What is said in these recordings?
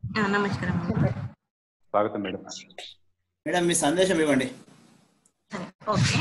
ఆ, నమస్కారం స్వాగతం మేడం మేడం మీ సందేశం ఇవ్వండి సరే ఓకే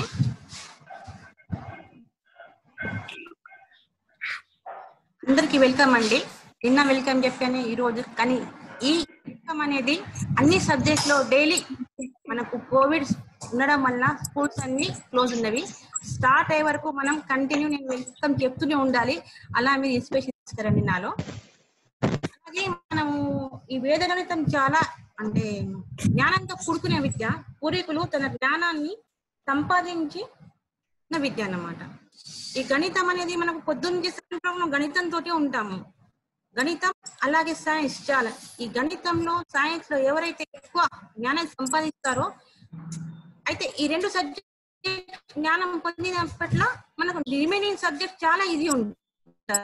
అందరికి వెల్కమ్ అండి నిన్న వెల్కమ్ చెప్పాను ఈ రోజు కానీ ఈ వెల్కమ్ అనేది అన్ని సబ్జెక్ట్ లో డైలీ మనకు కోవిడ్ ఉండడం వల్ల స్కూల్స్ అన్ని క్లోజ్ ఉన్నవి స్టార్ట్ అయ్యే వరకు మనం కంటిన్యూ నేను వెల్కమ్ చెప్తూనే ఉండాలి అలా మీరు ఇన్స్పిరేషన్ ఇస్తారండి నాలో అలాగే మనము ఈ వేద గణితం చాలా అంటే జ్ఞానంతో కూడుకునే విద్య పూర్వీకులు తన జ్ఞానాన్ని సంపాదించి ఉన్న విద్య అన్నమాట ఈ గణితం అనేది మనకు పొద్దున్న సాయంత్రం గణితంతో ఉంటాము గణితం అలాగే సైన్స్ చాలా ఈ గణితంలో సైన్స్ లో ఎవరైతే ఎక్కువ జ్ఞానాన్ని సంపాదిస్తారో అయితే ఈ రెండు సబ్జెక్ట్ జ్ఞానం పొందిన పట్ల మనకు రిమైనింగ్ సబ్జెక్ట్ చాలా ఈజీ ఉంటుంది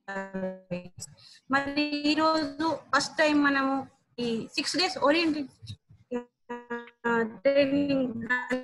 మరి ఈ రోజు ఫస్ట్ టైం మనము ఈ సిక్స్ డేస్ ఓరియంటెడ్ ట్రైనింగ్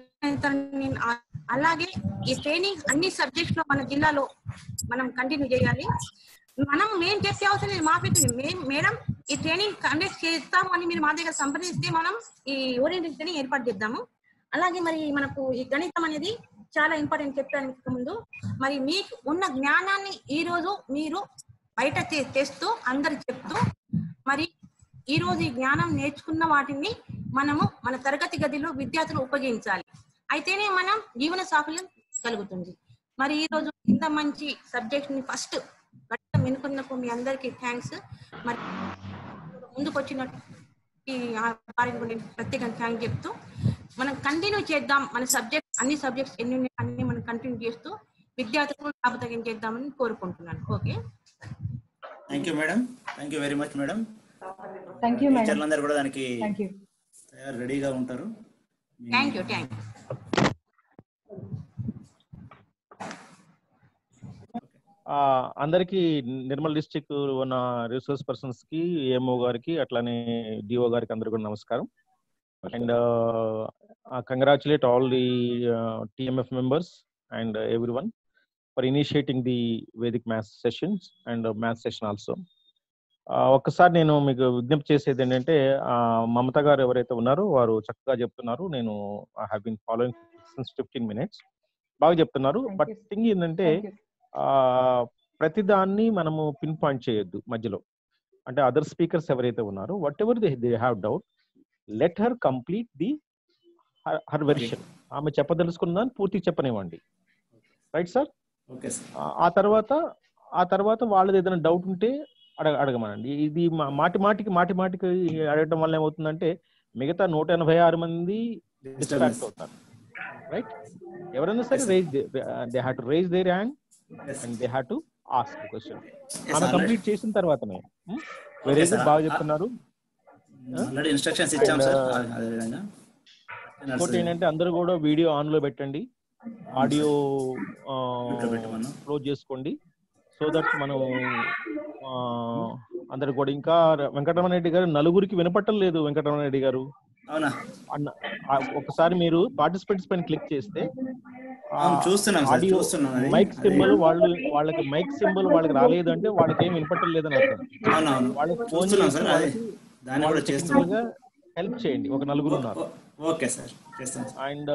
అలాగే ఈ ట్రైనింగ్ అన్ని సబ్జెక్ట్స్ లో మన జిల్లాలో మనం కంటిన్యూ చేయాలి మనం మేము చెప్పే అవసరం లేదు మాకు మేము మేడం ఈ ట్రైనింగ్ కండక్ట్ చేస్తాము అని మీరు మా దగ్గర సంప్రదిస్తే మనం ఈ ఓరియంటెడ్ ట్రైనింగ్ ఏర్పాటు చేద్దాము అలాగే మరి మనకు ఈ గణితం అనేది చాలా ఇంపార్టెంట్ చెప్పాను ఇంతకు ముందు మరి మీకు ఉన్న జ్ఞానాన్ని ఈ రోజు మీరు బయట తె- తెస్తూ అందరికి చెప్తూ మరి ఈ రోజు ఈ జ్ఞానం నేర్చుకున్న వాటిని మనము మన తరగతి గదిలో విద్యార్థులు ఉపయోగించాలి అయితేనే మనం జీవన సాఫల్యం కలుగుతుంది మరి ఈ రోజు ఇంత మంచి సబ్జెక్ట్ ని ఫస్ట్ గట్టిగా వినుకున్నప్పుడు మీ అందరికీ థ్యాంక్స్ మరి ముందుకు వచ్చినట్టు ఈ వారికి కూడా నేను ప్రత్యేకంగా థ్యాంక్ చెప్తూ మనం కంటిన్యూ చేద్దాం మన సబ్జెక్ట్ అన్ని సబ్జెక్ట్స్ ఎన్ని ఉన్నాయో అన్ని మనం కంటిన్యూ చేస్తూ విద్యార్థులకు లాభ తగ్గించేద్దామని కోరుకుంటున్నాను okay thank you madam thank you very much madam thank you madam టీచర్లందరూ కూడా దానికి థ్యాంక్ యూ తయారు రెడీగా ఉంటారు థ్యాంక్ యూ థ్యాంక్ యూ ఆ, అందరికీ నిర్మల్ డిస్టిక్ ఉన్న రిసోర్స్ పర్సన్స్ కి ఏఎంఓ గారికి అట్లానే డిఓ గారికి అందరికీ కూడా నమస్కారం and congratulate all the TMF members and every one for initiating the Vedic maths sessions and maths session also ఒక్కసారి నేను మీకు విజ్ఞప్తి చేసేది ఏంటంటే ఆ, మమత గారు ఎవరైతే ఉన్నారో వారు చక్కగా చెప్తున్నారు నేను I have been following since fifteen minutes బాగా చెప్తున్నారు Thank బట్ you. థింగ్ ఏంటంటే థ్యాంక్ యూ ఆ ప్రతిదాన్ని మనము పిన్ పాయింట్ చేయొద్దు మధ్యలో అంటే అదర్ స్పీకర్స్ ఎవరైతే ఉన్నారో whatever they they have doubt let her complete the her version ఆమె చెప్పదలుచుకున్నదాన్ని పూర్తి చెప్పనివ్వండి రైట్ సార్ ఓకే సార్ ఆ తర్వాత ఆ తర్వాత వాళ్ళది ఏదైనా డౌట్ ఉంటే అడగ అడగమనండి ఇది మా- మాటి మాటికి మాటి మాటికి అడగడం వల్ల ఏమవుతుందంటే మిగతా నూట ఎనభై ఆరు మంది డిస్ట్రాక్ట్ అవుతారు రైట్ ఎవరైనా సరే raise they have to raise their hand and they have to ask question ఆమె కంప్లీట్ చేసిన తర్వాతనే వెరీ sir. బాగా చెప్తున్నారు ఆల్రెడీ ఇన్స్ట్రక్షన్స్ ఇచ్చాం సార్ అదే విధంగా ఇంకోటి ఏంటంటే అందరూ కూడా వీడియో ఆన్ లో పెట్టండి ఆడియో Mute లో పెట్టమన్నా. క్లోజ్ చేసుకోండి సో దట్ మనం ఆ, అందరు కూడా ఇంకా వెంకటరమణ రెడ్డి గారు నలుగురికి వినపట్టం లేదు వెంకటరమణ రెడ్డి గారు అవునా అన్న ఆ, ఒకసారి మీరు పార్టిసిపెంట్స్ పైన క్లిక్ చేస్తే అవును, చూస్తున్నాం సార్, ఆడియో చూస్తున్నాం అది. మైక్ అది- సింబల్ వాళ్ళు వాళ్ళకి మైక్ సింబల్ వాళ్ళకి రాలేదు అంటే వాళ్ళకి ఏం వినపట్టం లేదని అర్థం అవునవును వాళ్ళకి ఫోన్ చూస్తున్నాం చేసి సార్ అది వాళ్ళకి దాన్ని కూడా చేస్తున్నాం హెల్ప్ చేయండి ఒక నలుగురు ఉన్నారు ఓకే సార్ చేస్తాం sir and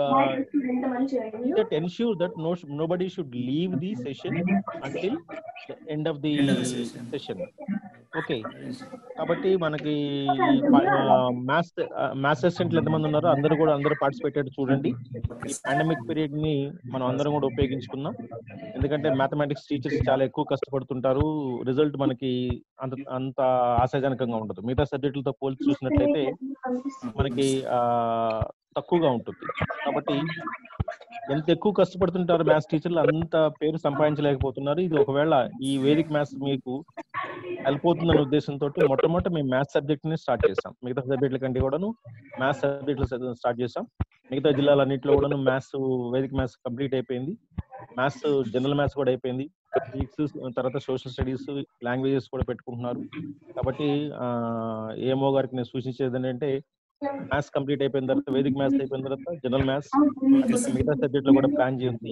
that ensure that no nobody should leave the session until the end of the End of the session. session okay కాబట్టి మనకి మ్యాథ్స్ మ్యాథ్స్ అసిస్టెంట్లు ఎంతమంది ఉన్నారో అందరూ కూడా అందరూ పార్టిసిపేట్ చూడండి ఈ పాండమిక్ పీరియడ్ ని మనం అందరం కూడా ఉపయోగించుకుందాం ఎందుకంటే మ్యాథమెటిక్స్ టీచర్స్ చాలా ఎక్కువ కష్టపడుతుంటారు రిజల్ట్ మనకి అంత అంత ఆశాజనకంగా ఉండదు మిగతా సబ్జెక్టులతో పోల్చి చూసినట్లయితే మనకి ఆ, తక్కువగా ఉంటుంది కాబట్టి ఎంత ఎక్కువ కష్టపడుతుంటారు మ్యాథ్స్ టీచర్లు అంత పేరు సంపాదించలేకపోతున్నారు ఇది ఒకవేళ ఈ వేదిక మ్యాథ్స్ మీకు హెల్ప్ అవుతుందనే ఉద్దేశంతో మొట్టమొదటి మేము మ్యాథ్స్ సబ్జెక్ట్ ని స్టార్ట్ చేసాం మిగతా సబ్జెక్టుల కంటే కూడాను మ్యాథ్స్ సబ్జెక్టులు స్టార్ట్ చేసాం మిగతా జిల్లాలన్నింటిలో కూడాను మ్యాథ్స్ వేదిక మ్యాథ్స్ కంప్లీట్ అయిపోయింది మ్యాథ్స్ జనరల్ మ్యాథ్స్ కూడా అయిపోయింది ఫిజిక్స్ తర్వాత సోషల్ స్టడీస్ లాంగ్వేజెస్ కూడా పెట్టుకుంటున్నారు కాబట్టి ఏమో గారికి నేను సూచించేది ఏంటంటే మ్యాథ్స్ కంప్లీట్ అయిపోయిన తర్వాత వేదిక మ్యాథ్స్ అయిపోయిన తర్వాత జనరల్ మ్యాథ్స్ మిగతా సబ్జెక్ట్ లో కూడా ప్లాన్ చేసి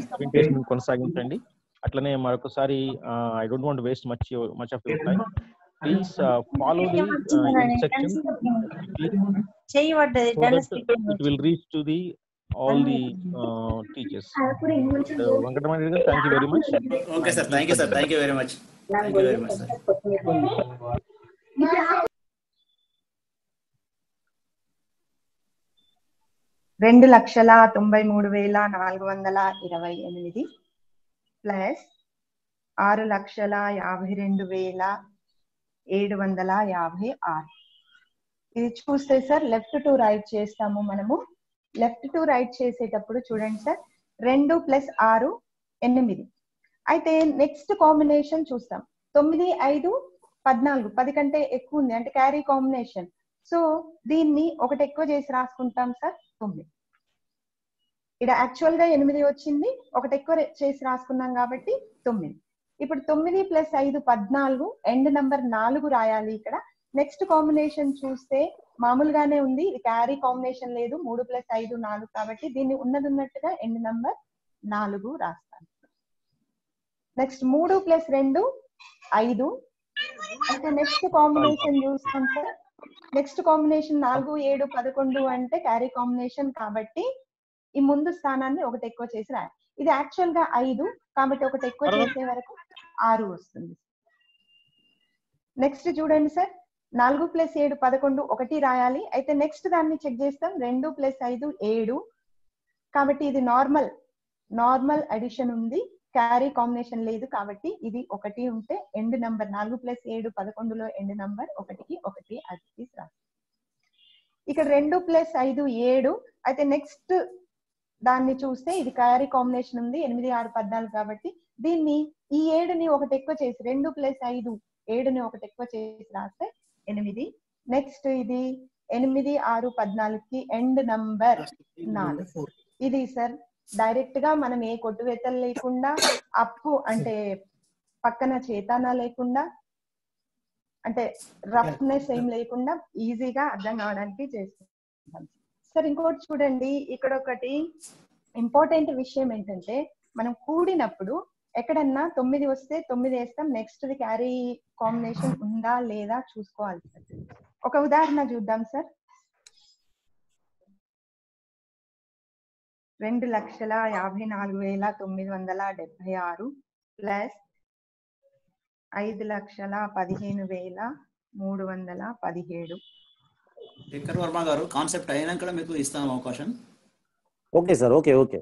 ప్రెజెంటేషన్ కొనసాగించండి అట్లనే మరొకసారి I don't want waste much much of your time please follow the instructions చేయబడ్డది so that it will reach to the all the uh, teachers. So, Venkatramani garu, thank you very much. Okay sir thank you sir thank you very much thank you very much sir రెండు లక్షల తొంభై మూడు వేల నాలుగు వందల ఇరవై ఎనిమిది plus ఆరు లక్షల యాభై రెండు వేల ఏడు వందల యాభై ఆరు ఇది చూస్తే సార్ లెఫ్ట్ టు రైట్ చేస్తాము మనము లెఫ్ట్ టు రైట్ చేసేటప్పుడు చూడండి సార్ రెండు ప్లస్ ఆరు ఎనిమిది అయితే నెక్స్ట్ కాంబినేషన్ చూస్తాం తొమ్మిది ఐదు పద్నాలుగు పది కంటే ఎక్కువ ఉంది అంటే క్యారీ కాంబినేషన్ సో దీన్ని ఒకటి ఎక్కువ చేసి రాసుకుంటాం సార్ తొమ్మిది ఇక్కడ యాక్చువల్ గా ఎనిమిది వచ్చింది ఒకటి ఎక్కువ రే- చేసి రాసుకున్నాం కాబట్టి తొమ్మిది ఇప్పుడు తొమ్మిది ప్లస్ ఐదు పద్నాలుగు ఎండ్ నంబర్ నాలుగు రాయాలి ఇక్కడ నెక్స్ట్ కాంబినేషన్ చూస్తే మామూలుగానే ఉంది ఇది క్యారీ కాంబినేషన్ లేదు మూడు ప్లస్ ఐదు నాలుగు కాబట్టి దీన్ని ఉన్నది ఉన్నట్టుగా ఎండ్ నంబర్ నాలుగు రాస్తాను నెక్స్ట్ మూడు ప్లస్ రెండు ఐదు అయితే నెక్స్ట్ కాంబినేషన్ చూస్తాం సార్ నెక్స్ట్ కాంబినేషన్ నాలుగు ఏడు పదకొండు అంటే క్యారీ కాంబినేషన్ కాబట్టి ఈ ముందు స్థానాన్ని ఒకటి ఎక్కువ చేసి రాయాలి ఇది యాక్చువల్ గా ఐదు కాబట్టి ఒకటి ఎక్కువ చేసే వరకు ఆరు వస్తుంది నెక్స్ట్ చూడండి సార్ నాలుగు ప్లస్ ఏడు పదకొండు ఒకటి రాయాలి అయితే నెక్స్ట్ దాన్ని చెక్ చేస్తాం రెండు ప్లస్ ఐదు ఏడు కాబట్టి ఇది నార్మల్ నార్మల్ అడిషన్ ఉంది క్యారీ కాంబినేషన్ లేదు కాబట్టి ఇది ఒకటి ఉంటే ఎండ్ నంబర్ నాలుగు ప్లస్ ఏడు పదకొండులో ఎండ్ నంబర్ ఒకటికి ఒకటి అది తీసి రాస్తాం ఇక్కడ రెండు ప్లస్ ఐదు ఏడు అయితే నెక్స్ట్ దాన్ని చూస్తే ఇది క్యారీ కాంబినేషన్ ఉంది ఎనిమిది ఆరు పద్నాలుగు కాబట్టి దీన్ని ఈ ఏడుని ఒకటి ఎక్కువ చేసి రెండు ప్లస్ ఐదు ఏడుని ఒకటి ఎక్కువ చేసి రాస్తే ఎనిమిది నెక్స్ట్ ఇది ఎనిమిది ఆరు పద్నాలుగుకి ఎండ్ నంబర్ నాలుగు ఇది సార్ డైరెక్ట్ గా మనం ఏ కొట్టువేతలు లేకుండా అప్పు అంటే పక్కన చేతానా లేకుండా అంటే రఫ్నెస్ ఏం లేకుండా ఈజీగా అర్థం కావడానికి చేస్తున్నాం సార్ ఇంకోటి చూడండి ఇక్కడ ఒకటి ఇంపార్టెంట్ విషయం ఏంటంటే మనం కూడినప్పుడు ఎక్కడన్నా తొమ్మిది వస్తే తొమ్మిది వేస్తాం నెక్స్ట్ ది క్యారీ కాంబినేషన్ ఉందా లేదా చూసుకోవాలి సార్ ఒక ఉదాహరణ చూద్దాం సార్ రెండు లక్షల యాభై నాలుగు వేల తొమ్మిది వందల డెబ్బై ఆరు ప్లస్ ఐదు లక్షల పదిహేను వేల మూడు వందల పదిహేడు శేఖర్ వర్మ గారు కాన్సెప్ట్ అయినాక మీకు ఇస్తాం అవకాశం okay sir okay okay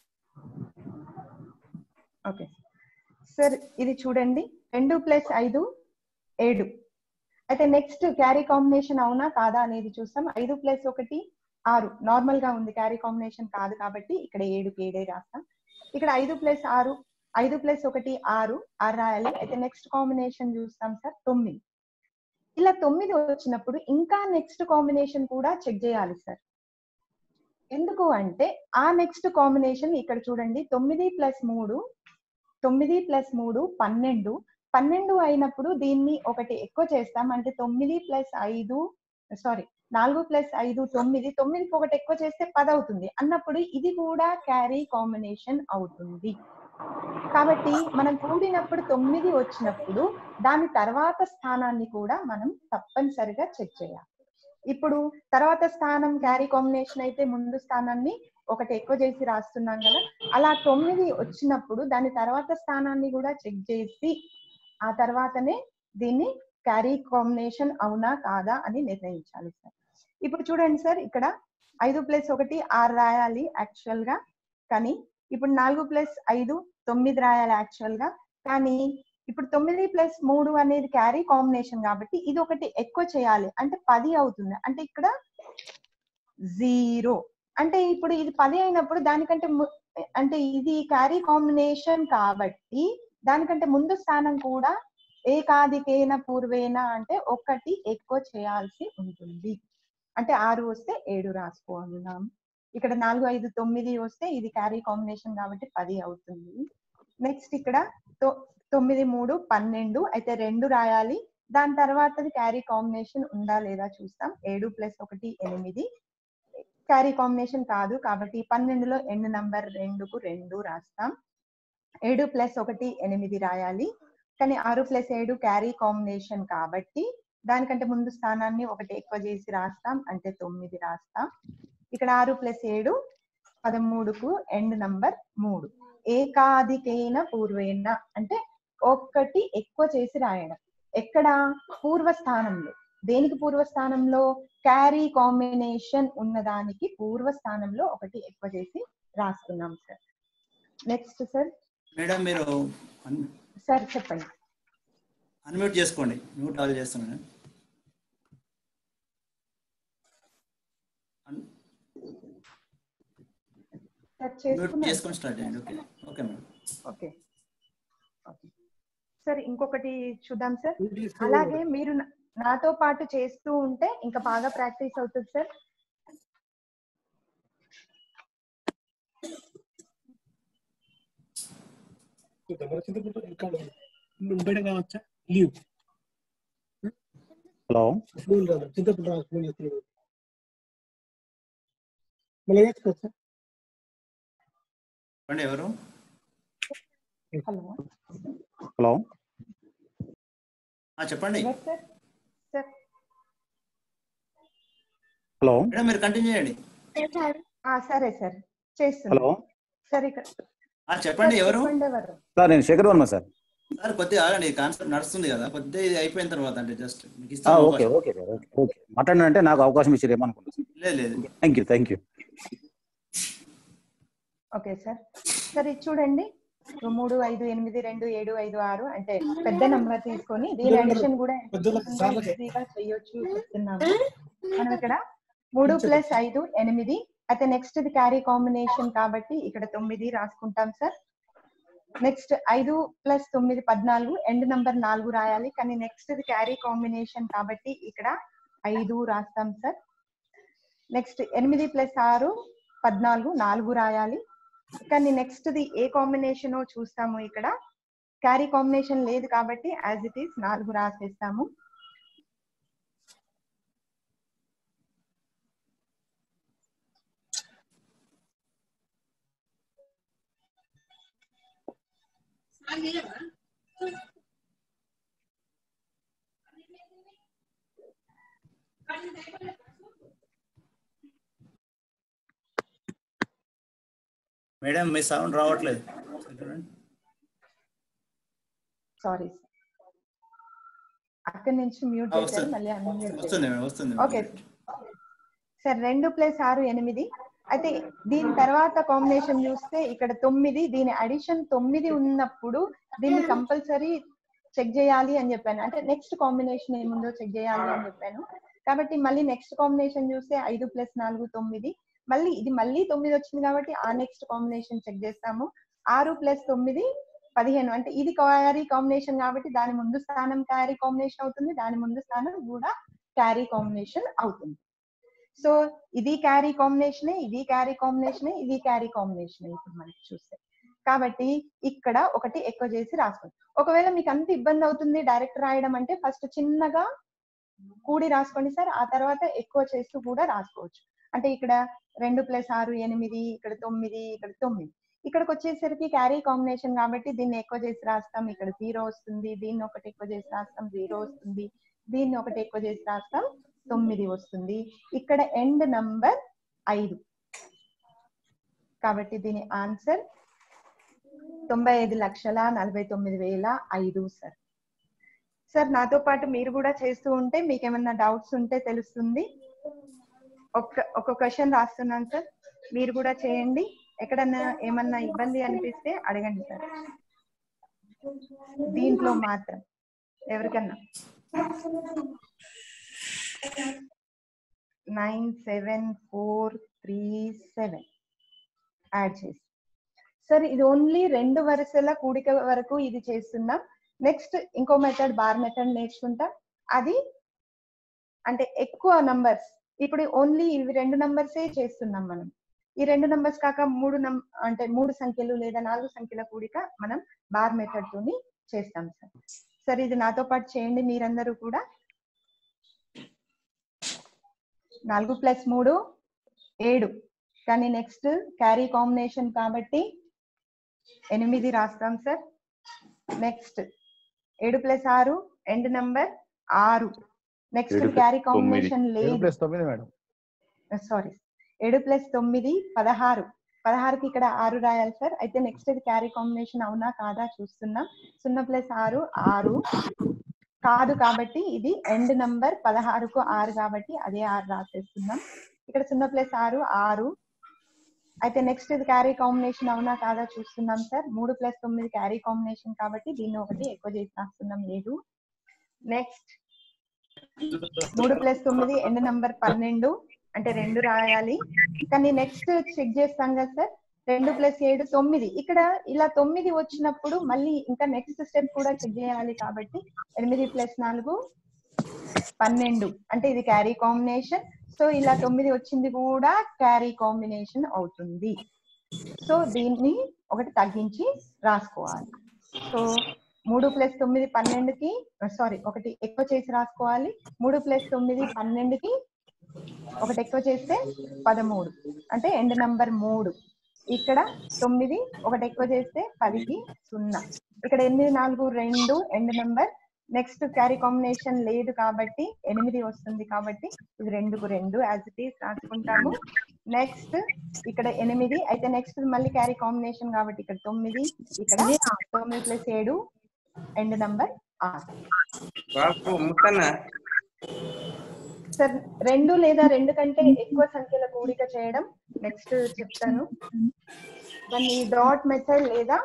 okay sir ఇది చూడండి రెండు ప్లస్ ఐదు ఏడు అయితే నెక్స్ట్ క్యారీ కాంబినేషన్ అవునా కాదా అనేది చూస్తాం ఐదు ప్లస్ ఒకటి ఆరు నార్మల్ గా ఉంది క్యారీ కాంబినేషన్ కాదు కాబట్టి ఇక్కడ ఏడుకి ఏడే రాస్తాం ఇక్కడ ఐదు ప్లస్ ఆరు ఐదు ప్లస్ ఒకటి ఆరు ఆరు రాయాలి అయితే నెక్స్ట్ కాంబినేషన్ చూస్తాం సార్ తొమ్మిది ఇలా తొమ్మిది వచ్చినప్పుడు ఇంకా నెక్స్ట్ కాంబినేషన్ కూడా చెక్ చేయాలి సార్ ఎందుకు అంటే ఆ నెక్స్ట్ కాంబినేషన్ ఇక్కడ చూడండి తొమ్మిది ప్లస్ మూడు తొమ్మిది ప్లస్ మూడు పన్నెండు పన్నెండు అయినప్పుడు దీన్ని ఒకటి ఎక్కువ చేస్తాం అంటే తొమ్మిది ప్లస్ ఐదు సారీ నాలుగు ప్లస్ ఐదు తొమ్మిది తొమ్మిదికి ఒకటి ఎక్కువ చేస్తే పది అవుతుంది అన్నప్పుడు ఇది కూడా క్యారీ కాంబినేషన్ అవుతుంది కాబట్టి మనం కూడినప్పుడు తొమ్మిది వచ్చినప్పుడు దాని తర్వాత స్థానాన్ని కూడా మనం తప్పనిసరిగా చెక్ చేయాలి ఇప్పుడు తర్వాత స్థానం క్యారీ కాంబినేషన్ అయితే ముందు స్థానాన్ని ఒకటి ఎక్కువ చేసి రాస్తున్నాం కదా అలా తొమ్మిది వచ్చినప్పుడు దాని తర్వాత స్థానాన్ని కూడా చెక్ చేసి ఆ తర్వాతనే దీన్ని క్యారీ కాంబినేషన్ అవునా కాదా అని నిర్ణయించాలి సార్ ఇప్పుడు చూడండి సార్ ఇక్కడ ఐదు ప్లస్ ఒకటి ఆరు రాయాలి యాక్చువల్ గా కానీ ఇప్పుడు నాలుగు ప్లస్ ఐదు తొమ్మిది రాయాలి యాక్చువల్ గా కానీ ఇప్పుడు తొమ్మిది ప్లస్ మూడు అనేది క్యారీ కాంబినేషన్ కాబట్టి ఇది ఒకటి ఎక్కువ చేయాలి అంటే పది అవుతుంది అంటే ఇక్కడ జీరో అంటే ఇప్పుడు ఇది పది అయినప్పుడు దానికంటే ము- అంటే ఇది క్యారీ కాంబినేషన్ కాబట్టి దానికంటే ముందు స్థానం కూడా ఏకాదికేన పూర్వేన అంటే ఒకటి ఎక్కువ చేయాల్సి ఉంటుంది అంటే ఆరు వస్తే ఏడు రాసుకోవాలన్నాం ఇక్కడ నాలుగు ఐదు తొమ్మిది వస్తే ఇది క్యారీ కాంబినేషన్ కాబట్టి పది అవుతుంది నెక్స్ట్ ఇక్కడ తొ- తొమ్మిది మూడు పన్నెండు అయితే రెండు రాయాలి దాని తర్వాతది క్యారీ కాంబినేషన్ ఉందా లేదా చూస్తాం ఏడు ప్లస్ ఒకటి ఎనిమిది క్యారీ కాంబినేషన్ కాదు కాబట్టి పన్నెండులో ఎండ్ నంబర్ రెండుకు రెండు రాస్తాం ఏడు ప్లస్ ఒకటి ఎనిమిది రాయాలి కానీ ఆరు ప్లస్ ఏడు క్యారీ కాంబినేషన్ కాబట్టి దానికంటే ముందు స్థానాన్ని ఒకటి ఎక్కువ చేసి రాస్తాం అంటే తొమ్మిది రాస్తాం ఇక్కడ ఆరు ప్లస్ ఏడు పదమూడుకు ఎండ్ నంబర్ మూడు ఏకాధికైన పూర్వేణ అంటే ఒక్కటి ఎక్కువ చేసి రాయడం ఎక్కడ పూర్వ స్థానంలో దేనికి పూర్వ స్థానంలో క్యారీ కాంబినేషన్ ఉన్నదానికి పూర్వ స్థానంలో ఒకటి ఎక్కువ చేసి రాస్తున్నాం సార్ నెక్స్ట్ సార్ మేడం మీరు సార్ చెప్పండి అన్మ్యూట్ చేసుకోండి మ్యూట్ ఆల్ చేస్తున్నాను సార్ మ్యూట్ చేసుకున్నాను చేసుకొని స్టార్ట్ చేయండి okay okay madam okay okay sir ఇంకొకటి చూద్దాం సార్ అలాగే మీరు నా- నాతో పాటు చేస్తూ ఉంటే ఇంకా బాగా ప్రాక్టీస్ అవుతుంది సార్ బయట కావచ్చా లీవ్ హలో ఫోన్ రాదు చింతపండు రాదు ఫోన్ చేస్తున్నాడు మళ్ళీ వేసుకోవచ్చా చెప్పండి ఎవరు హలో హలో ఆ, చెప్పండి ఎవరు సార్ సార్ హలో మేడం మీరు కంటిన్యూ చేయండి ఆ, సరే సార్ చేస్తున్నా హలో సార్ ఇక్కడ ఆ, చెప్పండి ఎవరు చెప్పండి ఎవరు సార్ నేను శేఖర్ వర్మ సార్ సార్ కొద్దిగా ఆగండి కాన్సెప్ట్ నడుస్తుంది కదా కొద్దిగా ఇది అయిపోయిన తర్వాత అంటే జస్ట్ మీకు ఆ, ఇస్తాను ఓకే అవకాశం. ఓకే సార్ ఓకే ఓకే మాట్లాడినంటే నాకు అవకాశం ఇచ్చారేమో అనుకుంటున్నాను లేదు లేదు thank you thank you okay sir sir ఇది చూడండి మూడు ఐదు ఎనిమిది రెండు ఏడు ఐదు ఆరు అంటే పెద్ద నంబర్ తీసుకొని దీని అడిషన్ కూడా ఎంత పెద్దలకు సులభంగా సార్లకి. ఈజీగా చేయొచ్చు చెప్తున్నాము మనం ఇక్కడ మూడు ప్లస్ ఐదు ఎనిమిది అయితే నెక్స్ట్ ఇది క్యారీ కాంబినేషన్ కాబట్టి ఇక్కడ తొమ్మిది రాసుకుంటాం సార్ నెక్స్ట్ ఐదు ప్లస్ తొమ్మిది పద్నాలుగు ఎండ్ నంబర్ నాలుగు రాయాలి కానీ నెక్స్ట్ ఇది క్యారీ కాంబినేషన్ కాబట్టి ఇక్కడ ఐదు రాస్తాం సార్ నెక్స్ట్ ఎనిమిది ప్లస్ ఆరు పద్నాలుగు నాలుగు రాయాలి కానీ నెక్స్ట్ ది ఏ కాంబినేషన్ చూస్తాము ఇక్కడ క్యారీ కాంబినేషన్ లేదు కాబట్టి యాజ్ ఇట్ ఈస్ నాలుగు రాసేస్తాము మేడం మీ సౌండ్ రావట్లేదు చూడండి. సారీ అక్కడి నుంచి మ్యూట్ ఆ, చేశారు వస్తుంది మళ్ళీ అన్మ్యూట్ వస్తుంది మేడం వస్తుంది ఓకే సార్ రెండు ప్లస్ ఆరు ఎనిమిది అయితే దీని తర్వాత కాంబినేషన్ చూస్తే ఇక్కడ తొమ్మిది దీని అడిషన్ తొమ్మిది ఉన్నప్పుడు దీన్ని కంపల్సరీ చెక్ చేయాలి అని చెప్పాను అంటే నెక్స్ట్ కాంబినేషన్ ఏముందో చెక్ చేయాలి అని చెప్పాను కాబట్టి మళ్ళీ నెక్స్ట్ కాంబినేషన్ చూస్తే ఐదు ప్లస్ నాలుగు తొమ్మిది మళ్ళీ ఇది మళ్ళీ తొమ్మిది వచ్చింది కాబట్టి ఆ నెక్స్ట్ కాంబినేషన్ చెక్ చేస్తాము ఆరు ప్లస్ తొమ్మిది పదిహేను అంటే ఇది క్యారీ కాంబినేషన్ కాబట్టి దాని ముందు స్థానం క్యారీ కాంబినేషన్ అవుతుంది దాని ముందు స్థానం కూడా క్యారీ కాంబినేషన్ అవుతుంది సో ఇది క్యారీ కాంబినేషన్ ఇది క్యారీ కాంబినేషన్ ఇది క్యారీ కాంబినేషన్ ఇప్పుడు మనకి చూస్తే కాబట్టి ఇక్కడ ఒకటి ఎక్కువ చేసి రాసుకోండి ఒకవేళ మీకు అంత ఇబ్బంది అవుతుంది డైరెక్ట్ రాయడం అంటే ఫస్ట్ చిన్నగా కూడి రాసుకోండి సార్ ఆ తర్వాత ఎక్కువ చేస్తూ కూడా రాసుకోవచ్చు అంటే ఇక్కడ రెండు ప్లస్ ఆరు ఎనిమిది ఇక్కడ తొమ్మిది ఇక్కడ తొమ్మిది ఇక్కడికి వచ్చేసరికి క్యారీ కాంబినేషన్ కాబట్టి దీన్ని ఎక్కువ చేసి రాస్తాం ఇక్కడ జీరో వస్తుంది దీన్ని ఒకటి ఎక్కువ చేసి రాస్తాం జీరో వస్తుంది దీన్ని ఒకటి ఎక్కువ చేసి రాస్తాం తొమ్మిది వస్తుంది ఇక్కడ ఎండ్ నంబర్ ఐదు కాబట్టి దీని ఆన్సర్ తొంభై ఐదు లక్షల నలభై తొమ్మిది వేల ఐదు సార్ సార్ నాతో పాటు మీరు కూడా చేస్తూ ఉంటే మీకు ఏమన్నా డౌట్స్ ఉంటే తెలుస్తుంది ఒక్క ఒక క్వశ్చన్ రాస్తున్నాను సార్ మీరు కూడా చేయండి ఎక్కడన్నా ఏమన్నా ఇబ్బంది అనిపిస్తే అడగండి సార్ దీంట్లో మాత్రం ఎవరికన్నా nine seven four three seven add చేసి సార్ ఇది ఓన్లీ రెండు వరుసల కూడిక వరకు ఇది చేస్తున్నాం నెక్స్ట్ ఇంకో మెథడ్ బార్ మెథడ్ నేర్చుకుంటాం అది అంటే ఎక్కువ నంబర్స్ ఇప్పుడు ఓన్లీ ఇవి రెండు నంబర్సే చేస్తున్నాం మనం ఈ రెండు నంబర్స్ కాక మూడు నం అంటే మూడు సంఖ్యలు లేదా నాలుగు సంఖ్యల కూడిక మనం బార్ మెథడ్ తోని చేస్తాం సార్ సార్ ఇది నాతో పాటు చేయండి మీరందరూ కూడా నాలుగు ప్లస్ మూడు ఏడు కానీ నెక్స్ట్ క్యారీ కాంబినేషన్ కాబట్టి ఎనిమిది రాస్తాం సార్ నెక్స్ట్ ఏడు ప్లస్ ఆరు ఎండ్ నంబర్ ఆరు నెక్స్ట్ ఏడు plus క్యారీ తొమ్మిది. కాంబినేషన్ ఏడు లేదు ప్లస్ తొమ్మిది మేడం సారీ ఏడు ప్లస్ తొమ్మిది పదహారు పదహారుకి ఇక్కడ ఆరు రాయాలి సార్ అయితే నెక్స్ట్ ఇది క్యారీ కాంబినేషన్ అవునా కాదా చూస్తున్నాం సున్నా ప్లస్ ఆరు ఆరు కాదు కాబట్టి ఇది ఎండ్ నంబర్ పదహారుకు ఆరు కాబట్టి అదే ఆరు రాసేస్తున్నాం ఇక్కడ సున్నా ప్లస్ ఆరు ఆరు అయితే నెక్స్ట్ ఇది క్యారీ కాంబినేషన్ అవునా కాదా చూస్తున్నాం సార్ మూడు ప్లస్ తొమ్మిది క్యారీ కాంబినేషన్ కాబట్టి దీన్ని ఒకటి ఎక్కువ చేసి రాస్తున్నాం లేదు నెక్స్ట్ మూడు ప్లస్ తొమ్మిది ఎండ్ నంబర్ పన్నెండు అంటే రెండు రాయాలి కానీ నెక్స్ట్ చెక్ చేస్తాం కదా సార్ రెండు ప్లస్ ఏడు తొమ్మిది ఇక్కడ ఇలా తొమ్మిది వచ్చినప్పుడు మళ్ళీ ఇంకా నెక్స్ట్ స్టెప్ కూడా చెక్ చేయాలి కాబట్టి ఎనిమిది ప్లస్ నాలుగు పన్నెండు అంటే ఇది క్యారీ కాంబినేషన్ సో ఇలా తొమ్మిది వచ్చింది కూడా క్యారీ కాంబినేషన్ అవుతుంది సో దీన్ని ఒకటి తగ్గించి రాసుకోవాలి సో మూడు ప్లస్ తొమ్మిది పన్నెండుకి సారీ ఒకటి ఎక్కువ చేసి రాసుకోవాలి మూడు ప్లస్ తొమ్మిది పన్నెండుకి ఒకటి ఎక్కువ చేస్తే పదమూడు అంటే ఎండ్ నంబర్ మూడు ఇక్కడ తొమ్మిది ఒకటి ఎక్కువ చేస్తే పదికి సున్నా ఇక్కడ ఎనిమిది నాలుగు రెండు end number next carry combination లేదు కాబట్టి ఎనిమిది వస్తుంది కాబట్టి ఇది రెండుకు రెండు యాజ్ ఇట్ ఈస్ రాసుకుంటాము నెక్స్ట్ ఇక్కడ ఎనిమిది అయితే నెక్స్ట్ మళ్ళీ క్యారీ కాంబినేషన్ కాబట్టి ఇక్కడ తొమ్మిది ఇక్కడ తొమ్మిది ప్లస్ ఏడు ఎండ్ నంబర్ ఆరు సార్ రెండు లేదా రెండు కంటే ఎక్కువ సంఖ్యల కూడిక చేయడం నెక్స్ట్ చెప్తాను దాన్ని డాట్ మెథడ్ లేదా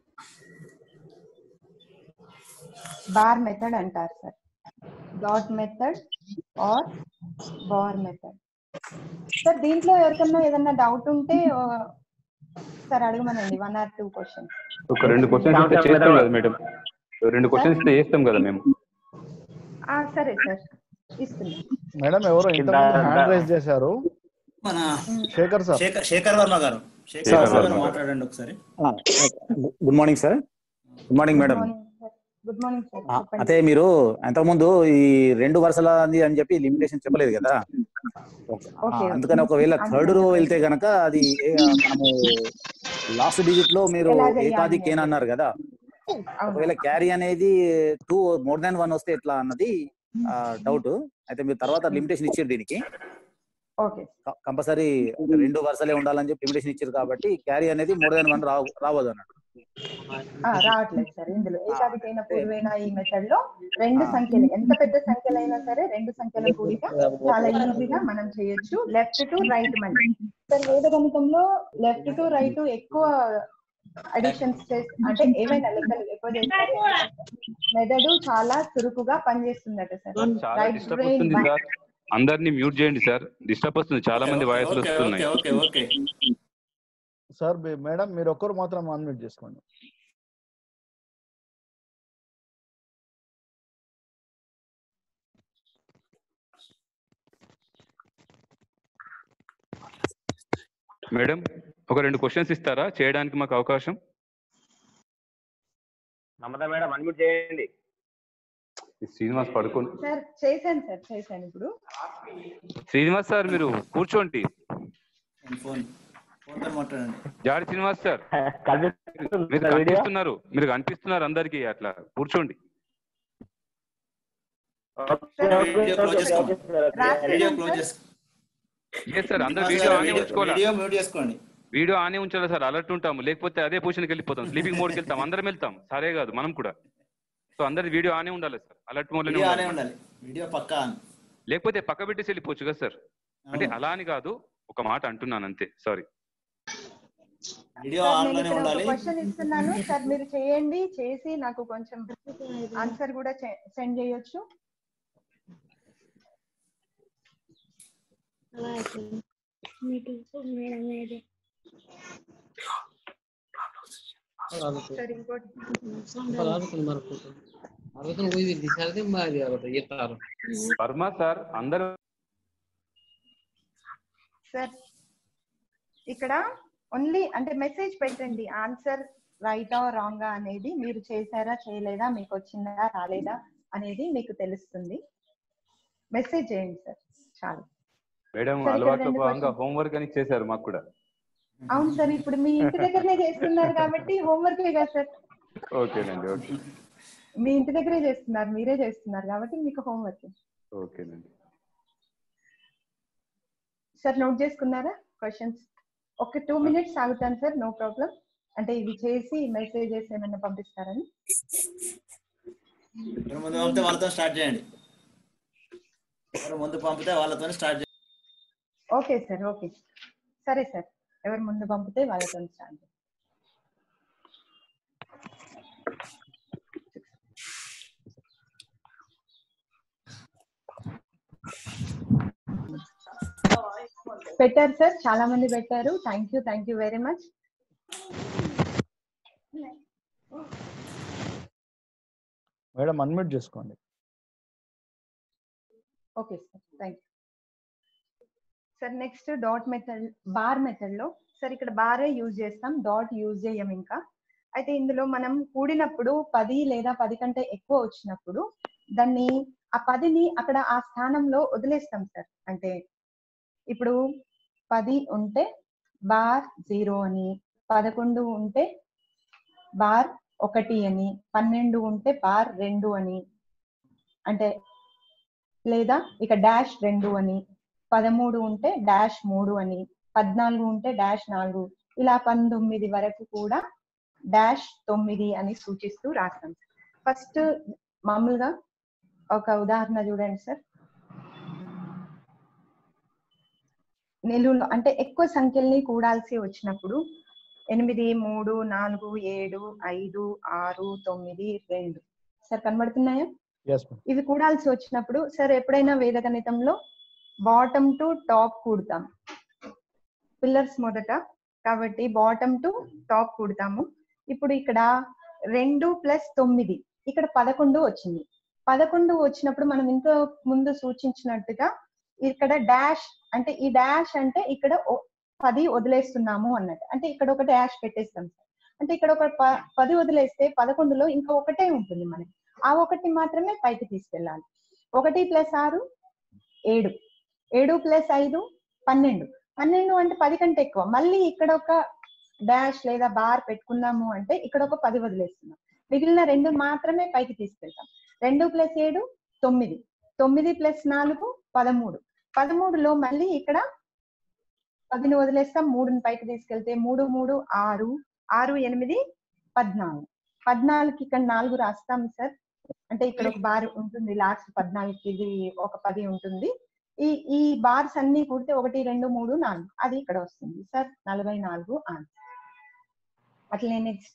బార్ మెథడ్ అంటారు sir dot method or bar method sir దీంట్లో ఎవరికన్నా ఏదన్నా డౌట్ ఉంటే ఆ, సార్ అడగమనండి వన్ ఆర్ టూ క్వశ్చన్స్ ఒక రెండు క్వశ్చన్స్ ఇస్తే చేస్తాం కదా మేడం రెండు క్వశ్చన్స్ ఇస్తే చేస్తాం కదా మేము సరే సార్ ఇస్తున్నాను మేడం ఎవరో ఇంతకుముందు హ్యాండ్ రైజ్ చేశారు మన శేఖర్ సార్ శేఖర్ శేఖర్ వర్మ గారు శేఖర్ శేఖర్ వర్మ గారు వర్మ గారు. మాట్లాడండి ఒకసారి good morning sir good morning madam good morning sir ఆ, చెప్పండి అయితే మీరు అంతకుముందు ఈ రెండు వరుసలది అని చెప్పి లిమిటేషన్ చెప్పలేదు కదా ఆ, Okay. అందుకని ఒకవేళ థర్డ్ రో వెళ్తే గనక అది ఏ- మనము లాస్ట్ డిజిట్ లో మీరు ఎలా చేయాలి ఏకాది కేన్ అనేది. అన్నారు కదా అవును ఒకవేళ క్యారీ అనేది టూ మోర్ దాన్ వన్ వస్తే ఎట్లా అన్నది డౌట్ అయితే మీరు తర్వాత లిమిటేషన్ ఇచ్చారు దీనికి ఓకే కంపల్సరీ రెండు వరుసలే ఉండాలని చెప్పి లిమిటేషన్ ఇచ్చారు కాబట్టి క్యారీ అనేది మోర్ దాన్ వన్ రావు రావద్దు అన్నట్టు ఆ, రావట్లేదు సార్ ఇందులో ఏకాధికైన పూర్వైన ఈ మెథడ్ లో రెండు సంఖ్యలు ఎంత పెద్ద సంఖ్యలు అయినా సరే రెండు సంఖ్యల కూడిక చాలా ఈజీగా మనం చేయొచ్చు లెఫ్ట్ టు రైట్ మళ్ళీ సార్ వేద గణితంలో లెఫ్ట్ టు రైట్ ఎక్కువ అడిషన్స్ అంటే ఏవైనా లెక్కలు ఎక్కువ చేస్తారు మెదడు చాలా చురుకుగా పనిచేస్తుందట సార్ చాలా రైట్ డిస్టర్బ్ బ్రెయిన్ వస్తుంది సార్ అందరినీ మ్యూట్ చేయండి సార్ డిస్టర్బ్ వస్తుంది చాలా మంది వాయిస్లు ఓకే వస్తున్నాయి ఓకే ఓకే ఓకే సార్ మీ- మేడం మీరు ఒక్కరు మాత్రం అన్మ్యూట్ చేసుకోండి మేడం ఒక రెండు క్వశ్చన్స్ ఇస్తారా చేయడానికి మాకు అవకాశం నమ్మదా మేడం అన్మ్యూట్ చేయండి ఈ శ్రీనివాస్ పడుకోండి సార్ చేశాను సార్ చేశాను ఇప్పుడు శ్రీనివాస్ సార్ మీరు కూర్చోండి ఫోన్ ఫోన్ మాట్లాడండి జాడి శ్రీనివాస్ సార్ మీరు కనిపిస్తుందా వీడియో కనిపిస్తున్నారు మీరు కనిపిస్తున్నారు అందరికి అట్లా కూర్చోండి వీడియో క్లోజ్ చేసుకోండి వీడియో క్లోజ్ చేసుకోండి ఎస్ సార్ అందరు వీడియో ఆనే ఉంచుకోవాలి వీడియో మ్యూట్ చేసుకోండి వీడియో ఆనే ఉంచాలి సార్ అలర్ట్ ఉంటాము లేకపోతే అదే పొజిషన్కి వెళ్ళిపోతాం స్లీపింగ్ మోడ్కి వెళ్తాం అందరం వెళ్తాం సరే కాదు మనం కూడా సో అందరి వీడియో ఆనే ఉండాలి సార్ అలర్ట్ మోడ్లోనే వీడియో ఆనే ఉండాలి ఉండాలి వీడియో పక్కా ఆన్ లేకపోతే పక్క పెట్టేసి వెళ్ళిపోవచ్చు కదా సార్ అంటే అవును. అలా అని కాదు ఒక మాట అంటున్నాను అంతే సారీ వీడియో సార్ ఆన్ నేను లోనే ఇక్కడ ఒక ఉండాలి క్వశ్చన్ ఇస్తున్నాను సార్ మీరు చేయండి చేసి నాకు కొంచెం ఆన్సర్ కూడా సెండ్ చేయొచ్చు సార్ ఇంకోటి వర్మ సార్ అందరూ సార్ ఇక్కడ ఓన్లీ అంటే మెసేజ్ పెట్టండి ఆన్సర్ రైటా రాంగా అనేది మీరు చేశారా చేయలేదా మీకు వచ్చిందా రాలేదా అనేది మీకు తెలుస్తుంది మెసేజ్ చేయండి సార్ చాలు మేడం సరే, ఇక్కడ అలవాట్లో రెండు భాగంగా questions. హోంవర్క్ అని చేశారు మాకు కూడా అవును సార్ ఇప్పుడు మీ ఇంటి దగ్గరనే చేస్తున్నారు కాబట్టి హోంవర్క్ కదా సార్ ఓకేనండి ఓకే మీ ఇంటి దగ్గరే చేస్తున్నారు మీరే చేస్తున్నారు కాబట్టి మీకు హోంవర్క్ ఓకేనండి సార్ నోట్ చేసుకున్నారా క్వశ్చన్స్ ఒక టూ మినిట్స్ ఆగుతాను సార్ నో ప్రాబ్లం అంటే ఇవి చేసి మెసేజెస్ ఏమైనా పంపిస్తారని ఎవరు ముందు పంపితే వాళ్ళతో స్టార్ట్ చేయండి ఎవరు ముందు పంపితే వాళ్ళతో స్టార్ట్ చేయండి ఓకే సార్ ఓకే సరే సార్ ఎవరు ముందు పంపితే వాళ్ళతో స్టార్ట్ చేయండి. పెట్టారు సార్ చాలా మంది పెట్టారు thank you thank you very much madam unmute చేసుకోండి okay sir thank you sir next dot method bar method లో సార్ ఇక్కడ బారే యూజ్ చేస్తాం డాట్ యూజ్ చేయం ఇంకా అయితే ఇందులో మనం కూడినప్పుడు పది లేదా పది కంటే ఎక్కువ వచ్చినప్పుడు దాన్ని ఆ పదిని అక్కడ ఆ స్థానంలో వదిలేస్తాం సార్ అంటే ఇప్పుడు పది ఉంటే బార్ జీరో అని పదకొండు ఉంటే బార్ ఒకటి అని పన్నెండు ఉంటే బార్ రెండు అని అంటే లేదా ఇక డాష్ రెండు అని పదమూడు ఉంటే డాష్ మూడు అని పద్నాలుగు ఉంటే డాష్ నాలుగు ఇలా పంతొమ్మిది వరకు కూడా డాష్ తొమ్మిది అని సూచిస్తూ రాస్తాం ఫస్ట్ మామూలుగా ఒక ఉదాహరణ చూడండి సార్ నిలువులో అంటే ఎక్కువ సంఖ్యల్ని కూడాల్సి వచ్చినప్పుడు ఎనిమిది మూడు నాలుగు ఏడు ఐదు ఆరు తొమ్మిది రెండు సార్ కనబడుతున్నాయా ఎస్ మేడం ఇవి కూడాల్సి వచ్చినప్పుడు సార్ ఎప్పుడైనా వేద గణితంలో బాటమ్ టు టాప్ కూడతాం పిల్లర్స్ మొదట కాబట్టి బాటమ్ టు టాప్ కూడతాము ఇప్పుడు ఇక్కడ రెండు ప్లస్ తొమ్మిది ఇక్కడ పదకొండు వచ్చింది పదకొండు వచ్చినప్పుడు మనం ఇంత ముందు సూచించినట్టుగా ఇక్కడ డాష్ అంటే ఈ డాష్ అంటే ఇక్కడ ఓ- పది వదిలేస్తున్నాము అన్నట్టు అంటే ఇక్కడ ఒక డాష్ పెట్టేస్తాం సార్ అంటే ఇక్కడ ఒక ప- పది వదిలేస్తే పదకొండులో ఇంకా ఒకటే ఉంటుంది మనకి ఆ ఒకటి మాత్రమే పైకి తీసుకెళ్ళాలి ఒకటి ప్లస్ ఆరు ఏడు ఏడు ప్లస్ ఐదు పన్నెండు పన్నెండు అంటే పది కంటే ఎక్కువ మళ్ళీ ఇక్కడ ఒక డాష్ లేదా బార్ పెట్టుకున్నాము అంటే ఇక్కడ ఒక పది వదిలేస్తున్నాం మిగిలిన రెండు మాత్రమే పైకి తీసుకెళ్తాం రెండు ప్లస్ ఏడు తొమ్మిది తొమ్మిది ప్లస్ నాలుగు పదమూడు పదమూడులో మళ్ళీ ఇక్కడ పదిని వదిలేస్తాం మూడుని పైకి తీసుకెళ్తే మూడు మూడు ఆరు ఆరు ఎనిమిది పద్నాలుగు పద్నాలుగుకి ఇక్కడ నాలుగు రాస్తాం సార్ అంటే ఇక్కడ ఒక బార్ ఉంటుంది లాస్ట్ పద్నాలుగుకి ఇది ఒక పది ఉంటుంది ఈ ఈ బార్స్ అన్ని కూడితే ఒకటి రెండు మూడు నాలుగు అది ఇక్కడ వస్తుంది సార్ నలభై నాలుగు ఆన్సర్ అట్లనే నెక్స్ట్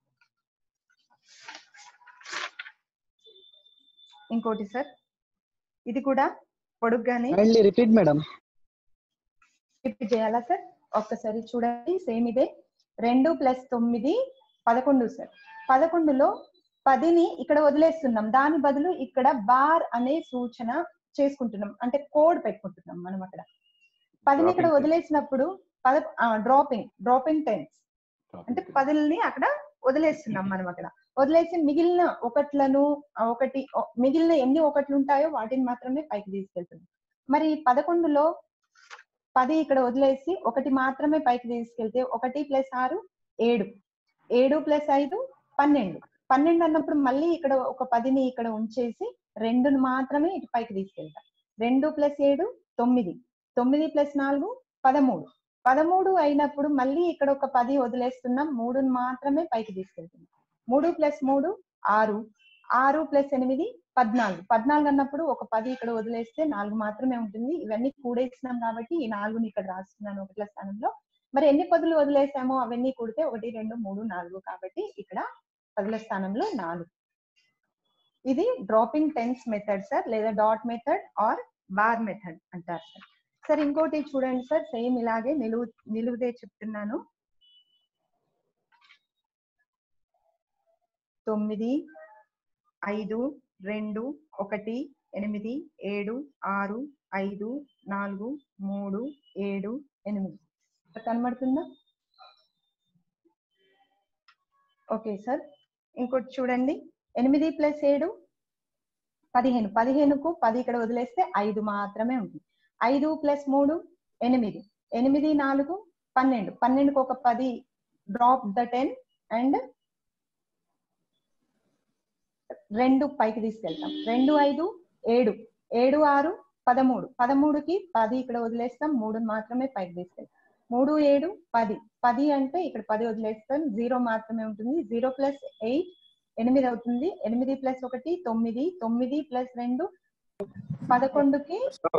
ఇంకోటి సార్ ఇది కూడా పొడుగ్గానే కైండ్లీ రిపీట్ మేడం రిపీట్ చేయాలా సార్ ఒక్కసారి చూడండి సేమ్ ఇదే రెండు ప్లస్ తొమ్మిది పదకొండు సార్ పదకొండులో పదిని ఇక్కడ వదిలేస్తున్నాం దాని బదులు ఇక్కడ బార్ అనే సూచన చేసుకుంటున్నాం అంటే కోడ్ పెట్టుకుంటున్నాం మనం అక్కడ పదిని ఇక్కడ Dropping. వదిలేసినప్పుడు పద డ్రాపింగ్ డ్రాపింగ్ టెన్స్ అంటే పదుల్ని అక్కడ వదిలేస్తున్నాం మనం అక్కడ వదిలేసి మిగిలిన ఒకట్లను ఆ ఒకటి ఓ- మిగిలిన ఎన్ని ఒకట్లు ఉంటాయో వాటిని మాత్రమే పైకి తీసుకెళ్తున్నాం మరి ఈ పదకొండులో పది ఇక్కడ వదిలేసి ఒకటి మాత్రమే పైకి తీసుకెళ్తే ఒకటి ప్లస్ ఆరు ఏడు ఏడు ప్లస్ ఐదు పన్నెండు పన్నెండు అన్నప్పుడు మళ్ళీ ఇక్కడ ఒక పదిని ఇక్కడ ఉంచేసి రెండును మాత్రమే ఇటు పైకి తీసుకెళ్తాం రెండు ప్లస్ ఏడు తొమ్మిది తొమ్మిది ప్లస్ నాలుగు పదమూడు పదమూడు అయినప్పుడు మళ్ళీ ఇక్కడ ఒక పది వదిలేస్తున్నాం మూడుని మాత్రమే పైకి తీసుకెళ్తున్నాం మూడు ప్లస్ మూడు ఆరు ఆరు ప్లస్ ఎనిమిది పద్నాలుగు పద్నాలుగు అన్నప్పుడు ఒక పది ఇక్కడ వదిలేస్తే నాలుగు మాత్రమే ఉంటుంది ఇవన్నీ కూడేసినాం కాబట్టి ఈ నాలుగుని ఇక్కడ రాస్తున్నాను ఒకట్ల స్థానంలో మరి ఎన్ని పదులు వదిలేసామో అవన్నీ కూడితే ఒకటి రెండు మూడు నాలుగు కాబట్టి ఇక్కడ పదుల స్థానంలో నాలుగు ఇది డ్రాపింగ్ టెన్స్ మెథడ్ సార్ లేదా dot method or bar method అంటారు సార్ సార్ ఇంకోటి చూడండి సార్ సేమ్ ఇలాగే నిలువు నిలువుదే చెప్తున్నాను తొమ్మిది ఐదు రెండు ఒకటి ఎనిమిది ఏడు ఆరు ఐదు నాలుగు మూడు ఏడు ఎనిమిది కనబడుతుందా ఓకే సార్ ఇంకోటి చూడండి ఎనిమిది ప్లస్ ఏడు పదిహేను పదిహేనుకు పది ఇక్కడ వదిలేస్తే ఐదు మాత్రమే ఉంటుంది ఐదు ప్లస్ మూడు ఎనిమిది ఎనిమిది నాలుగు పన్నెండు పన్నెండుకు ఒక పది డ్రాప్ ద టెన్ అండ్ రెండు పైకి తీసుకెళ్తాం రెండు ఐదు ఏడు ఏడు ఆరు పదమూడు పదమూడుకి పది ఇక్కడ వదిలేస్తాం మూడు మాత్రమే పైకి తీసుకెళ్తాం మూడు ఏడు పది పది అంటే ఇక్కడ పది వదిలేస్తాం జీరో మాత్రమే ఉంటుంది జీరో ప్లస్ ఎయిట్ ఎనిమిది అవుతుంది ఎనిమిది ప్లస్ ఒకటి తొమ్మిది తొమ్మిది ప్లస్ రెండు పదకొండుకి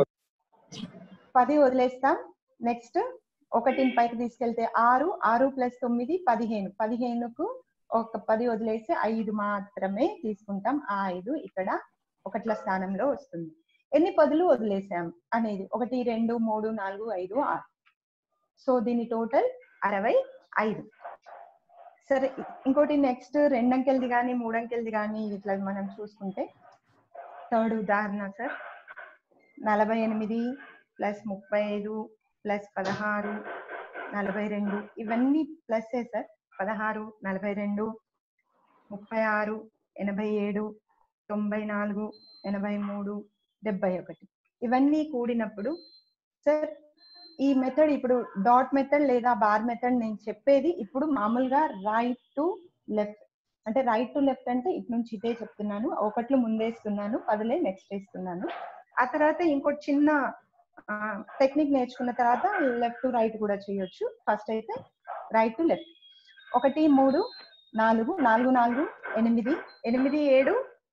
పది వదిలేస్తాం నెక్స్ట్ ఒకటిని పైకి తీసుకెళ్తే ఆరు ఆరు ప్లస్ తొమ్మిది పదిహేను పదిహేనుకు ఒక పది వదిలేసి ఐదు మాత్రమే తీసుకుంటాం ఆ ఐదు ఇక్కడ ఒకట్ల స్థానంలో వస్తుంది ఎన్ని పదులు వదిలేసాం అనేది ఒకటి రెండు మూడు నాలుగు ఐదు ఆరు సో దీని టోటల్ అరవై ఐదు సరే ఇంకోటి నెక్స్ట్ రెండంకెలది కానీ మూడంకెలది కానీ ఇట్లా మనం చూసుకుంటే థర్డ్ ఉదాహరణ సార్ నలభై ఎనిమిది ప్లస్ ముప్పై ఐదు ప్లస్ పదహారు నలభై రెండు ఇవన్నీ ప్లస్సే సార్ పదహారు నలభై రెండు ముప్పై ఆరు ఎనభై ఏడు తొంభై నాలుగు ఎనభై మూడు డెబ్బై ఒకటి ఇవన్నీ కూడినప్పుడు సార్ ఈ మెథడ్ ఇప్పుడు డాట్ మెథడ్ లేదా బార్ మెథడ్ నేను చెప్పేది ఇప్పుడు మామూలుగా రైట్ టు లెఫ్ట్ అంటే రైట్ టు లెఫ్ట్ అంటే ఇటు నుంచి ఇటే చెప్తున్నాను ఒకట్లు ముందేస్తున్నాను పదులే నెక్స్ట్ వేస్తున్నాను ఆ తర్వాత ఇంకోటి చిన్న టెక్నిక్ నేర్చుకున్న తర్వాత లెఫ్ట్ టు రైట్ కూడా చేయొచ్చు ఫస్ట్ అయితే రైట్ టు లెఫ్ట్ ఒకటి మూడు నాలుగు నాలుగు నాలుగు ఎనిమిది ఎనిమిది ఏడు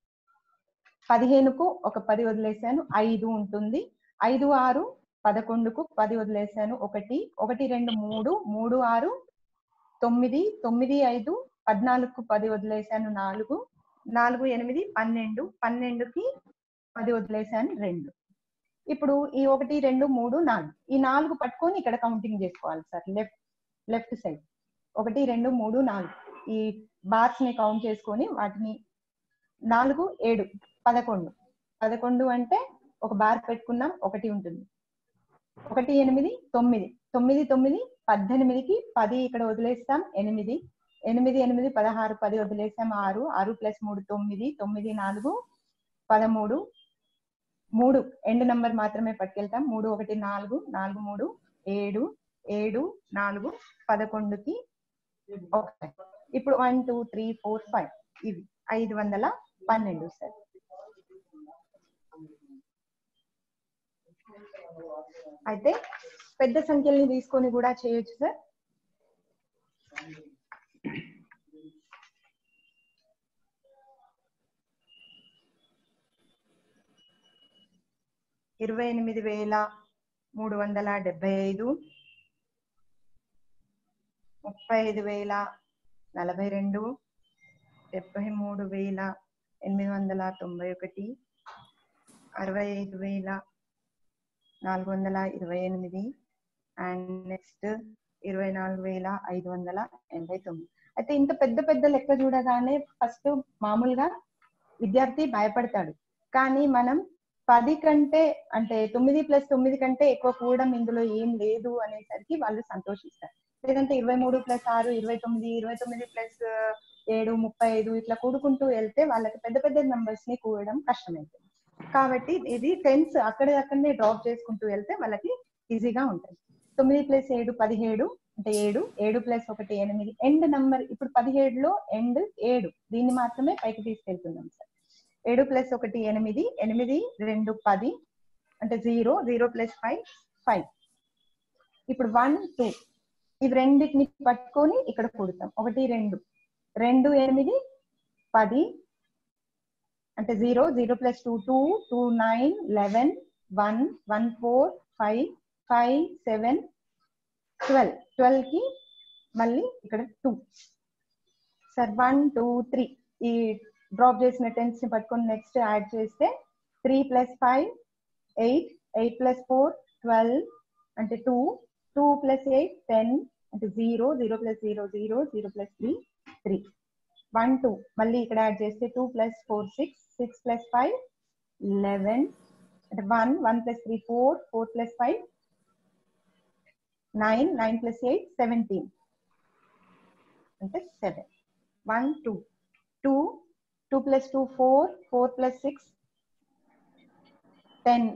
పదిహేనుకు ఒక పది వదిలేసాను ఐదు ఉంటుంది ఐదు ఆరు పదకొండుకు పది వదిలేసాను ఒకటి ఒకటి రెండు మూడు మూడు ఆరు తొమ్మిది తొమ్మిది ఐదు పద్నాలుగుకు పది వదిలేసాను నాలుగు నాలుగు ఎనిమిది పన్నెండు పన్నెండుకి పది వదిలేసాను రెండు ఇప్పుడు ఈ ఒకటి రెండు మూడు నాలుగు ఈ నాలుగు పట్టుకొని ఇక్కడ కౌంటింగ్ చేసుకోవాలి సార్ లెఫ్ట్ లెఫ్ట్ సైడ్ ఒకటి రెండు మూడు నాలుగు ఈ బార్స్ ని కౌంట్ చేసుకొని వాటిని నాలుగు ఏడు పదకొండు పదకొండు అంటే ఒక బార్ పెట్టుకున్నాం ఒకటి ఉంటుంది ఒకటి ఎనిమిది తొమ్మిది తొమ్మిది తొమ్మిది పద్దెనిమిదికి పది ఇక్కడ వదిలేస్తాం ఎనిమిది ఎనిమిది ఎనిమిది పదహారు పది వదిలేసాం ఆరు ఆరు ప్లస్ మూడు తొమ్మిది తొమ్మిది నాలుగు పదమూడు మూడు ఎండ్ నంబర్ మాత్రమే పట్టుకెళ్తాం మూడు ఒకటి నాలుగు నాలుగు మూడు ఏడు ఏడు నాలుగు పదకొండుకి ఒకటి ఇప్పుడు one two three four five ఇవి ఐదు వందల పన్నెండు సార్ అయితే పెద్ద సంఖ్యల్ని తీసుకొని కూడా చేయొచ్చు సార్ ఇరవై ఎనిమిది వేల మూడు వందల డెబ్బై ఐదు ముప్పై ఐదు వేల నలభై రెండు డెబ్బై మూడు వేల ఎనిమిది వందల తొంభై ఒకటి అరవై ఐదు వేల నాలుగు వందల ఇరవై ఎనిమిది అండ్ నెక్స్ట్ ఇరవై నాలుగు వేల ఐదు వందల ఎనభై తొమ్మిది అయితే ఇంత పెద్ద పెద్ద లెక్క చూడగానే ఫస్ట్ మామూలుగా విద్యార్థి భయపడతాడు కానీ మనం పది కంటే అంటే తొమ్మిది ప్లస్ తొమ్మిది కంటే ఎక్కువ కూడడం ఇందులో ఏం లేదు అనేసరికి వాళ్ళు సంతోషిస్తారు లేదంటే ఇరవై మూడు ప్లస్ ఆరు ఇరవై తొమ్మిది ఇరవై తొమ్మిది ప్లస్ ఏడు ముప్పై ఐదు ఇట్లా కూడుకుంటూ వెళ్తే వాళ్ళకి పెద్ద పెద్ద నంబర్స్ ని కూడడం కష్టమవుతుంది కాబట్టి ఇది టెన్స్ అక్కడ అక్కడనే డ్రాప్ చేసుకుంటూ వెళ్తే వాళ్ళకి ఈజీగా ఉంటుంది తొమ్మిది ప్లస్ ఏడు పదిహేడు అంటే ఏడు ఏడు ప్లస్ ఒకటి ఎనిమిది ఎండ్ నంబర్ ఇప్పుడు పదిహేడులో ఎండ్ ఏడు దీన్ని మాత్రమే పైకి తీసుకెళ్తున్నాం సార్ ఏడు ప్లస్ ఒకటి ఎనిమిది ఎనిమిది రెండు పది అంటే zero zero plus five five ఇప్పుడు వన్ టూ ఇవి రెండింటిని పట్టుకొని ఇక్కడ కూడతాం ఒకటి రెండు రెండు ఎనిమిది పది అంటే zero zero plus two two two nine eleven one one four five five seven twelve twelve కి మళ్ళీ ఇక్కడ two sir one two three ఈ డ్రాప్ చేసిన టెన్స్ ని పట్టుకొని నెక్స్ట్ యాడ్ చేస్తే three plus five eight eight plus four twelve అంటే two two plus eight ten అంటే zero zero plus zero zero zero plus three three one two మళ్ళీ ఇక్కడ add చేస్తే two plus four six six plus five eleven అంటే one one plus three four four plus five nine nine plus eight seventeen అంటే seven one two two two plus two four four plus six ten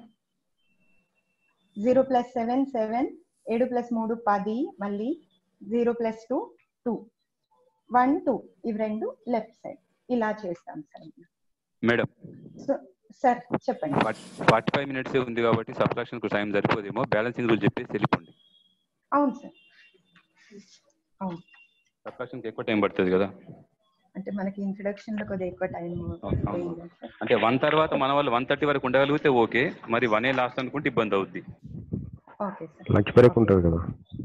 zero plus seven seven ఏడు ప్లస్ మూడు పది మళ్ళీ zero plus two two one two ఇవి రెండు left side ఇలా చేస్తాం సార్ మేడం సార్ చెప్పండి ఫార్టీ ఫైవ్ మినిట్స్ ఉంది కాబట్టి సబ్ట్రాక్షన్ కు టైం సరిపోదేమో బ్యాలెన్సింగ్ రూల్ చెప్పేసి వెళ్ళిపోండి అవును సార్ అవును సబ్ట్రాక్షన్ ఎక్కువ టైం పడుతుంది కదా అంటే మనకి ఇంట్రడక్షన్ లో కొద్దిగా ఎక్కువ టైం పోయింది సార్ అంటే వన్ తర్వాత మన వాళ్ళు వన్ థర్టీ వరకు ఉండగలిగితే ఓకే మరి వన్ ఏ లాస్ట్ అనుకుంటే ఇబ్బంది అవుద్ది ఓకే సార్ లంచ్ బ్రేక్ ఉంటుంది కదా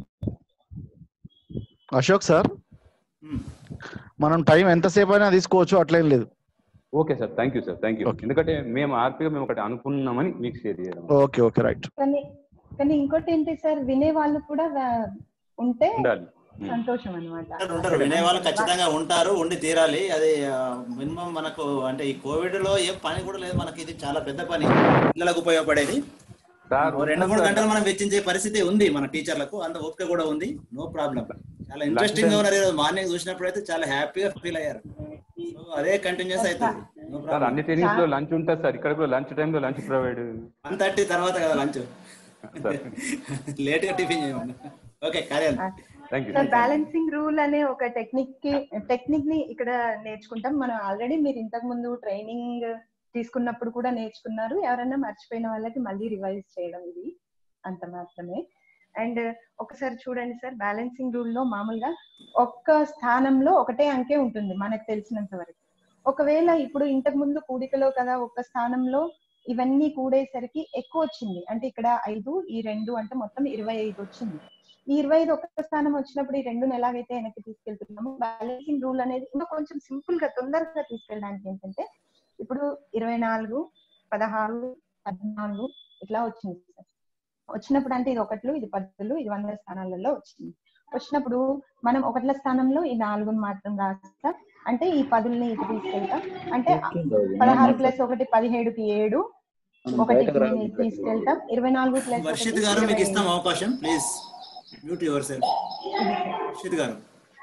అశోక్ సార్ మనం టైం ఎంతసేపు అయినా తీసుకోవచ్చు అట్లేం లేదు okay sir thank you sir thank you ఎందుకంటే మేము ఆర్పీగా మేము ఒకటి అనుకున్నామని మీకు షేర్ చేయడం ఓకే ఓకే రైట్ కానీ కానీ ఇంకోటి ఏంటి సార్ వినే వాళ్ళు కూడా వా- ఉంటే ఉండాలి సంతోషం అనమాట ఉంటారు వినేవాళ్ళు ఖచ్చితంగా ఉంటారు ఉండి తీరాలి అది మినిమం మనకు అంటే ఈ కోవిడ్ లో ఏ పని కూడా లేదు మనకి ఇది చాలా పెద్ద పని పిల్లలకు ఉపయోగపడేది ఓ రెండు మూడు గంటలు మనం వెచ్చించే పరిస్థితి ఉంది మన టీచర్లకు అంత ఓపిక కూడా ఉంది నో ప్రాబ్లం చాలా ఇంట్రెస్టింగ్ గా ఉన్నారు ఈరోజు మార్నింగ్ చూసినప్పుడు అయితే చాలా హ్యాపీగా ఫీల్ అయ్యారు సో అదే కంటిన్యూస్ అవుతుంది నో సార్ ప్రాబ్లం అన్ని ట్రైనింగ్స్ లో లంచ్ ఉంటుంది సార్ ఇక్కడ కూడా లంచ్ టైంలో లంచ్ ప్రొవైడ్ వన్ థర్టీ తర్వాత కదా లంచ్ లేట్ గా టిఫిన్ చేయమని ఓకే కార్యాలు thank you sir balancing rule అనే ఒక టెక్నిక్ కి టెక్నిక్ ని ఇక్కడ నేర్చుకుంటాం మనం ఆల్రెడీ మీరు ఇంతకు ముందు ట్రైనింగ్ తీసుకున్నప్పుడు కూడా నేర్చుకున్నారు ఎవరైనా మర్చిపోయిన వాళ్ళకి మళ్ళీ రివైజ్ చేయడం ఇది అంత మాత్రమే అండ్ ఒకసారి చూడండి సార్ బ్యాలెన్సింగ్ రూల్ లో మామూలుగా ఒక్క స్థానంలో ఒకటే అంకె ఉంటుంది మనకు తెలిసినంత వరకు ఒకవేళ ఇప్పుడు ఇంతకు ముందు కూడికలో కదా ఒక్క స్థానంలో ఇవన్నీ కూడేసరికి ఎక్కువ వచ్చింది అంటే ఇక్కడ ఐదు ఈ రెండు అంటే మొత్తం ఇరవై ఐదు వచ్చింది ఈ ఇరవై ఐదు ఒక్క స్థానం వచ్చినప్పుడు ఈ రెండుని ఎలాగైతే వెనక్కి తీసుకెళ్తున్నామో బ్యాలెన్సింగ్ రూల్ అనేది ఇంకా కొంచెం సింపుల్ గా తొందరగా తీసుకెళ్ళడానికి ఏంటంటే ఇప్పుడు ఇరవై నాలుగు పదహారు పద్నాలుగు ఇట్లా వచ్చింది సార్ వచ్చినప్పుడు అంటే ఇది ఒకట్లు ఇది పదులు ఇది వందల స్థానాలలో వచ్చింది వచ్చినప్పుడు మనం ఒకట్ల స్థానంలో ఈ నాలుగుని మాత్రం రాస్తాం అంటే ఈ పదుల్ని ఇటు తీసుకెళ్తాం అంటే పదహారు ప్లస్ ఒకటి పదిహేడుకి ఏడు ఒకటికి ఇటు తీసుకెళ్తాం ఇరవై నాలుగు ప్లస్ వర్షిత్ గారు మీకు ఇస్తాం అవకాశం please mute yourself Varshith గారు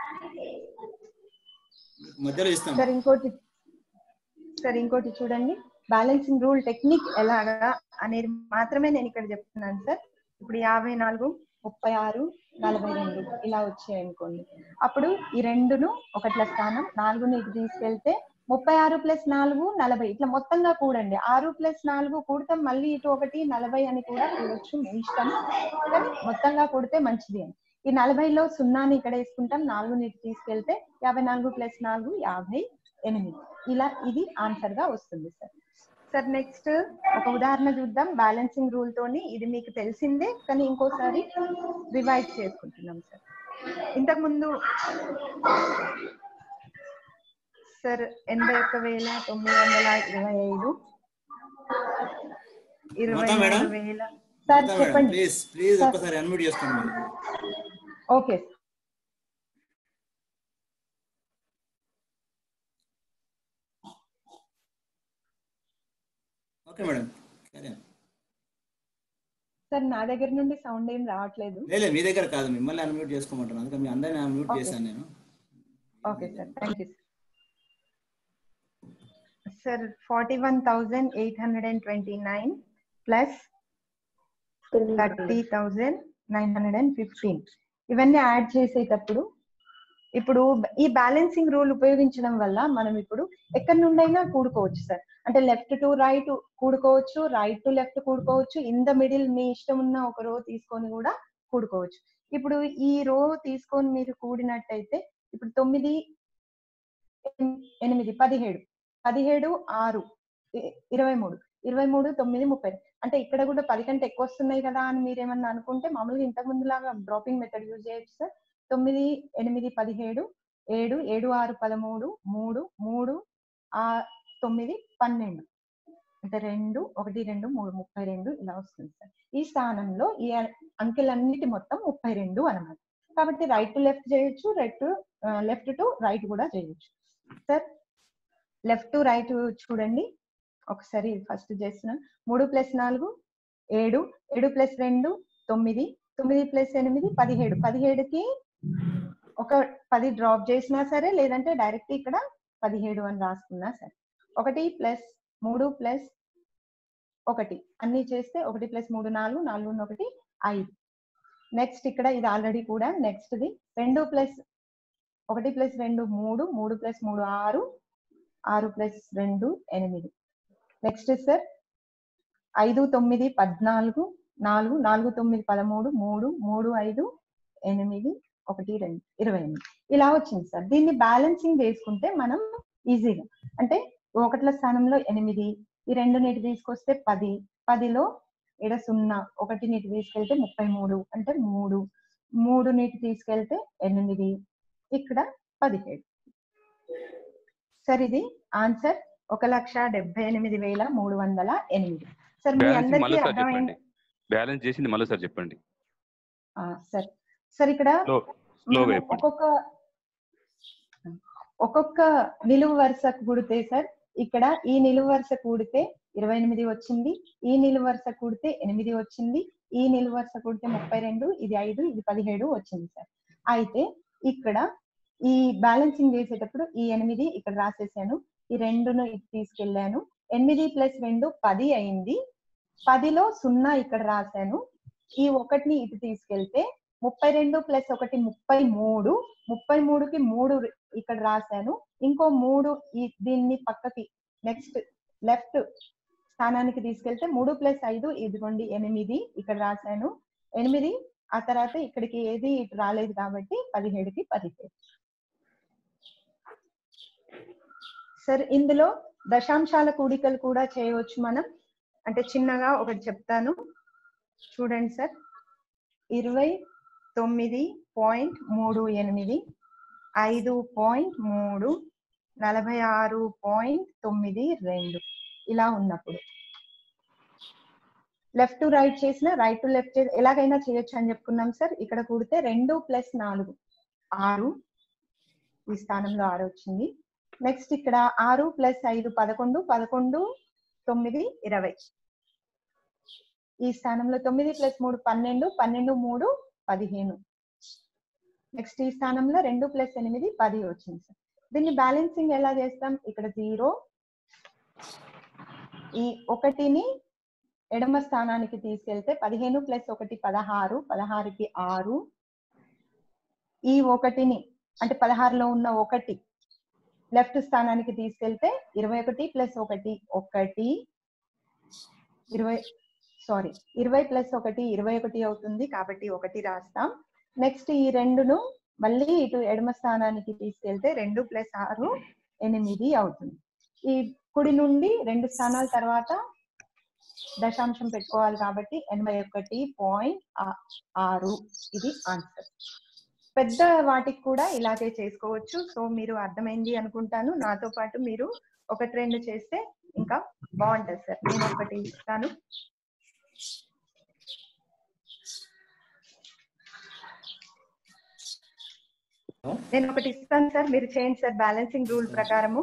మధ్యలో ఇస్తాం సార్ ఇంకోటి సార్ ఇంకోటి చూడండి బ్యాలెన్సింగ్ రూల్ టెక్నిక్ ఎలాగా అనేది మాత్రమే నేను ఇక్కడ చెప్తున్నాను సార్ ఇప్పుడు యాభై నాలుగు ముప్పై ఆరు నలభై రెండు ఇలా వచ్చాయి అనుకోండి అప్పుడు ఈ రెండును ఒకట్ల స్థానం నాలుగుని ఇటు తీసుకెళ్తే ముప్పై ఆరు ప్లస్ నాలుగు నలభై ఇట్లా మొత్తంగా కూడండి ఆరు ప్లస్ నాలుగు కూడతాం మళ్ళీ ఇటు ఒకటి నలభై అని కూడా కూడొచ్చు మీ ఇష్టం కానీ మొత్తంగా కూడితే మంచిది అని ఈ నలభైలో సున్నాని ఇక్కడ వేసుకుంటాం నాలుగుని ఇటు తీసుకెళ్తే యాభై నాలుగు ప్లస్ నాలుగు యాభై ఎనిమిది ఇలా ఇది ఆన్సర్ గా వస్తుంది సార్ సార్ నెక్స్ట్ ఒక ఉదాహరణ చూద్దాం బ్యాలెన్సింగ్ రూల్ తోని ఇది మీకు తెలిసిందే కానీ ఇంకోసారి రివైజ్ చేసుకుంటున్నాం సార్ ఇంతకు ముందు సార్ ఎనభై ఒక్క వేల తొమ్మిది వందల ఇరవై ఐదు ఇరవై మమతా మేడం? మూడు వేల సార్ చెప్పండి ప్లీజ్ ప్లీజ్ సార్. ఒక్కసారి అన్మ్యూట్ చేసుకోండి మీరు. Okay okay madam carry on. Sir నా దగ్గర నుండి సౌండ్ ఏం రావట్లేదు లేదు లేదు, మీ దగ్గర కాదు మిమ్మల్ని అన్మ్యూట్ చేసుకోమంటాను అందుకని మీ అందరిని అన్మ్యూట్ Okay. చేశాను నేను okay sir thank you sir forty one thousand eight hundred and twenty nine plus thirty thousand nine hundred and fifteen ఇవన్నీ యాడ్ చేసేటప్పుడు ఇప్పుడు ఈ బ్యాలెన్సింగ్ రూల్ ఉపయోగించడం వల్ల మనం ఇప్పుడు ఎక్కడి నుండైనా కూడుకోవచ్చు సార్ అంటే లెఫ్ట్ టు రైట్ కూడుకోవచ్చు రైట్ టు లెఫ్ట్ కూడుకోవచ్చు ఇన్ ద మిడిల్ మీ ఇష్టం ఉన్న ఒక రో తీసుకొని కూడా కూడుకోవచ్చు ఇప్పుడు ఈ రో తీసుకొని మీరు కూడినట్టయితే ఇప్పుడు తొమ్మిది ఎన్- ఎనిమిది పదిహేడు పదిహేడు ఆరు ఇ- ఇరవై మూడు ఇరవై మూడు తొమ్మిది ముప్పై అంటే ఇక్కడ కూడా పది కంటే ఎక్కువ వస్తున్నాయి కదా అని మీరు ఏమన్నా అనుకుంటే మామూలుగా ఇంతకు ముందు లాగా డ్రాపింగ్ మెథడ్ యూజ్ చేయొచ్చు సార్ తొమ్మిది ఎనిమిది పదిహేడు ఏడు ఏడు ఆరు పదమూడు మూడు మూడు ఆ తొమ్మిది పన్నెండు అంటే రెండు ఒకటి రెండు మూడు ముప్పై రెండు ఇలా వస్తుంది సార్ ఈ స్థానంలో ఈ అంకెలన్నిటి మొత్తం ముప్పై రెండు అన్నమాట కాబట్టి రైట్ టు లెఫ్ట్ చేయొచ్చు right to left to right కూడా చేయొచ్చు సార్ లెఫ్ట్ టు రైట్ చూడండి ఒకసారి ఫస్ట్ చేసిన మూడు ప్లస్ నాలుగు ఏడు ఏడు ప్లస్ రెండు తొమ్మిది తొమ్మిది ప్లస్ ఎనిమిది పదిహేడు పదిహేడుకి ఒక పది డ్రాప్ చేసినా సరే లేదంటే డైరెక్ట్ ఇక్కడ పదిహేడు అని రాసుకున్నా సరే ఒకటి ప్లస్ మూడు ప్లస్ ఒకటి అన్ని చేస్తే ఒకటి ప్లస్ మూడు నాలుగు నాలుగు ఒకటి ఐదు నెక్స్ట్ ఇక్కడ ఇది ఆల్రెడీ కూడా నెక్స్ట్ ది రెండు ప్లస్ ఒకటి ప్లస్ రెండు మూడు మూడు ప్లస్ మూడు ఆరు ఆరు ప్లస్ రెండు ఎనిమిది నెక్స్ట్ సార్ ఐదు తొమ్మిది పద్నాలుగు నాలుగు నాలుగు తొమ్మిది పదమూడు మూడు మూడు ఐదు ఎనిమిది ఒకటి రెండు ఇరవై ఎనిమిది ఇలా వచ్చింది సార్ దీన్ని బ్యాలెన్సింగ్ చేసుకుంటే మనం ఈజీగా అంటే ఒకట్ల స్థానంలో ఎనిమిది ఈ రెండు నీటి తీసుకొస్తే పది పదిలో ఇడ సున్నా ఒకటి నీటి తీసుకెళ్తే ముప్పై మూడు అంటే మూడు మూడు నీటి తీసుకెళ్తే ఎనిమిది ఇక్కడ పదిహేడు సార్ ఇది ఆన్సర్ ఒక లక్ష డెబ్బై ఎనిమిది వేల మూడు వందల ఎనిమిది సార్ మీ బ్యాలెన్స్ అందరికీ మళ్ళీ సార్ అర్థమైంది చెప్పండి బ్యాలెన్స్ చేసింది మళ్ళీ సార్ చెప్పండి ఆ, సార్ సార్ ఇక్కడ స్లో స్లోగా మనం చెప్పండి ఒక్కొక్క ఒక్కొక్క నిలువు వరుస కూడితే సార్ ఇక్కడ ఈ నిలువు వరుస కూడితే ఇరవై ఎనిమిది వచ్చింది ఈ నిలువు వరుస కూడితే ఎనిమిది వచ్చింది ఈ నిలువు వరుస కూడితే ముప్పై రెండు ఇది ఐదు ఇది పదిహేడు వచ్చింది సార్ అయితే ఇక్కడ ఈ బ్యాలెన్సింగ్ చేసేటప్పుడు ఈ ఎనిమిది ఇక్కడ రాసేసాను ఈ రెండును ఇటు తీసుకెళ్ళాను ఎనిమిది ప్లస్ రెండు పది అయింది పదిలో సున్నా ఇక్కడ రాశాను ఈ ఒకటిని ఇటు తీసుకెళ్తే ముప్పై రెండు ప్లస్ ఒకటి ముప్పై మూడు ముప్పై మూడుకి మూడు ఇక్కడ రాశాను ఇంకో మూడు ఈ దీన్ని పక్కకి నెక్స్ట్ లెఫ్ట్ స్థానానికి తీసుకెళ్తే మూడు ప్లస్ ఐదు ఇదిగోండి ఎనిమిది ఇక్కడ రాశాను ఎనిమిది ఆ తర్వాత ఇక్కడికి ఏది ఇటు రాలేదు కాబట్టి పదిహేడుకి పదిహేడు సార్ ఇందులో దశాంశాల కూడికలు కూడా చేయవచ్చు మనం అంటే చిన్నగా ఒకటి చెప్తాను చూడండి సార్ ఇరవై తొమ్మిది పాయింట్ మూడు ఎనిమిది ఐదు పాయింట్ మూడు నలభై ఆరు పాయింట్ తొమ్మిది రెండు ఇలా ఉన్నప్పుడు లెఫ్ట్ టు రైట్ చేసిన రైట్ టు లెఫ్ట్ చేసి ఎలాగైనా చేయొచ్చు అని చెప్పుకున్నాం సార్ ఇక్కడ కూడితే రెండు ప్లస్ నాలుగు ఆరు ఈ స్థానంలో ఆరు వచ్చింది నెక్స్ట్ ఇక్కడ ఆరు ప్లస్ ఐదు పదకొండు పదకొండు తొమ్మిది ఇరవై ఈ స్థానంలో తొమ్మిది ప్లస్ మూడు పన్నెండు పన్నెండు మూడు పదిహేను నెక్స్ట్ ఈ స్థానంలో రెండు ప్లస్ ఎనిమిది పది వచ్చింది సార్ దీన్ని బ్యాలెన్సింగ్ ఎలా చేస్తాం ఇక్కడ జీరో ఈ ఒకటిని ఎడమ స్థానానికి తీసుకెళ్తే పదిహేను ప్లస్ ఒకటి పదహారు పదహారుకి ఆరు ఈ ఒకటిని అంటే పదహారులో ఉన్న ఒకటి లెఫ్ట్ స్థానానికి తీసుకెళ్తే ఇరవై ఒకటి ప్లస్ ఒకటి ఒకటి ఇరవై సారీ ఇరవై ప్లస్ ఒకటి ఇరవై ఒకటి అవుతుంది కాబట్టి ఒకటి రాస్తాం నెక్స్ట్ ఈ రెండును మళ్ళీ ఇటు ఎడమ స్థానానికి తీసుకెళ్తే రెండు ప్లస్ ఆరు ఎనిమిది అవుతుంది ఈ కుడి నుండి రెండు స్థానాల తర్వాత దశాంశం పెట్టుకోవాలి కాబట్టి ఎనభై ఒకటి పాయింట్ ఆరు ఇది ఆన్సర్ పెద్ద వాటికి కూడా ఇలాగే చేసుకోవచ్చు సో మీరు అర్థమైంది అనుకుంటాను నాతో పాటు మీరు ఒకటి రెండు చేస్తే ఇంకా బాగుంటది సార్ నేను ఒకటి ఇస్తాను నేను ఒకటి ఇస్తాను సార్ మీరు చేయండి సార్ బ్యాలెన్సింగ్ రూల్ ప్రకారము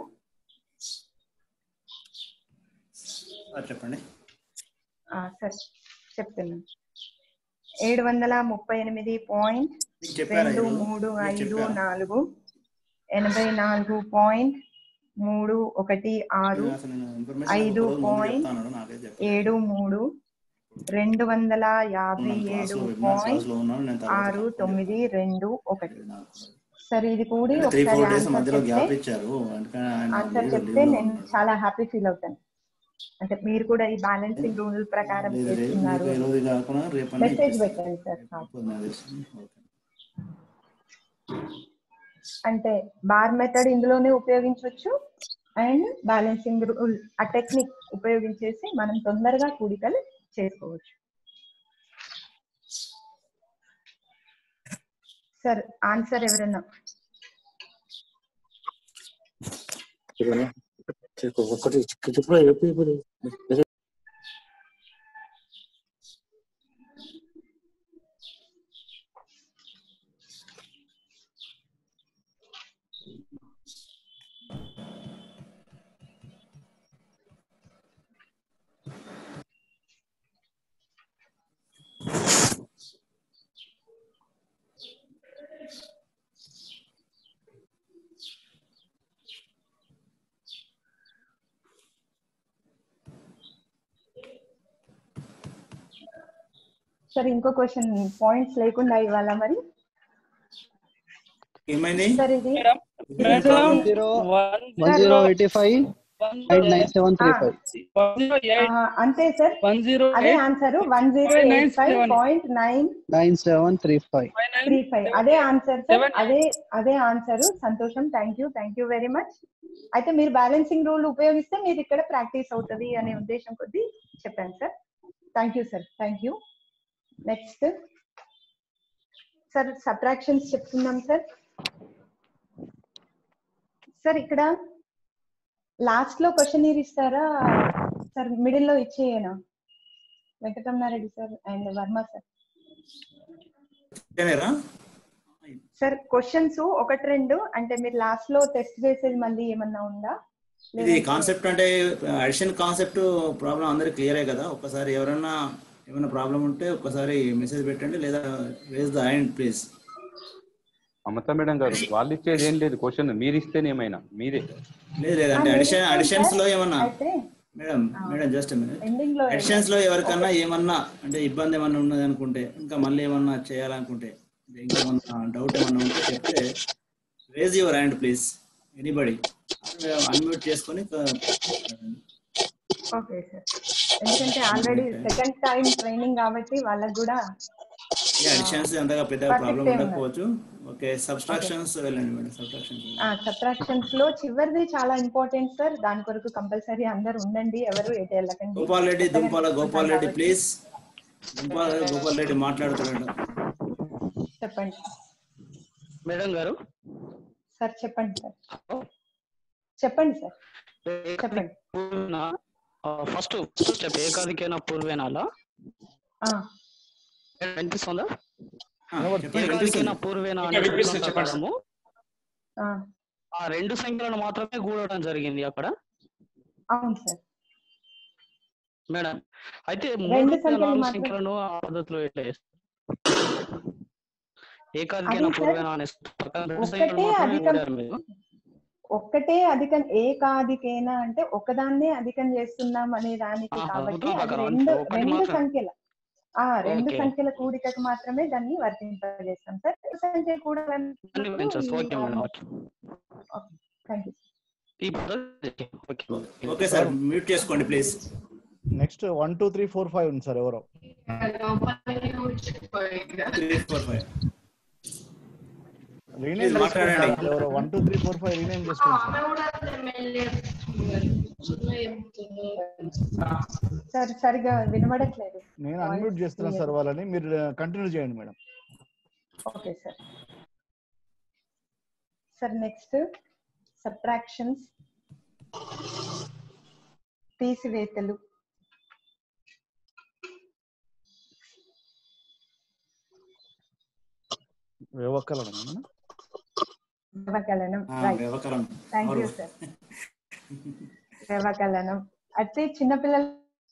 ఆ, చెప్పండి ఆ, సార్ చెప్తున్నాను ఏడు వందల ముప్పై ఎనిమిది పాయింట్ మీకు చెప్పారా రెండు ఈరోజు? మూడు మీకు ఐదు చెప్పారా? నాలుగు ఎనభై నాలుగు పాయింట్ మూడు ఒకటి ఆరు నేను అసలు నేను information ఐదు ఒక రోజు ముందు పాయింట్ చెప్తాను, నాకే చెప్పారు. ఏడు మూడు రెండు వందల యాభై ఉన్నాను, ఏడు క్లాస్లో, వెబినార్ పాయింట్ క్లాస్లో ఉన్నాను, నేను తర్వాత ఆరు తొమ్మిది రెండు ఒకటి సర్ ఇది కూడి త్రీ ఒకసారి ఫోర్ డేస్ ఆన్సర్ మధ్యలో గ్యాప్ చెప్తే ఇచ్చారు అందుకని ఆయన ఆన్సర్ leave- చెప్తే leave లో నేను ఉన్నాడు. చాలా హ్యాపీ ఫీల్ అవుతాను అంటే మీరు కూడా ఈ బ్యాలెన్సింగ్ రూల్ ప్రకారం లేదు, రేపు చేస్తున్నారు మీకు ఈ రోజు కాకుండా రేపన్నా మెసేజ్ ఇప్పిస్తాను. పెట్టండి సార్ ఇప్పుడు నాకు తెలిసింది. ఓకే. అంటే బార్ మెథడ్ ఇందులోనే ఉపయోగించవచ్చు అండ్ బ్యాలెన్సింగ్ రూల్ ఆ టెక్నిక్ ఉపయోగించేసి మనం తొందరగా కూడికలు చేసుకోవచ్చు సార్ ఆన్సర్ ఎవరన్నా ఒకటి చెప్పు చెప్పు ఇప్పుడు సార్ ఇంకో క్వశ్చన్ పాయింట్స్ లేకుండా ఇవ్వాలా మరి ఏమైంది సార్ ఇది Madam, zero one one zero eighty five five nine seven three Ah. five. one zero eight ఆ, అంతే సార్ one zero అదే eight answer one zero Five nine eight five seven. Point nine Nine seven three five. five nine three five అదే answer sir Seven. అదే అదే ఆన్సర్ సంతోషం thank you thank you very much అయితే మీరు balancing rule ఉపయోగిస్తే మీరు ఇక్కడ ప్రాక్టీస్ అవుతుంది అనే ఉద్దేశం కొద్దీ చెప్పాను sir thank you sir thank you next sir subtractions చెప్తున్నాం సార్ సార్ ఇక్కడ లాస్ట్ లో క్వశ్చన్ ఇస్తారా సార్ మిడిల్ లో ఇచ్చేయనా Venkataramana Reddy sir and Varma sir ఓకేనేరా? సార్ క్వశ్చన్స్ ఒకటి రెండు అంటే మీరు లాస్ట్ లో టెస్ట్ చేసేది మళ్ళీ ఏమన్నా ఉందా ఇది లేదంటే- కాన్సెప్ట్ అంటే అడిషన్ కాన్సెప్ట్ ప్రాబ్లం అందరికి క్లియరే కదా ఒకసారి ఎవరన్నా ఏమైనా ప్రాబ్లం ఉంటే ఒక్కసారి మెసేజ్ పెట్టండి లేదా raise the hand please Mamata madam గారు వాళ్ళు ఇచ్చేది ఏం లేదు క్వశ్చన్ మీరు ఇస్తేనే ఏమైనా మీరే లేదు లేదు ఆ, అంటే నేను అడిషన్ ఇస్తాను అడిషన్స్ సార్. లో ఏమన్నా అయితే madam madam just minute ending లో అడిషన్స్ లో ఎవరికన్నా ఏమన్నా అంటే ఇబ్బంది ఏమన్నా ఉన్నది అనుకుంటే ఇంకా మళ్ళీ ఏమన్నా చేయాలనుకుంటే ఇంకా ఏమన్నా డౌట్ ఏమన్నా ఉంటే చెప్తే raise your hand please anybody unmute చేసుకొని ఓకే సార్ ఎందుకంటే ఆల్రెడీ సెకండ్ టైం ట్రైనింగ్ కాబట్టి వాళ్ళకి కూడా అడిషన్స్ అంతగా పెద్ద Perfect ప్రాబ్లం ఏ ఉన్నది. ఉండకపోవచ్చు ఓకే సబ్స్ట్రాక్షన్స్ వెళ్ళండి మేడం సబ్స్ట్రాక్షన్స్ సబ్ట్రాక్షన్స్ లో చివరిది చాలా ఇంపార్టెంట్ సార్ దాని కొరకు కంపల్సరీ అందరు ఉండండి ఎవరు ఎటు వెళ్ళకండి గోపాల్ రెడ్డి కొత్తగా దుంపాల గోపాల్ రెడ్డి కాబట్టి ప్లీజ్ దుంపాల గోపాల్ రెడ్డి మాట్లాడుతున్నాడు చెప్పండి మేడం గారు సార్ చెప్పండి సార్ చెప్పండి సార్ చెప్పండి ఫస్ట్ స్టెప్ ఏకాదికైనా పూర్వేనాలా ఆ, వినిపిస్తుందా చెప్పండి ఏకాదికైనా వినిపిస్తుంది పూర్వేనా ఇంకా అనే వినిపిస్తుంది, సూత్రం చెప్పండి. ప్రకారము ఆ, ఆ రెండు సంఖ్యలను మాత్రమే కూడటం జరిగింది అక్కడ అవును సార్ మేడం అయితే రెండు మూడు లేదా సంఖ్యలు నాలుగు మాత్రం- సంఖ్యలను ఆ పద్ధతిలో ఎట్లా చేస్తారు ఏకాదికైనా అది సార్ పూర్వేనా అనే సూత్రం ప్రకారం రెండు సంఖ్యలు ఒక్కటే మాత్రమే అధికం కూడారు మీరు ఒక్కటే అధికం ఏకాధికేనా అంటే ఒకదాన్నే అధికం చేస్తున్నాం అనే దానికి ఆహా, కాబట్టి సూత్రం అది ప్రకారం రెండు అంటే ఒకటి రెండు మాత్రం సంఖ్యల ఆ రెండు ఓకే సంఖ్యల కూడికకు మాత్రమే దాన్ని వర్తింపజేస్తాం సార్ రెండు సంఖ్య కూడా అన్ని పెంచచ్చు okay madam okay thank you ఈ పద్ధతి ఓకే ఓకే సార్ మ్యూట్ చేసుకోండి please next one two three four five ఉంది సార్ ఎవరో three four five rename Please మాట్లాడండి. చేసుకోండి ఎవరో one two three four five rename చేసుకోండి సార్. సార్ సరిగా వినబడట్లేదు నేను అన్మ్యూట్ చేస్తున్నా సార్ వాళ్ళని మీరు కంటిన్యూ చేయండి madam okay sir sir next subtractions తీసివేతలు వ్యవకలనం వ్యవకలనం ఆ, రైట్ వ్యవకలనం. థ్యాంక్ యూ అవును. సార్ వ్యవకలనం అయితే చిన్నపిల్లలు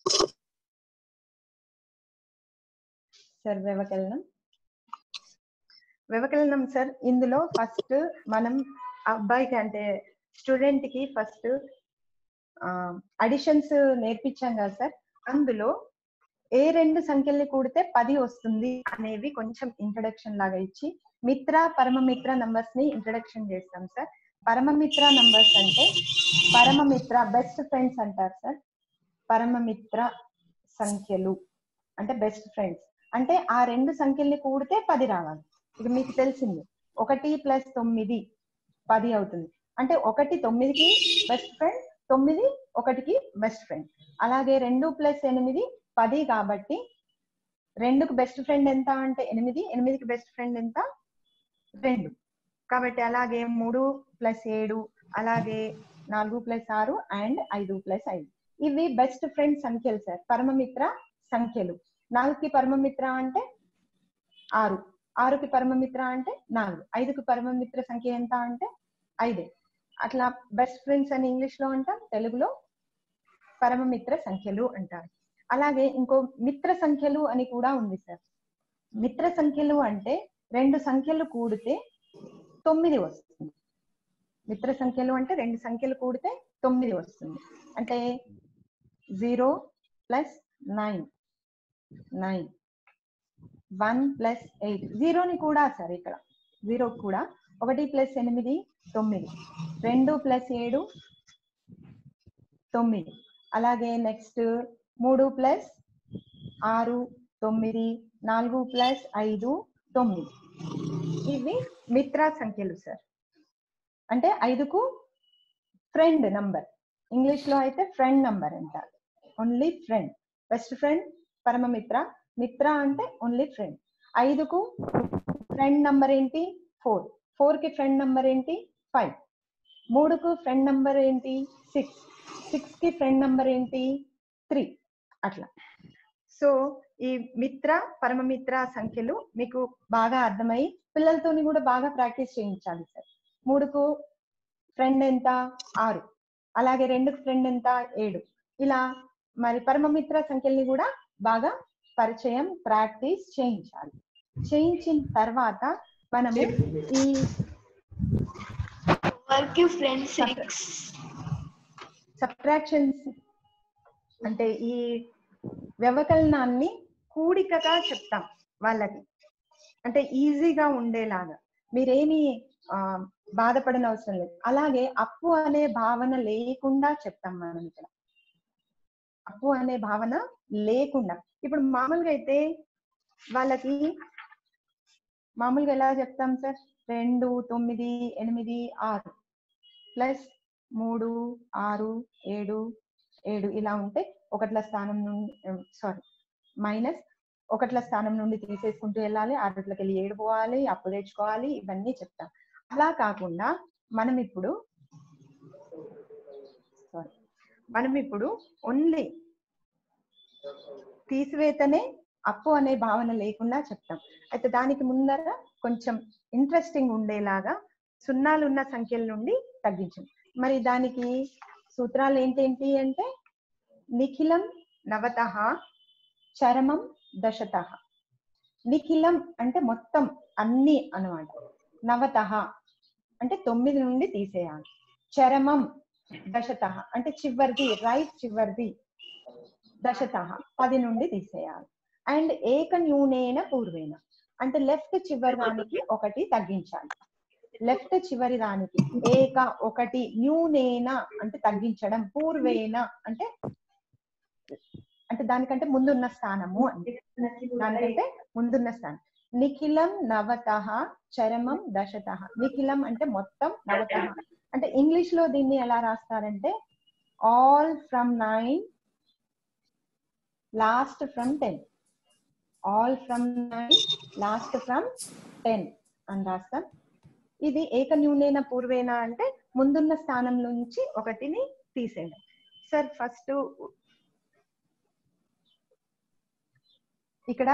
సార్ వ్యవకలనం వ్యవకలనం సార్ ఇందులో ఫస్ట్ మనం అబ్బాయికి అంటే స్టూడెంట్ కి ఫస్ట్ అడిషన్స్ నేర్పించాం కదా సార్ అందులో ఏ రెండు సంఖ్యల్ని కూడితే పది వస్తుంది అనేవి కొంచెం ఇంట్రడక్షన్ లాగా ఇచ్చి మిత్ర పరమమిత్ర నంబర్స్ ని ఇంట్రడక్షన్ చేస్తాం సార్ పరమమిత్ర నంబర్స్ అంటే పరమమిత్ర బెస్ట్ ఫ్రెండ్స్ అంటారు సార్ పరమమిత్ర సంఖ్యలు అంటే బెస్ట్ ఫ్రెండ్స్ అంటే ఆ రెండు సంఖ్యల్ని కూడితే పది రావాలి ఇది మీకు తెలిసింది ఒకటి ప్లస్ తొమ్మిది పది అవుతుంది అంటే ఒకటి తొమ్మిదికి బెస్ట్ ఫ్రెండ్ తొమ్మిది ఒకటికి బెస్ట్ ఫ్రెండ్ అలాగే రెండు ప్లస్ ఎనిమిది పది కాబట్టి రెండుకు బెస్ట్ ఫ్రెండ్ ఎంత అంటే ఎనిమిది ఎనిమిదికి బెస్ట్ ఫ్రెండ్ ఎంత రెండు కాబట్టి అలాగే మూడు ప్లస్ ఏడు అలాగే నాలుగు ప్లస్ ఆరు అండ్ ఐదు ప్లస్ ఐదు ఇవి బెస్ట్ ఫ్రెండ్ సంఖ్యలు సార్ పరమమిత్ర సంఖ్యలు నాలుగుకి పరమమిత్ర అంటే ఆరు ఆరుకి పరమమిత్ర అంటే నాలుగు ఐదుకి పరమమిత్ర సంఖ్య ఎంత అంటే ఐదే అట్లా బెస్ట్ ఫ్రెండ్స్ అని ఇంగ్లీష్ లో అంటాం తెలుగులో పరమమిత్ర సంఖ్యలు అంటారు అలాగే ఇంకో మిత్ర సంఖ్యలు అని కూడా ఉంది సార్ మిత్ర సంఖ్యలు అంటే రెండు సంఖ్యలు కూడితే తొమ్మిది వస్తుంది మిత్ర సంఖ్యలు అంటే రెండు సంఖ్యలు కూడితే తొమ్మిది వస్తుంది అంటే zero plus nine nine one plus eight జీరోని కూడా సార్ ఇక్కడ జీరో కూడా ఒకటి ప్లస్ ఎనిమిది తొమ్మిది రెండు ప్లస్ ఏడు తొమ్మిది అలాగే నెక్స్ట్ మూడు ప్లస్ ఆరు తొమ్మిది నాలుగు ప్లస్ ఐదు తొమ్మిది ఇవి మిత్రా సంఖ్యలు సార్ అంటే ఐదుకు ఫ్రెండ్ నంబర్ ఇంగ్లీష్ లో అయితే ఫ్రెండ్ నంబర్ అంటారు ఓన్లీ ఫ్రెండ్ బెస్ట్ ఫ్రెండ్ పరమమిత్ర మిత్ర అంటే ఓన్లీ ఫ్రెండ్ ఐదుకు ఫ్రెండ్ నంబర్ ఏంటి ఫోర్ ఫోర్ కి ఫ్రెండ్ నంబర్ ఏంటి ఫైవ్ మూడుకు ఫ్రెండ్ నంబర్ ఏంటి సిక్స్ సిక్స్ కి ఫ్రెండ్ నంబర్ ఏంటి త్రీ అట్లా సో ఈ మిత్ర పరమమిత్ర సంఖ్యలు మీకు బాగా అర్థమై పిల్లలతోని కూడా బాగా ప్రాక్టీస్ చేయించాలి సార్ మూడుకు ఫ్రెండ్ ఎంత ఆరు అలాగే రెండుకు ఫ్రెండ్ ఎంత ఏడు ఇలా మరి పరమమిత్ర సంఖ్యల్ని కూడా బాగా పరిచయం ప్రాక్టీస్ చేయించాలి చేయించిన తర్వాత మనము ఈ వర్క్ ఫ్రెండ్ సిక్స్ సబ్ట్రాక్షన్స్ అంటే ఈ వ్యవకలనాన్ని కూడికగా చెప్తాం వాళ్ళకి అంటే ఈజీగా ఉండేలాగా మీరేమి ఆ, బాధపడని అవసరం లేదు అలాగే అప్పు అనే భావన లేకుండా చెప్తాం మనం ఇక్కడ అప్పు అనే భావన లేకుండా ఇప్పుడు మామూలుగా అయితే వాళ్ళకి మామూలుగా ఎలా చెప్తాం సార్ రెండు తొమ్మిది ఎనిమిది ఆరు ప్లస్ మూడు ఆరు ఏడు ఏడు ఇలా ఉంటే ఒకట్ల స్థానం నుండి సారీ మైనస్ ఒకట్ల స్థానం నుండి తీసేసుకుంటూ వెళ్ళాలి ఆరుట్లకి వెళ్ళి ఏడు పోవాలి అప్పు తెచ్చుకోవాలి ఇవన్నీ చెప్తాం అలా కాకుండా మనం ఇప్పుడు సారీ మనం ఇప్పుడు ఓన్లీ తీసివేతనే అప్పు అనే భావన లేకుండా చెప్తాం అయితే దానికి ముందర కొంచెం ఇంట్రెస్టింగ్ ఉండేలాగా సున్నాలు ఉన్న సంఖ్యల నుండి తగ్గించండి మరి దానికి సూత్రాలు ఏంటేంటి అంటే నిఖిలం నవత చరమం దశత నిఖిలం అంటే మొత్తం అన్ని అన్నమాట నవత అంటే తొమ్మిది నుండి తీసేయాలి చరమం దశత అంటే చివరిది రైట్ చివరిది దశత పది నుండి తీసేయాలి అండ్ ఏక న్యూనేన పూర్వేన అంటే లెఫ్ట్ చివరి దానికి ఒకటి తగ్గించాలి లెఫ్ట్ చివరి దానికి ఏక ఒకటి న్యూనేన అంటే తగ్గించడం పూర్వేన అంటే అంటే దానికంటే ముందున్న స్థానము అంటే దానికంటే ముందున్న స్థానం నిఖిలం నవత చరమం దశత నిఖిలం అంటే మొత్తం నవత అంటే ఇంగ్లీష్ లో దీన్ని ఎలా రాస్తారంటే all from nine last from ten all from nine last from ten అని రాస్తాం ఇది ఏకన్యూనేన పూర్వేన అంటే ముందున్న స్థానం నుంచి ఒకటిని తీసేయడం సార్ ఫస్ట్ ఇక్కడ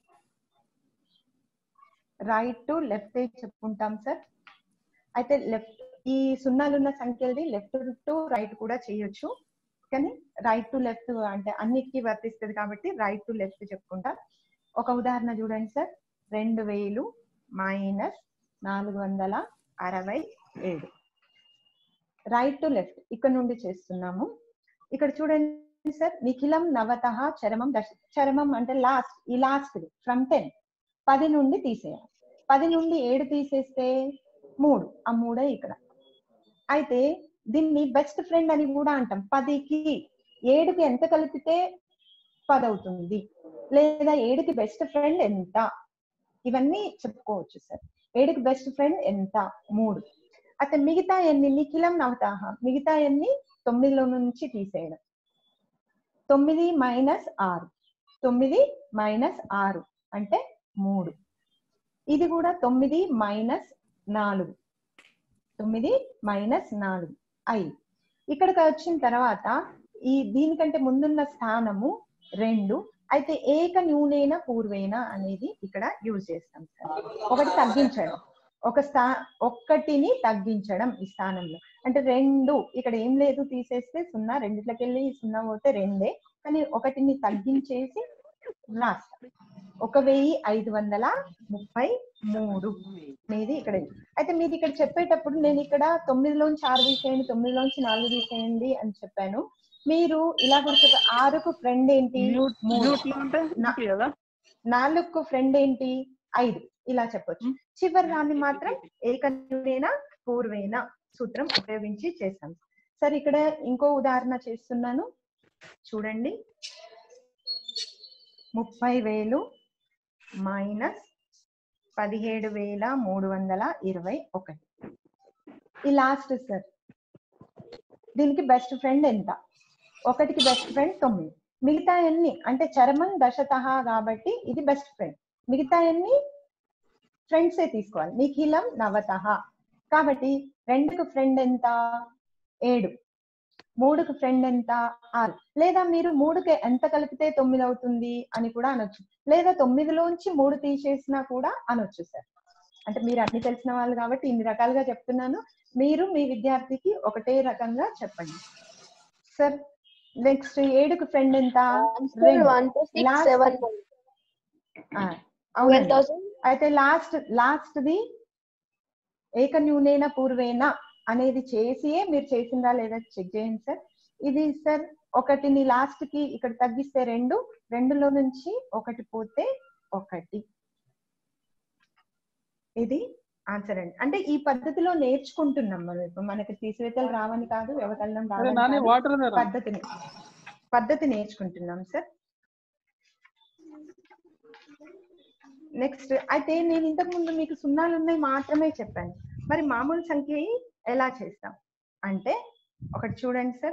రైట్ టు లెఫ్ట్ చెప్పుకుంటాం సార్ అయితే లెఫ్ట్ ఈ సున్నాలున్న సంఖ్యలది లెఫ్ట్ టు రైట్ కూడా చేయొచ్చు కానీ రైట్ టు లెఫ్ట్ అంటే అన్నిటికీ వర్తిస్తుంది కాబట్టి రైట్ టు లెఫ్ట్ చెప్పుకుంటా ఒక ఉదాహరణ చూడండి సార్ రెండు వేలు మైనస్ నాలుగు వందల అరవై ఏడు రైట్ టు లెఫ్ట్ ఇక్కడ నుండి చేస్తున్నాము ఇక్కడ చూడండి సార్ నిఖిలం నవత చరమం దశ చరమం అంటే లాస్ట్ ఈ లాస్ట్ ఫ్రమ్ టెన్ పది నుండి తీసేయాలి పది నుండి ఏడు తీసేస్తే మూడు ఆ మూడే ఇక్కడ అయితే దీన్ని బెస్ట్ ఫ్రెండ్ అని కూడా అంటాం పదికి ఏడుకి ఎంత కలిపితే పది అవుతుంది లేదా ఏడుకి బెస్ట్ ఫ్రెండ్ ఎంత ఇవన్నీ చెప్పుకోవచ్చు సార్ ఏడుకి బెస్ట్ ఫ్రెండ్ ఎంత మూడు అయితే మిగతా ఎన్ని నిఖిలం నవతాహ మిగతా ఎన్ని తొమ్మిదిలో నుంచి తీసేయడం తొమ్మిది మైనస్ ఆరు తొమ్మిది మైనస్ ఆరు అంటే మూడు ఇది కూడా తొమ్మిది మైనస్ నాలుగు తొమ్మిది మైనస్ నాలుగు ఐదు ఇక్కడికి వచ్చిన తర్వాత ఈ దీనికంటే ముందున్న స్థానము రెండు అయితే ఏక న్యూనేన పూర్వేన అనేది ఇక్కడ యూజ్ చేస్తాం సార్ ఒకటి తగ్గించడం ఒక స్థా ఒక్కటిని తగ్గించడం ఈ స్థానంలో అంటే రెండు ఇక్కడ ఏం లేదు తీసేస్తే సున్నా రెండిట్లకి వెళ్ళి సున్నా పోతే రెండే కానీ ఒకటిని తగ్గించేసి రాస్తాం ఒక వెయ్యి ఐదు వందల ముప్పై మూడు అనేది ఇక్కడ అయితే మీరు ఇక్కడ చెప్పేటప్పుడు నేను ఇక్కడ తొమ్మిదిలోంచి ఆరు తీసేయండి తొమ్మిదిలోంచి నాలుగు తీసేయండి అని చెప్పాను మీరు ఇలా కూడా చెప్పారు ఆరుకు ఫ్రెండ్ ఏంటి మూడు. నా- నాలుగుకు ఫ్రెండ్ ఏంటి ఐదు ఇలా చెప్పొచ్చు చివరి దాన్ని మాత్రం ఏకన్యునేన పూర్వేన సూత్రం ఉపయోగించి చేస్తాం సరే ఇక్కడ ఇంకో ఉదాహరణ చేస్తున్నాను చూడండి ముప్పై వేలు మైనస్ పదిహేడు వేల మూడు వందల ఇరవై ఒకటి ఈ లాస్ట్ సార్ దీనికి బెస్ట్ ఫ్రెండ్ ఎంత ఒకటికి బెస్ట్ ఫ్రెండ్ తొమ్మిది మిగతా ఎన్ని అంటే చరమం దశతహ కాబట్టి ఇది బెస్ట్ ఫ్రెండ్ మిగతా ఎన్ని ఫ్రెండ్సే తీసుకోవాలి నిఖిలం నవతహ కాబట్టి రెండుకు ఫ్రెండ్ ఎంత ఏడు మూడుకు ఫ్రెండ్ ఎంత ఆరు లేదా మీరు మూడుకి ఎంత కలిపితే తొమ్మిది అవుతుంది అని కూడా అనొచ్చు లేదా తొమ్మిదిలోంచి మూడు తీసేసినా కూడా అనొచ్చు సార్ అంటే మీరు అన్ని తెలిసిన వాళ్ళు కాబట్టి ఇన్ని రకాలుగా చెప్తున్నాను మీరు మీ విద్యార్థికి ఒకటే రకంగా చెప్పండి సార్ నెక్స్ట్ ఏడుకు ఫ్రెండ్ ఎంత రెండు. one two six Last- seven ఆ, అవునండి. 12,000. అయితే లాస్ట్ లాస్ట్ ది ఏకన్యూనేన పూర్వేన అనేది చేసియే మీరు చేసిందా లేదా చెక్ చేయండి సార్ ఇది సార్ ఒకటిని లాస్ట్ కి ఇక్కడ తగ్గిస్తే రెండు రెండులో నుంచి ఒకటి పోతే ఒకటి ఇది ఆన్సర్ అండి అంటే ఈ పద్ధతిలో నేర్చుకుంటున్నాం మనం ఇప్పుడు మనకి తీసివేతలు రావని కాదు వ్యవకలనం అరే నాని రావని వాటర్ కాదు. దేరా పద్ధతిని పద్ధతి నేర్చుకుంటున్నాం సార్ నెక్స్ట్ అయితే నేను ఇంతకు ముందు మీకు సున్నాలు ఉన్నాయి మాత్రమే చెప్పాను మరి మామూలు సంఖ్య ఎలా చేస్తాం అంటే ఒకటి చూడండి సార్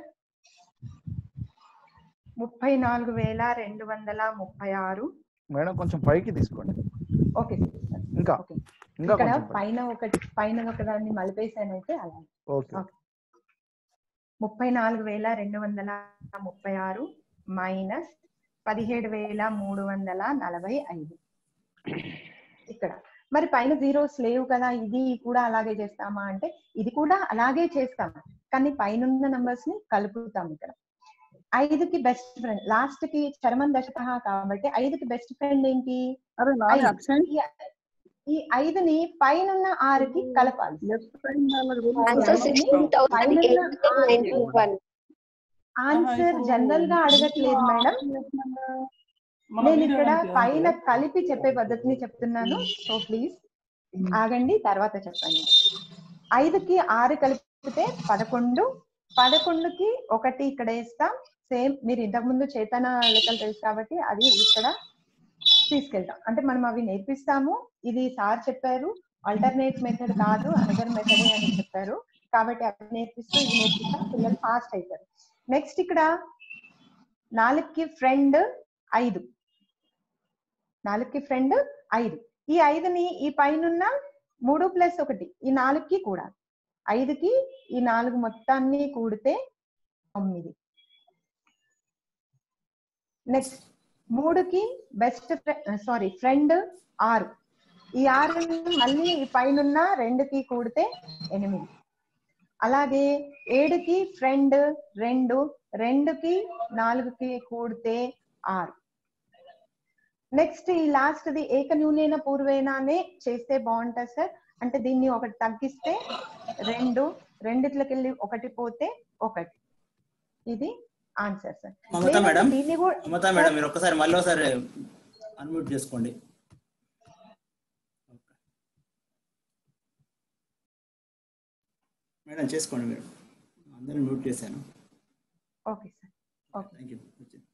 ముప్పై నాలుగు వేల రెండు వందల ముప్పై ఆరు మేడం కొంచెం పైకి తీసుకోండి ఓకే సార్ ఇంకా ఇంకా ఇక్కడ కొంచెం పైకి. పైన ఒకటి పైన ఒకదాన్ని మలిపేసానైతే అలా ఓకే ముప్పై నాలుగు వేల రెండు వందల ముప్పై ఆరు మైనస్ పదిహేడు వేల మూడు వందల నలభై ఐదు ఇక్కడ మరి పైన జీరోస్ లేవు కదా ఇది కూడా అలాగే చేస్తామా అంటే ఇది కూడా అలాగే చేస్తాం కానీ పైన ఉన్న నంబర్స్ ని కలుపుతాం ఇక్కడ ఐదుకి బెస్ట్ ఫ్రెండ్ లాస్ట్ కి చరమం దశత కాబట్టి ఐదుకి బెస్ట్ ఫ్రెండ్ ఏంటి అరే నాని ఐదు. అబ్సెంట్ ఈ- ఈ ఐదుని పైన ఆరుకి కలపాలి Answer sixteen thousand eight hundred ninety-one. Answer general గా అడగట్లేదు మేడం నేను ఇక్కడ పైన కలిపి చెప్పే పద్ధతిని చెప్తున్నాను సో ప్లీజ్ ఆగండి తర్వాత చెప్పండి ఐదుకి ఆరు కలిపితే పదకొండు పదకొండుకి ఒకటి ఇక్కడ వేస్తాం సేమ్ మీరు ఇంతకు ముందు చేతన లెక్కలు తెలుసు కాబట్టి అది ఇక్కడ తీసుకెళ్తాం అంటే మనం అవి నేర్పిస్తాము ఇది సార్ చెప్పారు ఆల్టర్నేట్ మెథడ్ కాదు అనదర్ మెథడ్ అని చెప్పారు కాబట్టి అవి నేర్పిస్తూ ఇది నేర్పిస్తాం పిల్లలు ఫాస్ట్ అవుతారు నెక్స్ట్ ఇక్కడ నాలుగుకి ఫ్రెండ్ ఐదు నాలుగుకి ఫ్రెండ్ ఐదు ఈ ఐదుని ఈ పైన మూడు ప్లస్ ఒకటి ఈ నాలుగుకి కూడా ఐదుకి ఈ నాలుగు మొత్తాన్ని కూడితే తొమ్మిది నెక్స్ట్ మూడుకి బెస్ట్ సారీ ఫ్రెండ్ ఆరు ఈ ఆరు మళ్ళీ ఈ పైన రెండుకి కూడితే ఎనిమిది అలాగే ఏడుకి ఫ్రెండ్ రెండు రెండుకి నాలుగుకి కూడితే ఆరు నెక్స్ట్ ఈ లాస్ట్ ది ఏకన్యూనేన పూర్వేనానే చేస్తే బాగుంటుంది సార్ అంటే దీన్ని ఒకటి తగ్గిస్తే రెండు రెండిట్లకి వెళ్ళి ఒకటి పోతే ఒకటి ఇది ఆన్సర్ సార్ మమతా మేడం దీన్ని కూడా మమతా మేడం మీరు ఒక్కసారి మళ్ళీ ఒకసారి అన్మ్యూట్ చేసుకోండి మేడం చేసుకోండి మీరు అందరూ మ్యూట్ చేశాను okay sir okay thank you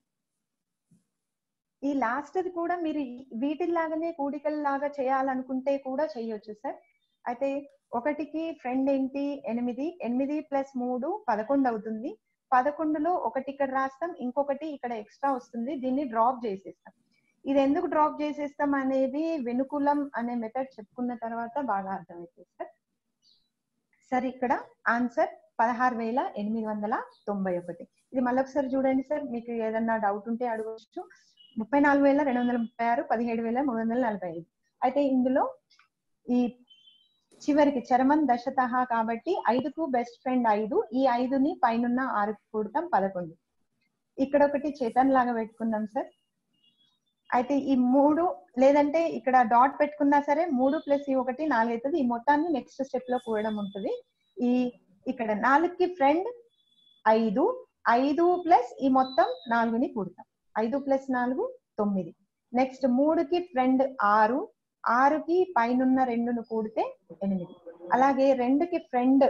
ఈ లాస్ట్ అది కూడా మీరు ఈ- వీటిలాగానే కూడికల్లాగా చేయాలనుకుంటే కూడా చేయొచ్చు సార్ అయితే ఒకటికి ఫ్రెండ్ ఏంటి ఎనిమిది ఎనిమిది ప్లస్ మూడు పదకొండు అవుతుంది పదకొండులో ఒకటి ఇక్కడ రాస్తాం ఇంకొకటి ఇక్కడ ఎక్స్ట్రా వస్తుంది దీన్ని డ్రాప్ చేసేస్తాం ఇది ఎందుకు డ్రాప్ చేసేస్తాం అనేది వెనుకులం అనే మెథడ్ చెప్పుకున్న తర్వాత బాగా అర్థమవుతుంది సార్ సరే ఇక్కడ ఆన్సర్ పదహారు వేల ఎనిమిది వందల తొంభై ఒకటి ఇది మళ్ళొకసారి చూడండి సార్ మీకు ఏదన్నా డౌట్ ఉంటే అడగవచ్చు ముప్పై నాలుగు వేల రెండు వందల ముప్పై ఆరు పదిహేడు వేల మూడు వందల నలభై ఐదు అయితే ఇందులో ఈ చివరికి చరమన్ దశతహ కాబట్టి ఐదుకు బెస్ట్ ఫ్రెండ్ ఐదు ఈ ఐదుని పైనున్న ఆరు కూడతాం పదకొండు ఇక్కడ ఒకటి చేతన్ లాగా పెట్టుకుందాం సార్ అయితే ఈ మూడు లేదంటే ఇక్కడ డాట్ పెట్టుకున్నా సరే మూడు ప్లస్ ఈ ఒకటి నాలుగు అవుతుంది ఈ మొత్తాన్ని నెక్స్ట్ స్టెప్ లో కూడడం ఉంటుంది ఈ ఇక్కడ నాలుగుకి ఫ్రెండ్ ఐదు ఐదు ప్లస్ ఈ మొత్తం నాలుగుని కూడతాం ఐదు ప్లస్ నాలుగు తొమ్మిది నెక్స్ట్ మూడుకి ఫ్రెండ్ ఆరు ఆరుకి పైనున్న రెండును కూడితే ఎనిమిది అలాగే రెండుకి ఫ్రెండ్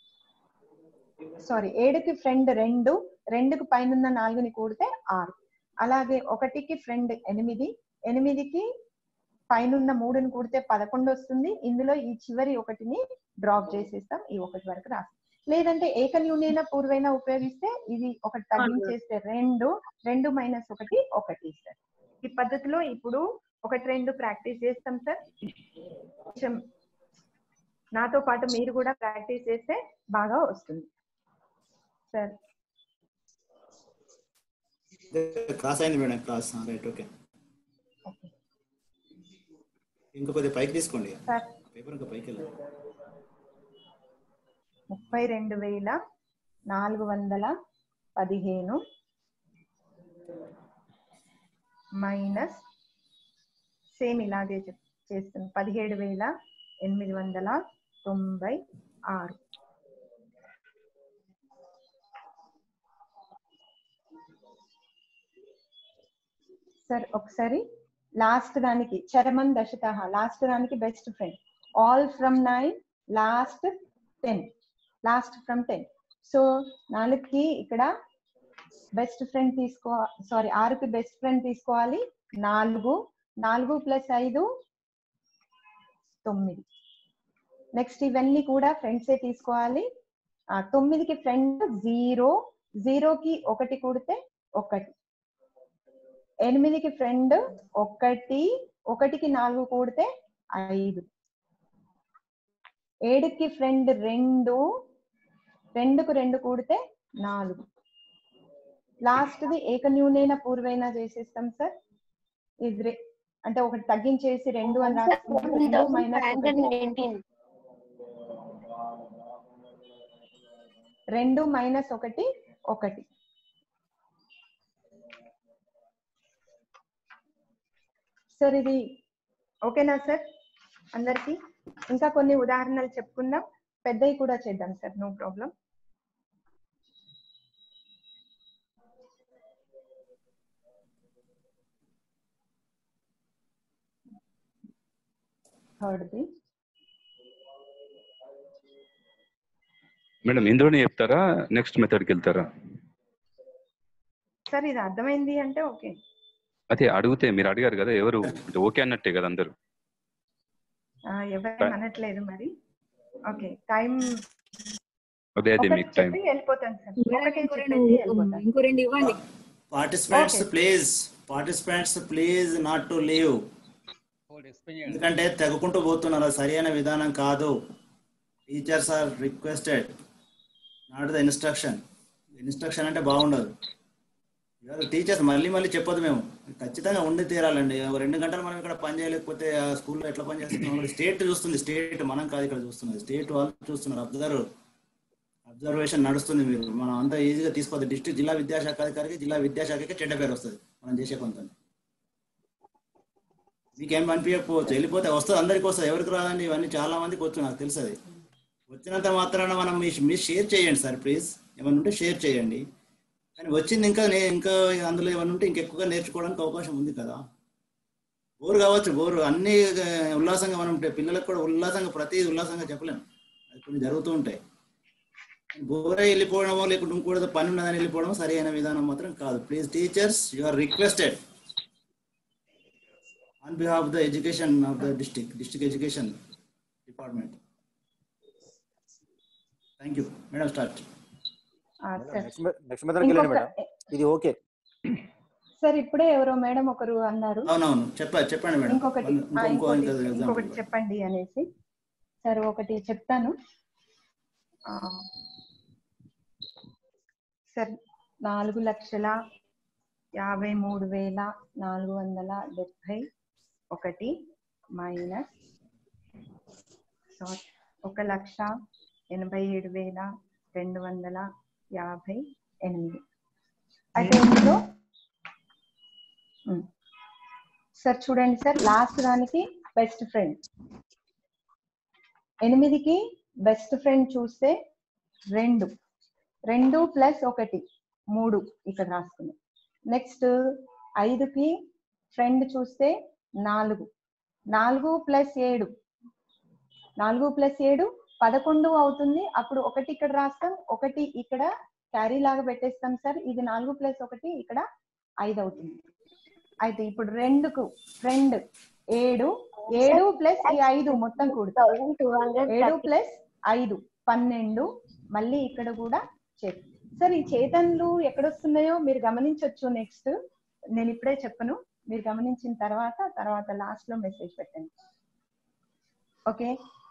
సారీ ఏడుకి ఫ్రెండ్ రెండు రెండుకి పైనున్న నాలుగుని కూడితే ఆరు అలాగే ఒకటికి ఫ్రెండ్ ఎనిమిది ఎనిమిదికి పైనున్న మూడుని కూడితే పదకొండు వస్తుంది ఇందులో ఈ చివరి ఒకటిని డ్రాప్ చేసేస్తాం ఈ ఒకటి వరకు రాస్తాం లేదంటే ఏకన్యూనైన పూర్వైన ఉపయోగిస్తే ఇది ఒకటి తగ్గించేస్తే రెండు రెండు మైనస్ ఒకటి ఒకటి సార్ ఈ పద్ధతిలో ఇప్పుడు ఒకటి రెండు ప్రాక్టీస్ చేస్తాం సార్ కొంచెం నాతో పాటు మీరు కూడా ప్రాక్టీస్ చేస్తే బాగా వస్తుంది సార్ క్రాస్ అయింది మేడం క్రాస్ రైట్ ఓకే ఇంకా కొద్దిగా పైకి తీసుకోండి సార్ పేపర్ ఇంకా పైకి వెళ్ళాలి ముప్పై రెండు వేల నాలుగు వందల పదిహేను మైనస్ సేమ్ ఇలాగే చెప్- చేస్తుంది పదిహేడు వేల ఎనిమిది వందల తొంభై ఆరు సార్ ఒకసారి లాస్ట్ దానికి చరమం దశత లాస్ట్ దానికి best friend all from nine last ten last from ten so నాలుగుకి ఇక్కడ బెస్ట్ ఫ్రెండ్ తీసుకో సారీ ఆరుకి బెస్ట్ ఫ్రెండ్ తీసుకోవాలి నాలుగు నాలుగు ప్లస్ ఐదు తొమ్మిది నెక్స్ట్ ఇవన్నీ కూడా ఫ్రెండ్సే తీసుకోవాలి ఆ, తొమ్మిదికి ఫ్రెండ్ జీరో జీరోకి ఒకటి కూడితే ఒకటి ఎనిమిదికి ఫ్రెండ్ ఒకటి ఒకటికి నాలుగు కూడితే ఐదు ఏడుకి ఫ్రెండ్ రెండు రెండుకు రెండు కూడితే నాలుగు లాస్ట్ది ఏకన్యూనైన పూర్వైన చేసేస్తాం సార్ ఇది రె- అంటే ఒకటి తగ్గించేసి రెండు అని రాసుకుంటాం రెండు మైనస్ ఒకటి రెండు మైనస్ ఒకటి ఒకటి సార్ ఇది ఓకేనా సార్ అందరికి ఇంకా కొన్ని ఉదాహరణలు చెప్పుకుందాం పెద్దవి కూడా చేద్దాం సార్ నో ప్రాబ్లం థర్డ్ది మేడం ఇందులోనే చెప్తారా నెక్స్ట్ మెథడ్కి వెళ్తారా సార్ ఇది అర్థమైంది అంటే ఓకే అదే అడిగితే మీరు అడిగారు కదా ఎవరు అంటే ఓకే అన్నట్టే కదా అందరు ఆ, ఎవరేం అనట్లేదు మరి ఓకే టైం అదే అదే ఒకటి మీకు టైం చెప్పి వెళ్ళిపోతాను సార్ ఒకటే ఇంకో చెప్పేసి రెండు వెళ్ళిపోతాను ఇంకో రెండు ఇవ్వండి participants Okay. Please participants please not to leave ఎందుకంటే తెగకుంటూ పోతున్నారు అది సరైన విధానం కాదు teachers are requested not the instruction instruction అంటే బాగుండదు టీచర్స్ మళ్ళీ మళ్ళీ చెప్పొద్దు మేము ఖచ్చితంగా ఉండి తీరాలండి ఒక రెండు గంటలు మనం ఇక్కడ పని చేయలేకపోతే ఆ స్కూల్లో ఎట్లా పని చేస్తున్నాం స్టేట్ చూస్తుంది స్టేట్ మనం కాదు ఇక్కడ చూస్తున్నది స్టేట్ వాళ్ళు చూస్తున్నారు అబ్జర్వ్ అబ్జర్వేషన్ నడుస్తుంది మీరు మనం అంతా ఈజీగా తీసుకోవద్దు డిస్ట్రిక్ట్ జిల్లా విద్యాశాఖ అధికారికి జిల్లా విద్యాశాఖకి చెడ్డ పేరు వస్తుంది మనం చేసే కొంత మీకేం అనిపించకపోవచ్చు వెళ్ళిపోతే వస్తుంది అందరికి వస్తుంది ఎవరికి రాదండి ఇవన్నీ చాలా మందికి వచ్చు నాకు తెలుసు అది వచ్చినంత మాత్రాన మనం మీ మీరు షేర్ చేయండి సార్ ప్లీజ్ ఏమైనా ఉంటే షేర్ చేయండి కానీ వచ్చింది ఇంకా నే ఇంకా అందులో ఏమైనా ఉంటే ఇంకెక్కువగా నేర్చుకోవడానికి అవకాశం ఉంది కదా బోరు కావచ్చు బోరు అన్ని ఆ, ఉల్లాసంగా మనం ఉంటే పిల్లలకు కూడా ఉల్లాసంగా ప్రతి ఉల్లాసంగా చెప్పలేము అది కొన్ని జరుగుతూ ఉంటాయి బోరే వెళ్ళిపోవడమో లేకుంటే ఇంకోటి పని ఉన్నదని వెళ్ళిపోవడం సరైన విధానం మాత్రం కాదు please teachers you are requested on behalf of the education of the district, district education department. Thank you. Madam, start. ఆ, సార్ నెక్స్ట్ నెక్స్ట్ మెథడ్కి వెళ్ళండి ఇంకొక మేడం ఇది ఓకే సార్ ఇప్పుడే ఎవరో మేడం ఒకరు అన్నారు అవునవును చెప్ప చెప్పండి మేడం ఇంకొకటి ఆ, ఇంకో ఇంకో ఇంకోటి ఇంకా ఇంకొకటి example. చెప్పండి అనేసి సార్ ఒకటి చెప్తాను ఆ, సార్ నాలుగు లక్షల యాభై మూడు వేల నాలుగు వందల డెబ్బై ఒకటి మైనస్ సారీ ఒక లక్ష ఎనభై ఏడు వేల రెండు వందల యాభై ఎనిమిది అయితే ఇందులో ఉమ్. సార్ చూడండి సార్ లాస్ట్ దానికి బెస్ట్ ఫ్రెండ్ ఎనిమిదికి బెస్ట్ ఫ్రెండ్ చూస్తే రెండు రెండు ప్లస్ ఒకటి మూడు ఇక్కడ రాసుకున్నాం నెక్స్ట్ ఐదుకి ఫ్రెండ్ చూస్తే నాలుగు నాలుగు ప్లస్ ఏడు నాలుగు ప్లస్ ఏడు పదకొండు అవుతుంది అప్పుడు ఒకటి ఇక్కడ రాస్తాం ఒకటి ఇక్కడ క్యారీ లాగా పెట్టేస్తాం సార్ ఇది నాలుగు ప్లస్ ఒకటి ఇక్కడ ఐదు అవుతుంది అయితే ఇప్పుడు రెండుకు ఫ్రెండ్ ఏడు ఏడు ప్లస్ ఈ ఐదు మొత్తం కూడుతా ఏడు ప్లస్ ఐదు పన్నెండు మళ్ళీ ఇక్కడ కూడా చేత్ సార్ ఈ చేతన్లు ఎక్కడొస్తున్నాయో మీరు గమనించవచ్చు నెక్స్ట్ నేను ఇప్పుడే చెప్పను మీరు గమనించిన తర్వాత తర్వాత లాస్ట్ లో మెసేజ్ పెట్టండి ఓకే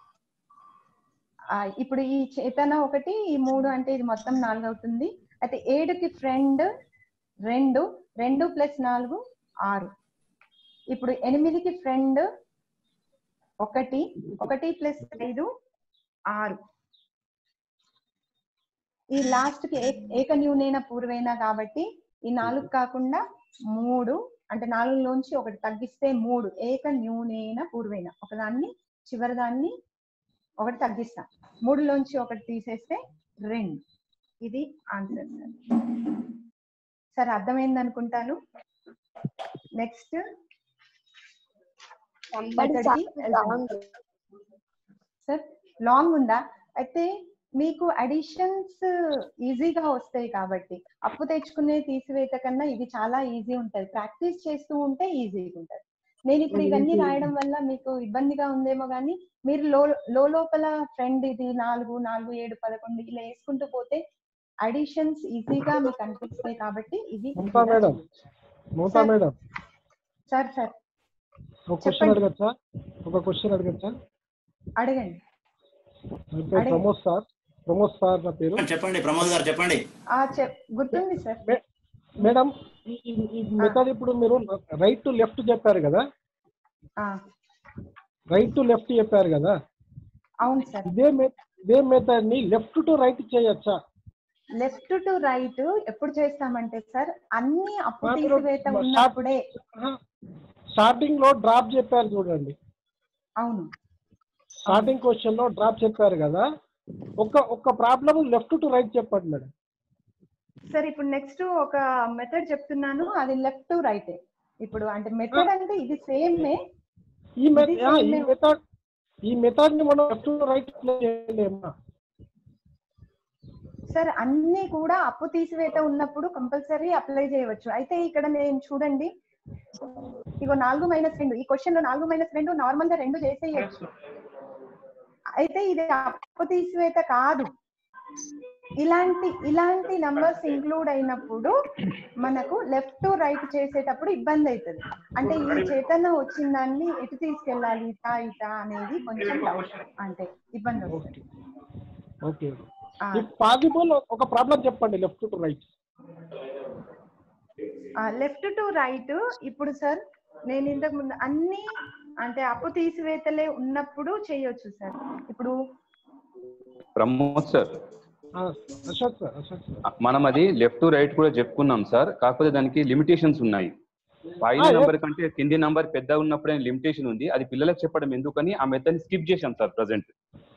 ఆ, ఇప్పుడు ఈ చేతన ఒకటి ఈ మూడు అంటే ఇది మొత్తం నాలుగు అవుతుంది అయితే ఏడుకి ఫ్రెండ్ రెండు రెండు ప్లస్ నాలుగు ఆరు ఇప్పుడు ఎనిమిదికి ఫ్రెండ్ ఒకటి ఒకటి ప్లస్ ఐదు ఆరు ఈ లాస్ట్ కి ఏ- ఏకన్యూనైన పూర్వైన కాబట్టి ఈ నాలుగు కాకుండా మూడు అంటే నాలుగులోంచి ఒకటి తగ్గిస్తే మూడు ఏకన్యూనైన పూర్వైన ఒకదాన్ని చివరి దాన్ని ఒకటి తగ్గిస్తాం మూడులోంచి ఒకటి తీసేస్తే రెండు ఇది ఆన్సర్ సార్ సార్ అర్థమైంది అనుకుంటాను నెక్స్ట్ సార్ లాంగ్ ఉందా అయితే మీకు అడిషన్స్ ఈజీగా వస్తాయి కాబట్టి అప్పు తెచ్చుకునే తీసివేత కన్నా ఇది చాలా ఈజీ ఉంటది ప్రాక్టీస్ చేస్తూ ఉంటే ఈజీగా ఉంటది నేను ఇప్పుడు ఇవన్నీ రాయడం వల్ల మీకు ఇబ్బందిగా ఉందేమో కానీ మీరు లో లో లోపల ఫ్రెండ్ ఇది నాలుగు నాలుగు ఏడు పదకొండు ఇలా వేసుకుంటూ పోతే అడిషన్స్ ఈజీగా మీకు అనిపిస్తాయి కాబట్టి ఇది Mamata madam Mamata madam sir sir ఒక క్వశ్చన్ అడగచ్చా ఒక క్వశ్చన్ అడగచ్చా అడగండి నా పేరు అడగండి. ప్రమోద్ సార్ ప్రమోద్ సార్ నా పేరు చెప్పండి ప్రమోద్ గారు చెప్పండి ఆ చెప్ గుర్తుంది సార్ మేడం ఈ- ఈ- ఈ మెథడ్ ఇప్పుడు మీరు రైట్ టు లెఫ్ట్ చెప్పారు కదా ఆ, రైట్ టు లెఫ్ట్ చెప్పారు కదా అవును సార్ ఇదే మె- ఇదే మెథడ్ ని లెఫ్ట్ టు రైట్ చేయొచ్చా లెఫ్ట్ టు రైట్ ఎప్పుడు చేస్తామంటే సార్ అన్ని అప్పు ఆ, మీరు తీసివేత స్టార్ట్- ఉన్నప్పుడే స్టార్టింగ్ లో డ్రాప్ చెప్పారు చూడండి అవును స్టార్టింగ్ క్వశ్చన్ లో డ్రాప్ చెప్పారు కదా ఒక్క ఒక్క ప్రాబ్లం లెఫ్ట్ టు రైట్ చెప్పండి మేడం సార్ ఇప్పుడు నెక్స్ట్ ఒక మెథడ్ చెప్తున్నాను అది లెఫ్ట్ టు రైట్ ఇప్పుడు అంటే మెథడ్ అంటే ఇది సేమే ఈ మెథడ్ ఇది ఈ same. మెథడ్ ఈ మెథడ్ ని మనం లెఫ్ట్ టు రైట్ చేయలేమా సార్ అన్ని కూడా అప్పు తీసివేత ఉన్నప్పుడు కంపల్సరీ అప్లై చేయవచ్చు అయితే ఇక్కడ నేను చూడండి ఇగో నాలుగు మైనస్ రెండు ఈ క్వశ్చన్ లో నాలుగు మైనస్ రెండు నార్మల్ గా రెండు చేసేయచ్చు అయితే ఇది అప్పు తీసివేత కాదు ఇలాంటి ఇలాంటి నంబర్స్ ఇంక్లూడ్ అయినప్పుడు మనకు లెఫ్ట్ టు రైట్ చేసేటప్పుడు ఇబ్బంది అవుతుంది అంటే ఈ చేతన వచ్చిన దాన్ని ఎటు తీసుకెళ్ళాలి ఇటా ఇటా అనేది కొంచెం డౌట్ అంటే ఇబ్బంది వస్తుంది ఓకే ఆ, ఇఫ్ పాసిబుల్ ఒక ప్రాబ్లం చెప్పండి left to right left to right ఇప్పుడు సార్ నేను ఇంతకు ముందు అన్ని అంటే అప్పు తీసివేతలే ఉన్నప్పుడు చేయొచ్చు సార్ ఇప్పుడు Pramod sir Ashok sir Ashok sir మనం అది లెఫ్ట్ టు రైట్ కూడా చెప్పుకున్నాం సార్ కాకపోతే దానికి లిమిటేషన్స్ ఉన్నాయి పైన ఆ, ఏ- నంబర్ కంటే కింది నంబర్ పెద్ద ఉన్నప్పుడే లిమిటేషన్ ఉంది అది పిల్లలకు చెప్పడం ఎందుకని ఆ మెథడ్ స్కిప్ చేశాం సార్ ప్రజెంట్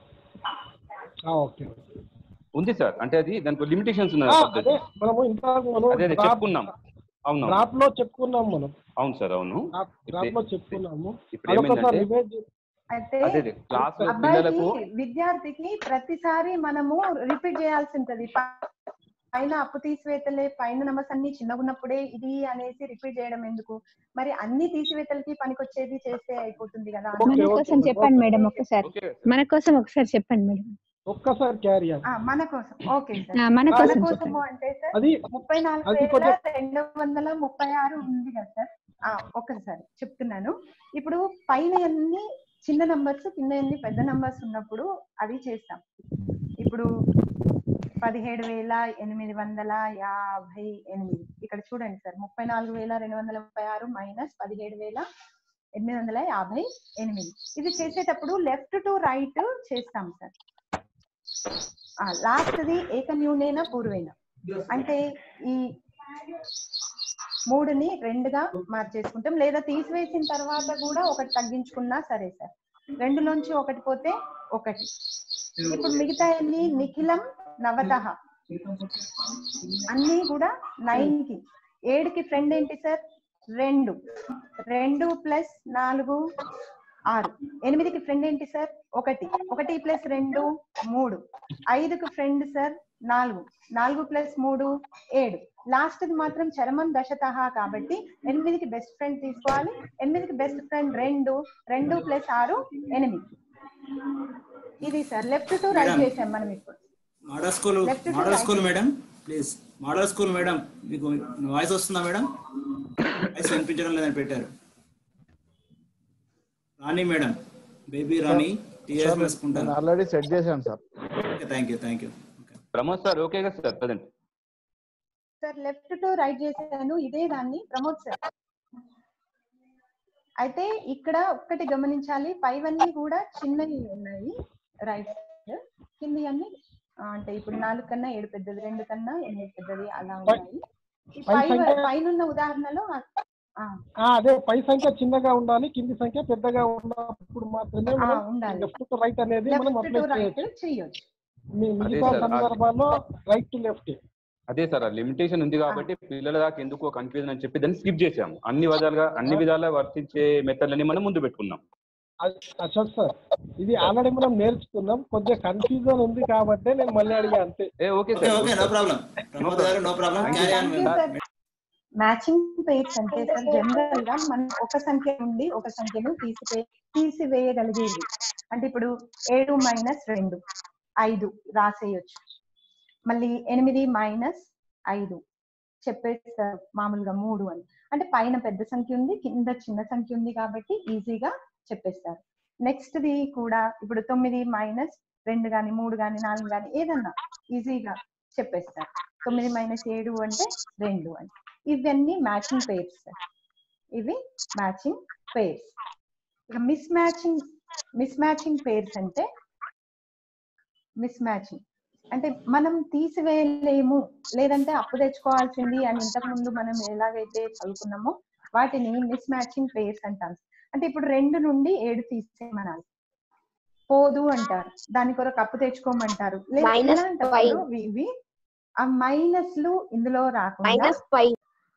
ఓకే ఉంది సార్ అంటే అది దానికి లిమిటేషన్స్ ఉన్నాయి ఆ, పద్ధతి. అదే మనము ఇంత మనం అదే అదే డ్రాప్ చెప్పుకున్నాం అవును డ్రాప్ లో చెప్పుకున్నాం మనం అవును సార్ అవును డ్రాప్ లో చెప్పుకున్నాము ఇప్పుడు అదొకసారి ఏమైందంటే రివైజ్ అయితే అదే అదే క్లాస్ అబ్బాయికి పిల్లలకు విద్యార్థికి ప్రతిసారి మనము రిపీట్ చేయాల్సి ఉంటది ప- పైన అప్పు తీసివేతలే పైన నంబర్స్ అన్ని చిన్నగా ఉన్నప్పుడే ఇది అనేసి రిపీట్ చేయడం ఎందుకు మరి అన్ని తీసివేతలకి పనికొచ్చేది చేస్తే అయిపోతుంది కదా మన కోసం చెప్పండి మేడం ఒక్కసారి మన కోసం ఒకసారి చెప్పండి మేడం ఒక్కసారి క్యారీ ఆ, మన కోసం ఓకే సార్ ఆ, మన కోసం కోసము అంటే సార్ అది ముప్పై నాలుగు అది వేల కొంచెం- రెండు వందల ముప్పై ఆరు ఉంది కదా సార్ ఆ, ఒక్కసారి చెప్తున్నాను ఇప్పుడు పైన అన్ని చిన్న నంబర్స్ కింద అన్ని పెద్ద నంబర్స్ ఉన్నప్పుడు అవి చేస్తాం ఇప్పుడు పదిహేడు వేల ఎనిమిది వందల యాభై ఎనిమిది ఇక్కడ చూడండి సార్ ముప్పై నాలుగు వేల రెండు వందల ముప్పై ఆరు మైనస్ పదిహేడు వేల ఎనిమిది వందల యాభై ఎనిమిది ఇది చేసేటప్పుడు లెఫ్ట్ టు రైట్ చేస్తాం సార్ లాస్ట్ది ఏకన్యూనేన పూర్వేన అంటే ఈ మూడుని రెండుగా మార్చేసుకుంటాం లేదా తీసివేసిన తర్వాత కూడా ఒకటి తగ్గించుకున్నా సరే సార్ రెండులోంచి ఒకటి పోతే ఒకటి ఇప్పుడు మిగతా అన్ని నిఖిలం నవతహ అన్ని కూడా నైన్ కి ఏడుకి ఫ్రెండ్ ఏంటి సార్ రెండు రెండు ప్లస్ నాలుగు ఆరు ఎనిమిదికి ఫ్రెండ్ ఏంటి సార్ ఒకటి ఒకటి ప్లస్ రెండు మూడు ఐదుకు ఫ్రెండ్ సార్ నాలుగు నాలుగు ప్లస్ మూడు ఏడు లాస్ట్ మాత్రం చరమం దశతహ కాబట్టి ఎనిమిదికి బెస్ట్ ఫ్రెండ్ తీసుకోవాలి ఎనిమిదికి బెస్ట్ ఫ్రెండ్ రెండు రెండు ప్లస్ ఆరు ఎనిమిది ఇది sir left to right Madam. చేసాం మనం ఇప్పుడు model school Left to model right. School madam please model school madam మీకు వాయిస్ వస్తుందా మేడం వాయిస్ వినిపించడం లేదని పెట్టారు Rani madam Baby Rani TRS వేసుకుంటారు ఆల్రెడీ సెట్ చేశాను sir thank you thank you Pramod sir okay కదా sir present sir left to right చేశాను ఇదే దాన్ని ప్రమోట్ సార్ అయితే ఇక్కడ ఒక్కటి గమనించాలి పైవన్నీ కూడా చిన్నవి ఉన్నాయి రైట్ కింది అన్ని ఆ, అంటే ఇప్పుడు నాలుగు కన్నా ఏడు పెద్దది రెండు కన్నా ఎనిమిది పెద్దది అలా ఉన్నాయి ఈ పై పై సంఖ్య- పైన ఉదాహరణలో ఆ, ఆ, అదే పై సంఖ్య చిన్నగా ఉండాలి కింది సంఖ్య పెద్దగా ఉన్నప్పుడు మాత్రమే ఆ, మనం ఉండాలి. లెఫ్ట్ టు రైట్ అనేది మనం లెఫ్ట్ అప్లై టు రైట్ చేయొచ్చు చేయొచ్చు మీ అదే మిగతా సార్, ఆ- సందర్భాల్లో రైట్ టు లెఫ్ట్ అదే సార్ లిమిటేషన్ ఉంది కాబట్టి పిల్లల దాకా ఎందుకో కన్ఫ్యూజన్ అని చెప్పి దాన్ని స్కిప్ చేసాము అన్ని విధాలుగా అన్ని విధాలుగా వర్తించే మెథడ్లని మనం ముందు పెట్టుకున్నాం అశోక్ సార్ ఇది ఆల్రెడీ మనం నేర్చుకున్నాం కొంచెం కన్ఫ్యూజన్ ఉంది కాబట్టి నేను మళ్ళీ అడిగా అంతే ఏ okay okay okay no problem Pramod గారు no problem carry on matching pairs అంటే సార్ జనరల్ గా మనం ఒక సంఖ్య నుండి ఒక సంఖ్యను తీసివే తీసివేయగలిగేది అంటే ఇప్పుడు ఏడు మైనస్ రెండు ఐదు రాసేయొచ్చు మళ్ళీ ఎనిమిది మైనస్ ఐదు చెప్పేస్తారు మామూలుగా మూడు అని అంటే పైన పెద్ద సంఖ్య ఉంది కింద చిన్న సంఖ్య ఉంది కాబట్టి ఈజీగా చెప్పేస్తారు నెక్స్ట్ ది కూడా ఇప్పుడు తొమ్మిది మైనస్ రెండు గాని మూడు గాని నాలుగు గాని ఏదన్నా ఈజీగా చెప్పేస్తారు తొమ్మిది మైనస్ ఏడు అంటే రెండు అని ఇవన్నీ మ్యాచింగ్ పేర్స్ ఇవి మ్యాచింగ్ పేర్స్ ఇక miss matching miss matching pairs అంటే మిస్ మ్యాచింగ్ అంటే మనం తీసివేయలేము లేదంటే అప్పు తెచ్చుకోవాల్సింది అని ఇంతకు ముందు మనం ఎలాగైతే చదువుకున్నామో వాటిని మిస్ మ్యాచింగ్ పేర్స్ అంటాం అంటే ఇప్పుడు రెండు నుండి ఏడు తీసేయమనాలి పోదు అంటారు దాని కొరకు అప్పు తెచ్చుకోమంటారు లేదా Minus ఇలాంటప్పుడు five. ఇవి ఆ మైనస్లు ఇందులో రాకుండా మైనస్ ఫైవ్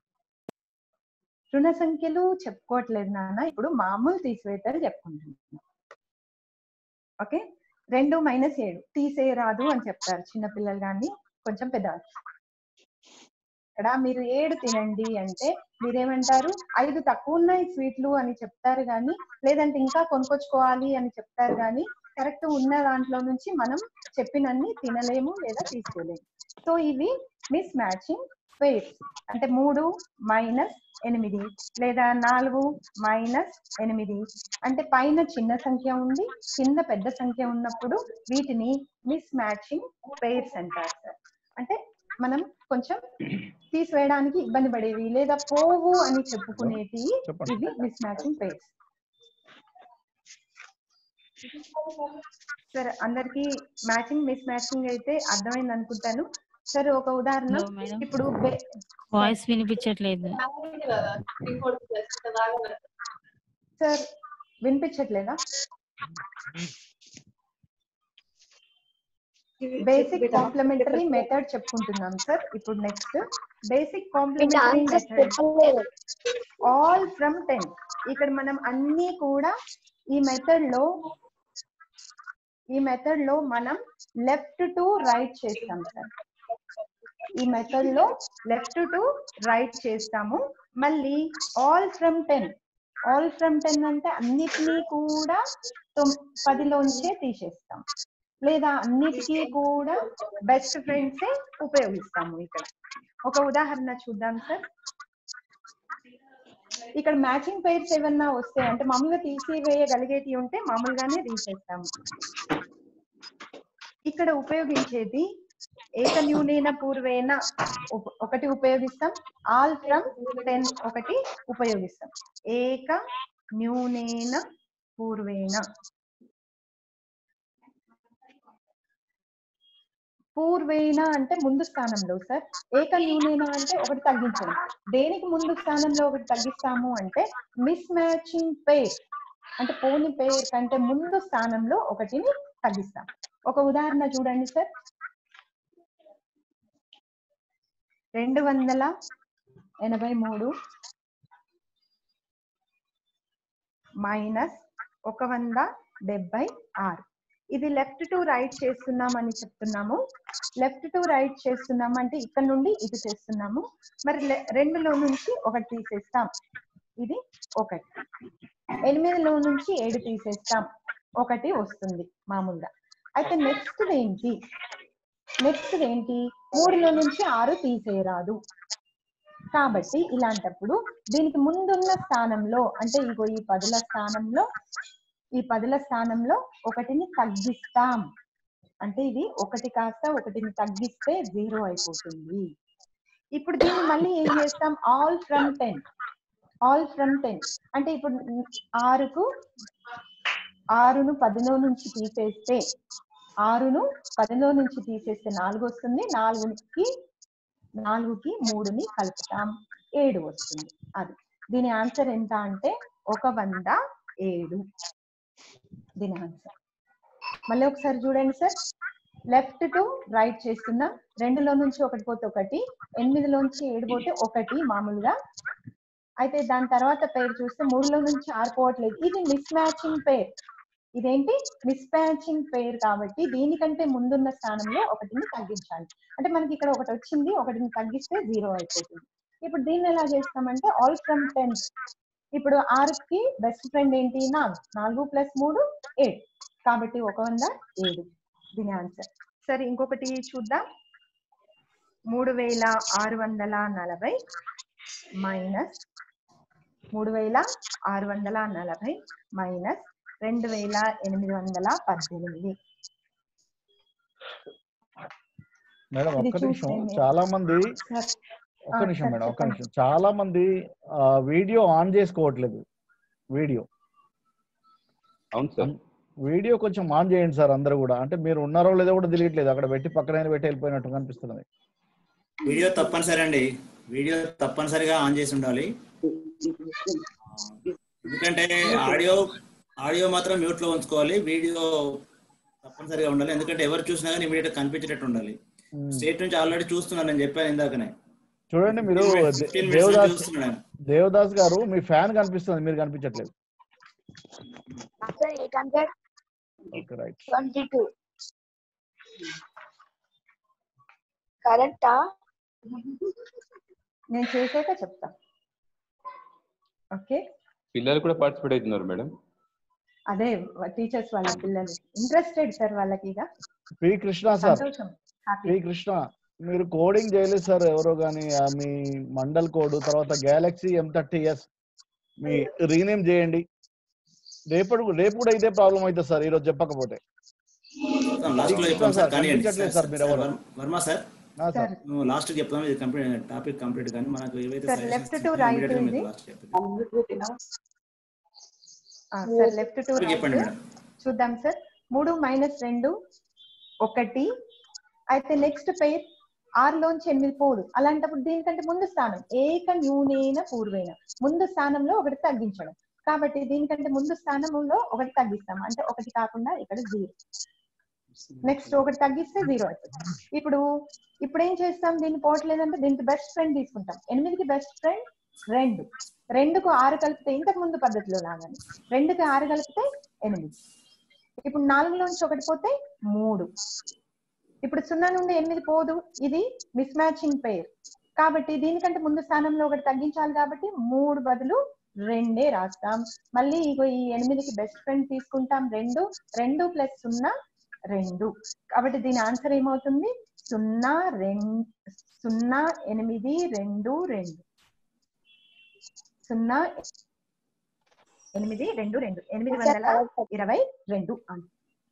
రుణ సంఖ్యలు చెప్పుకోవట్లేదు నాన్న ఇప్పుడు మామూలు తీసివేతలు చెప్పుకుంటున్నాం ఓకే రెండు మైనస్ ఏడు తీసేయరాదు అని చెప్తారు చిన్న పిల్లలు కానీ కొంచెం పెద్దవాళ్ళు ఇక్కడ మీరు ఏడు తినండి అంటే మీరేమంటారు ఐదు తక్కువ ఉన్నాయి స్వీట్లు అని చెప్తారు కానీ లేదంటే ఇంకా కొనుక్కొచ్చుకోవాలి అని చెప్తారు కానీ కరెక్ట్ ఉన్న దాంట్లో నుంచి మనం చెప్పినన్ని తినలేము లేదా తీసుకోలేము సో ఇవి మిస్ మ్యాచింగ్ పేర్స్ అంటే మూడు మైనస్ ఎనిమిది లేదా నాలుగు మైనస్ ఎనిమిది అంటే పైన చిన్న సంఖ్య ఉంది కింద పెద్ద సంఖ్య ఉన్నప్పుడు వీటిని మిస్ మ్యాచింగ్ పేర్స్ అంటారు సార్ అంటే మనం కొంచెం తీసివేయడానికి ఇబ్బంది పడేవి లేదా పోవు అని చెప్పుకునేటి ఇవి మిస్ మ్యాచింగ్ పేర్స్ సార్ అందరికి మ్యాచింగ్ మిస్ మ్యాచింగ్ అయితే అర్థమైంది అనుకుంటాను సరే ఒక ఉదాహరణ Hello, madam. ఇప్పుడు బే- వాయిస్ వినిపించట్లేదు సార్ వినిపించట్లేదా బేసిక్ కాంప్లిమెంటరీ మెథడ్ చెప్పుకుంటున్నాం సార్ ఇప్పుడు next basic complementary answers method all from ten ఇక్కడ మనం అన్ని కూడా ఈ మెథడ్ లో ఈ మెథడ్ లో మనం లెఫ్ట్ టు రైట్ చేస్తాం సార్ ఈ మెథడ్ లో లెఫ్ట్ టు రైట్ చేస్తాము మళ్ళీ all from ten all from ten అంటే అన్నిటినీ కూడా తొమ్- పదిలోంచే తీసేస్తాం లేదా అన్నిటికీ కూడా బెస్ట్ ఫ్రెండ్సే ఉపయోగిస్తాము ఇక్కడ ఒక ఉదాహరణ చూద్దాం సార్ ఇక్కడ మ్యాచింగ్ పేర్స్ ఏమన్నా వస్తే అంటే మామూలుగా తీసివేయగలిగేటి ఉంటే మామూలుగానే తీసేస్తాము ఇక్కడ ఉపయోగించేది ఏకన్యూనేన పూర్వేన ఉప్- ఒకటి ఉపయోగిస్తాం ఆల్ ఫ్రమ్ టెన్ ఒకటి ఉపయోగిస్తాం ఏక న్యూనేన పూర్వేన పూర్వేన అంటే ముందు స్థానంలో సార్ ఏక న్యూనేన అంటే ఒకటి తగ్గించండి దేనికి ముందు స్థానంలో ఒకటి తగ్గిస్తాము అంటే మిస్ మ్యాచింగ్ పేర్ అంటే పోని పేర్ కంటే ముందు స్థానంలో ఒకటిని తగ్గిస్తాం ఒక ఉదాహరణ చూడండి సార్ రెండు వందల ఎనభై మూడు మైనస్ ఒక వంద డెబ్బై ఆరు ఇది లెఫ్ట్ టు రైట్ చేస్తున్నామని చెప్తున్నాము లెఫ్ట్ టు రైట్ చేస్తున్నాము అంటే ఇక్కడ నుండి ఇది చేస్తున్నాము మరి లె- రెండులో నుంచి ఒకటి తీసేస్తాం ఇది ఒకటి ఎనిమిదిలో నుంచి ఏడు తీసేస్తాం ఒకటి వస్తుంది మామూలుగా అయితే నెక్స్ట్ ఏంటి నెక్స్ట్ ఏంటి మూడులో నుంచి ఆరు తీసేయరాదు కాబట్టి ఇలాంటప్పుడు దీనికి ముందున్న స్థానంలో అంటే ఇగో ఈ పదుల స్థానంలో ఈ పదుల స్థానంలో ఒకటిని తగ్గిస్తాం అంటే ఇది ఒకటి కాస్త ఒకటిని తగ్గిస్తే జీరో అయిపోతుంది ఇప్పుడు దీన్ని మళ్ళీ ఏం చేస్తాం all from ten all from ten అంటే ఇప్పుడు ఆరుకు ఆరును పదిలో నుంచి తీసేస్తే ఆరును పదిలో నుంచి తీసేస్తే నాలుగు వస్తుంది నాలుగుకి నాలుగుకి మూడుని కలుపుతాం ఏడు వస్తుంది అది దీని ఆన్సర్ ఎంత అంటే ఒక వంద ఏడు దీని ఆన్సర్ మళ్ళీ ఒకసారి చూడండి సార్ లెఫ్ట్ టు రైట్ చేస్తున్నాం రెండులో నుంచి ఒకటి పోతే ఒకటి ఎనిమిదిలోంచి ఏడు పోతే ఒకటి మామూలుగా అయితే దాని తర్వాత పేరు చూస్తే మూడులో నుంచి ఆరు పోవట్లేదు ఇది మిస్ మ్యాచింగ్ పేర్ ఇదేంటి మిస్ మ్యాచింగ్ పేర్ కాబట్టి దీనికంటే ముందున్న స్థానంలో ఒకటిని తగ్గించాలి అంటే మనకి ఇక్కడ ఒకటి వచ్చింది ఒకటిని తగ్గిస్తే జీరో అయిపోతుంది ఇప్పుడు దీన్ని ఎలా చేస్తామంటే ఆల్ ఫ్రమ్ టెన్ ఇప్పుడు ఆరుకి బెస్ట్ ఫ్రెండ్ ఏంటి నాలుగు నాలుగు ప్లస్ మూడు ఏడు కాబట్టి ఒక వంద ఏడు దీని ఆన్సర్ సరే ఇంకొకటి చూద్దాం మూడు వేల ఆరు వందల నలభై మైనస్ మూడు వేల ఆరు వందల నలభై మైనస్ రెండు వేల ఎనిమిది వందల పద్దెనిమిది మేడం ఇది ఒక్క నిమిషం చూస్తే చాలా మంది సార్ ఒక్క ఆ, నిమిషం సార్ మేడం ఒక్క చెప్పండి. నిమిషం చాలా మంది ఆ, వీడియో ఆన్ చేసుకోవట్లేదు వీడియో అవును సార్ వీడియో కొంచెం ఆన్ చేయండి సార్ అందరూ కూడా అంటే మీరు ఉన్నారో లేదో కూడా తెలియట్లేదు అక్కడ పెట్టి పక్కన పెట్టి వెళ్ళిపోయినట్టు కనిపిస్తున్నది వీడియో తప్పనిసరి అండి వీడియో తప్పనిసరిగా ఆన్ చేసి ఉండాలి ఎందుకంటే ఆడియో ఆడియో మాత్రం మ్యూట్ లో ఉంచుకోవాలి వీడియో తప్పనిసరిగా ఉండాలి ఎందుకంటే ఎవరు చూసినా కానీ ఇమీడియట్ కనిపించేటట్టు ఉండాలి స్టేట్ నుంచి ఆల్రెడీ చూస్తున్నాను నేను చెప్పాను ఇందాకనే చూడండి మీరు 15 minutes నుంచి దేవదాస్ చూస్తున్నాను దేవదాస్ గారు మీ ఫ్యాన్ కనిపిస్తుంది మీరు కనిపించట్లేదు After 822. ఓకే రైట్ కరెక్టా నేను చేసాక చెప్తా ఓకే పిల్లలు కూడా పార్టిసిపేట్ అవుతున్నారు మేడం అదే టీచర్స్ వాళ్ళ పిల్లలు ఇంట్రెస్టెడ్ సార్ వాళ్ళకి ఇక పి కృష్ణ సార్ సంతోషం హ్యాపీ పి కృష్ణ మీరు కోడింగ్ చేయలేదు సార్ ఎవరో కానీ మీ మండల్ కోడ్ తర్వాత గ్యాలక్సీ ఎం థర్టీ ఎస్ మీ రీనేమ్ చేయండి రేపటి రేపు కూడా ఇదే ప్రాబ్లం అవుతుంది సార్ ఈరోజు చెప్పకపోతే లాస్ట్ లో కృష్ణ చెప్తాం సార్ సార్ కానీ కనిపించట్లేదు సార్ మీరు ఎవరు వర్మ సార్ ఆ, సార్ నువ్వు లాస్ట్ చెప్తాం ఇది కంప్లీట్ టాపిక్ కంప్లీట్ కానీ మనకు ఏవైతే సార్ లెఫ్ట్ టు రైట్ ఇది సార్ లెఫ్ట్ టు ఇప్పుడు చెప్పండి రైట్ మేడం చూద్దాం సార్ మూడు మైనస్ రెండు ఒకటి అయితే నెక్స్ట్ పేర్ ఆరులోంచి ఎనిమిది పోదు అలాంటప్పుడు దీనికంటే ముందు స్థానం ఏక న్యూనేన పూర్వేన ముందు స్థానంలో ఒకటి తగ్గించడం కాబట్టి దీనికంటే ముందు స్థానంలో ఒకటి తగ్గిస్తాం అంటే ఒకటి కాకుండా ఇక్కడ జీరో నెక్స్ట్ ఒకటి తగ్గిస్తే జీరో అవుతుంది ఇప్పుడు ఇప్పుడు ఏం చేస్తాం దీన్ని పోవట్లేదంటే దీనికి బెస్ట్ ఫ్రెండ్ తీసుకుంటాం ఎనిమిదికి బెస్ట్ ఫ్రెండ్ రెండు రెండుకు ఆరు కలిపితే ఇంతకు ముందు పద్ధతిలో లాగానే రెండుకి ఆరు కలిపితే ఎనిమిది ఇప్పుడు నాలుగులోంచి ఒకటి పోతే మూడు ఇప్పుడు సున్నా నుండి ఎనిమిది పోదు ఇది మిస్ మ్యాచింగ్ పేర్ కాబట్టి దీనికంటే ముందు స్థానంలో ఒకటి తగ్గించాలి కాబట్టి మూడు బదులు రెండే రాస్తాం మళ్ళీ ఇగో ఈ ఎనిమిదికి బెస్ట్ ఫ్రెండ్ తీసుకుంటాం రెండు రెండు ప్లస్ సున్నా రెండు కాబట్టి దీని ఆన్సర్ ఏమవుతుంది సున్నా రెండు సున్నా ఎనిమిది రెండు రెండు సున్నా ఎనిమిది రెండు రెండు ఎనిమిది వందల ఇరవై రెండు అని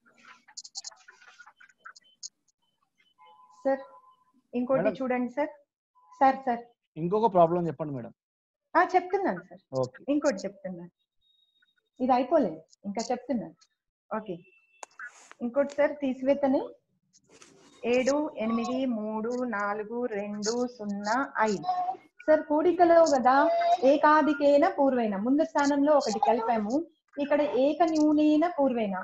సార్ ఇంకోటి మేడం. చూడండి సార్ సార్ సార్ ఇంకొక ప్రాబ్లం చెప్పండి మేడం ఆ చెప్తున్నాను సార్ ఓకే ఇంకోటి చెప్తున్నాను ఇది అయిపోలేదు ఇంకా చెప్తున్నాను ఓకే ఇంకోటి సార్ తీసివేతని ఏడు ఎనిమిది మూడు నాలుగు రెండు సున్నా ఐదు సార్ కూడికలో కదా ఏకాదికేన పూర్వైన ముందు స్థానంలో ఒకటి కలిపాము ఇక్కడ ఏక న్యూనేన పూర్వైన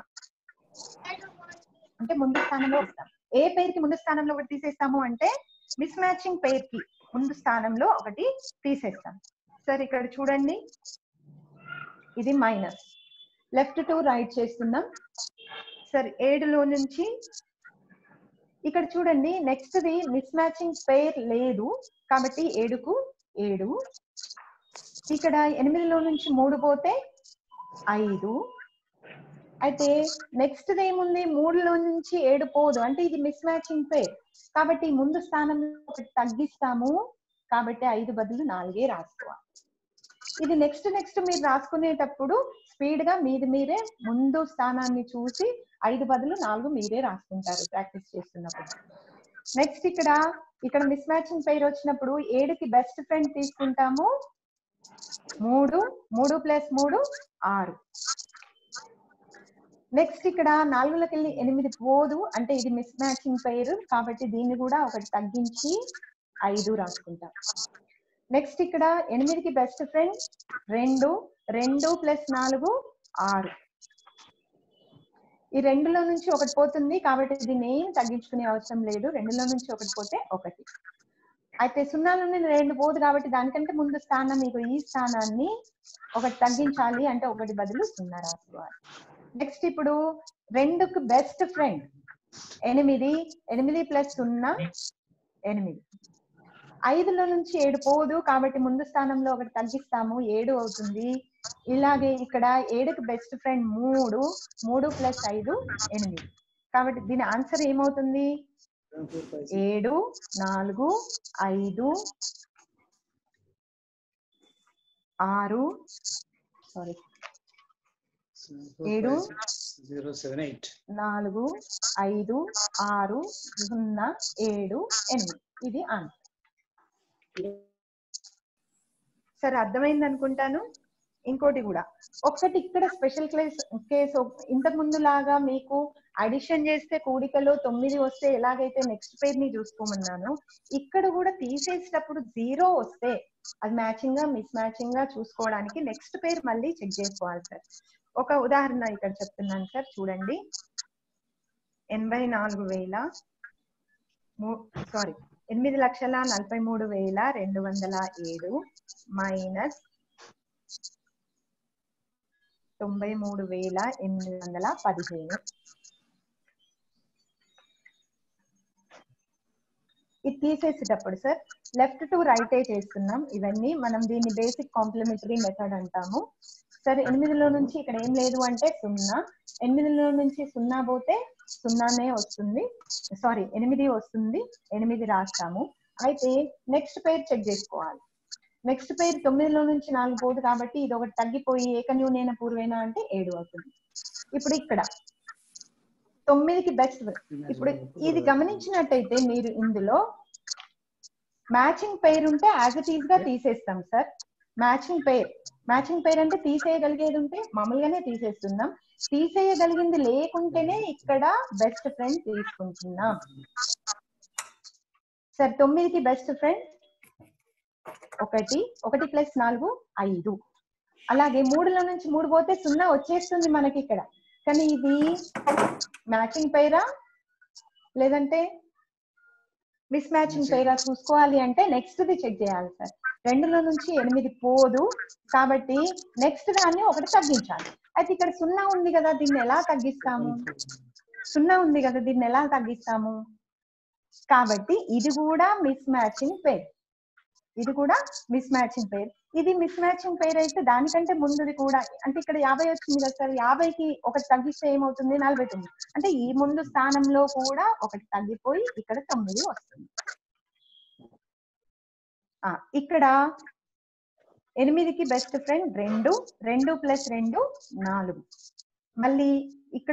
అంటే ముందు స్థానంలో వస్తాం ఏ పేరుకి ముందు స్థానంలో ఒకటి తీసేస్తాము అంటే మిస్ మ్యాచింగ్ పేర్ కి ముందు స్థానంలో ఒకటి తీసేస్తాం సార్ ఇక్కడ చూడండి ఇది మైనస్ లెఫ్ట్ టు రైట్ చేస్తున్నాం సరే ఏడులో నుంచి ఇక్కడ చూడండి next the miss matching pair లేదు కాబట్టి ఏడుకు ఏడు ఇక్కడ ఎనిమిదిలో నుంచి మూడు పోతే ఐదు అయితే నెక్స్ట్ ఏముంది మూడులో నుంచి ఏడు పోదు అంటే ఇది మిస్ మ్యాచింగ్ పేర్ కాబట్టి ముందు స్థానంలో ఒకటి తగ్గిస్తాము కాబట్టి ఐదు బదులు నాలుగే రాసుకోవాలి ఇది నెక్స్ట్ నెక్స్ట్ మీరు రాసుకునేటప్పుడు స్పీడ్ గా మీది మీరే ముందు స్థానాన్ని చూసి ఐదు బదులు నాలుగు మీరే రాసుకుంటారు ప్రాక్టీస్ చేస్తున్నప్పుడు నెక్స్ట్ ఇక్కడ ఇక్కడ మిస్ మ్యాచింగ్ పేరు వచ్చినప్పుడు ఏడుకి బెస్ట్ ఫ్రెండ్ తీసుకుంటాము మూడు మూడు ప్లస్ మూడు ఆరు నెక్స్ట్ ఇక్కడ నాలుగులోకి వెళ్ళి ఎనిమిది పోదు అంటే ఇది మిస్ మ్యాచింగ్ పేరు కాబట్టి దీన్ని కూడా ఒకటి తగ్గించి ఐదు రాసుకుంటాం నెక్స్ట్ ఇక్కడ ఎనిమిదికి బెస్ట్ ఫ్రెండ్ రెండు రెండు ప్లస్ నాలుగు ఆరు ఈ రెండులో నుంచి ఒకటి పోతుంది కాబట్టి దీన్ని ఏం తగ్గించుకునే అవసరం లేదు రెండులో నుంచి ఒకటి పోతే ఒకటి అయితే సున్నాలో నుండి రెండు పోదు కాబట్టి దానికంటే ముందు స్థానం మీకు ఈ స్థానాన్ని ఒకటి తగ్గించాలి అంటే ఒకటి బదులు సున్నా రాసుకోవాలి నెక్స్ట్ ఇప్పుడు రెండుకు బెస్ట్ ఫ్రెండ్ ఎనిమిది ఎనిమిది ప్లస్ సున్నా ఎనిమిది ఐదులో నుంచి ఏడు పోదు కాబట్టి ముందు స్థానంలో ఒకటి తగ్గిస్తాము ఏడు అవుతుంది ఇలాగే ఇక్కడ ఏడుకు బెస్ట్ ఫ్రెండ్ మూడు మూడు ప్లస్ ఐదు ఎనిమిది కాబట్టి దీని ఆన్సర్ ఏమవుతుంది ఏడు నాలుగు ఐదు ఆరు సారీ ఏడు జీరో సెవెన్ ఎయిట్ నాలుగు ఐదు ఆరు సున్నా ఏడు ఎనిమిది ఇది ఆన్సర్ సరే అర్థమైంది అనుకుంటాను ఇంకోటి కూడా ఒక్కటి ఇక్కడ స్పెషల్ క్లాస్ కేసు ఇంతకు ముందు లాగా మీకు అడిషన్ చేస్తే కూడికలో తొమ్మిది వస్తే ఎలాగైతే నెక్స్ట్ పేర్ ని చూసుకోమన్నాను ఇక్కడ కూడా తీసేసేటప్పుడు జీరో వస్తే అది మ్యాచింగ్ గా మిస్ మ్యాచింగ్ గా చూసుకోవడానికి నెక్స్ట్ పేర్ మళ్ళీ చెక్ చేసుకోవాలి సార్ ఒక ఉదాహరణ ఇక్కడ చెప్తున్నాను సార్ చూడండి ఎనభై నాలుగు వేల సారీ ఎనిమిది లక్షల నలభై మూడు వేల రెండు వందల ఏడు మైనస్ తొంభై మూడు వేల ఎనిమిది వందల పదిహేను ఇది తీసేసేటప్పుడు సార్ లెఫ్ట్ టు రైట్ చేస్తున్నాం ఇవన్నీ మనం దీన్ని బేసిక్ కాంప్లిమెంటరీ మెథడ్ అంటాము సరే ఎనిమిదిలో నుంచి ఇక్కడ ఏం లేదు అంటే సున్నా ఎనిమిదిలో నుంచి సున్నా పోతే సున్నానే వస్తుంది సారీ ఎనిమిది వస్తుంది ఎనిమిది రాస్తాము అయితే నెక్స్ట్ పేర్ చెక్ చేసుకోవాలి నెక్స్ట్ పేరు తొమ్మిదిలో నుంచి నాలుగు పోదు కాబట్టి ఇది ఒకటి తగ్గిపోయి ఏకన్యూనైన పూర్వేనా అంటే ఏడు అవుతుంది ఇప్పుడు ఇక్కడ తొమ్మిదికి బెస్ట్ ఇప్పుడు ఇది గమనించినట్టయితే మీరు ఇందులో మ్యాచింగ్ పేరు ఉంటే యాజ్ ఇట్ ఈజ్ గా తీసేస్తాం sir matching pair matching pair అంటే తీసేయగలిగేది ఉంటే మామూలుగానే తీసేస్తున్నాం తీసేయగలిగింది లేకుంటేనే ఇక్కడ బెస్ట్ ఫ్రెండ్ తీసుకుంటున్నాం సార్ తొమ్మిదికి బెస్ట్ ఫ్రెండ్ ఒకటి ఒకటి ప్లస్ నాలుగు ఐదు అలాగే మూడులో నుంచి మూడు పోతే సున్నా వచ్చేస్తుంది మనకి ఇక్కడ కానీ ఇది మ్యాచింగ్ పేరా లేదంటే మిస్ మ్యాచింగ్ పేరా చూసుకోవాలి అంటే నెక్స్ట్ ది చెక్ చేయాలి సార్ రెండులో నుంచి ఎనిమిది పోదు కాబట్టి నెక్స్ట్ దాన్ని ఒకటి తగ్గించాలి అయితే ఇక్కడ సున్నా ఉంది కదా దీన్ని ఎలా తగ్గిస్తాము సున్నా ఉంది కదా దీన్ని ఎలా తగ్గిస్తాము కాబట్టి ఇది కూడా మిస్ మ్యాచింగ్ పేర్ ఇది కూడా మిస్ మ్యాచింగ్ పేర్ ఇది మిస్ మ్యాచింగ్ పేర్ అయితే దానికంటే ముందుది కూడా అంటే ఇక్కడ యాభై వచ్చింది కదా సార్ యాభైకి ఒకటి తగ్గిస్తే ఏమవుతుంది నలభై తొమ్మిది అంటే ఈ ముందు స్థానంలో కూడా ఒకటి తగ్గిపోయి ఇక్కడ తొమ్మిది వస్తుంది ఆ ఇక్కడ ఎనిమిదికి బెస్ట్ ఫ్రెండ్ రెండు రెండు ప్లస్ రెండు నాలుగు మళ్ళీ ఇక్కడ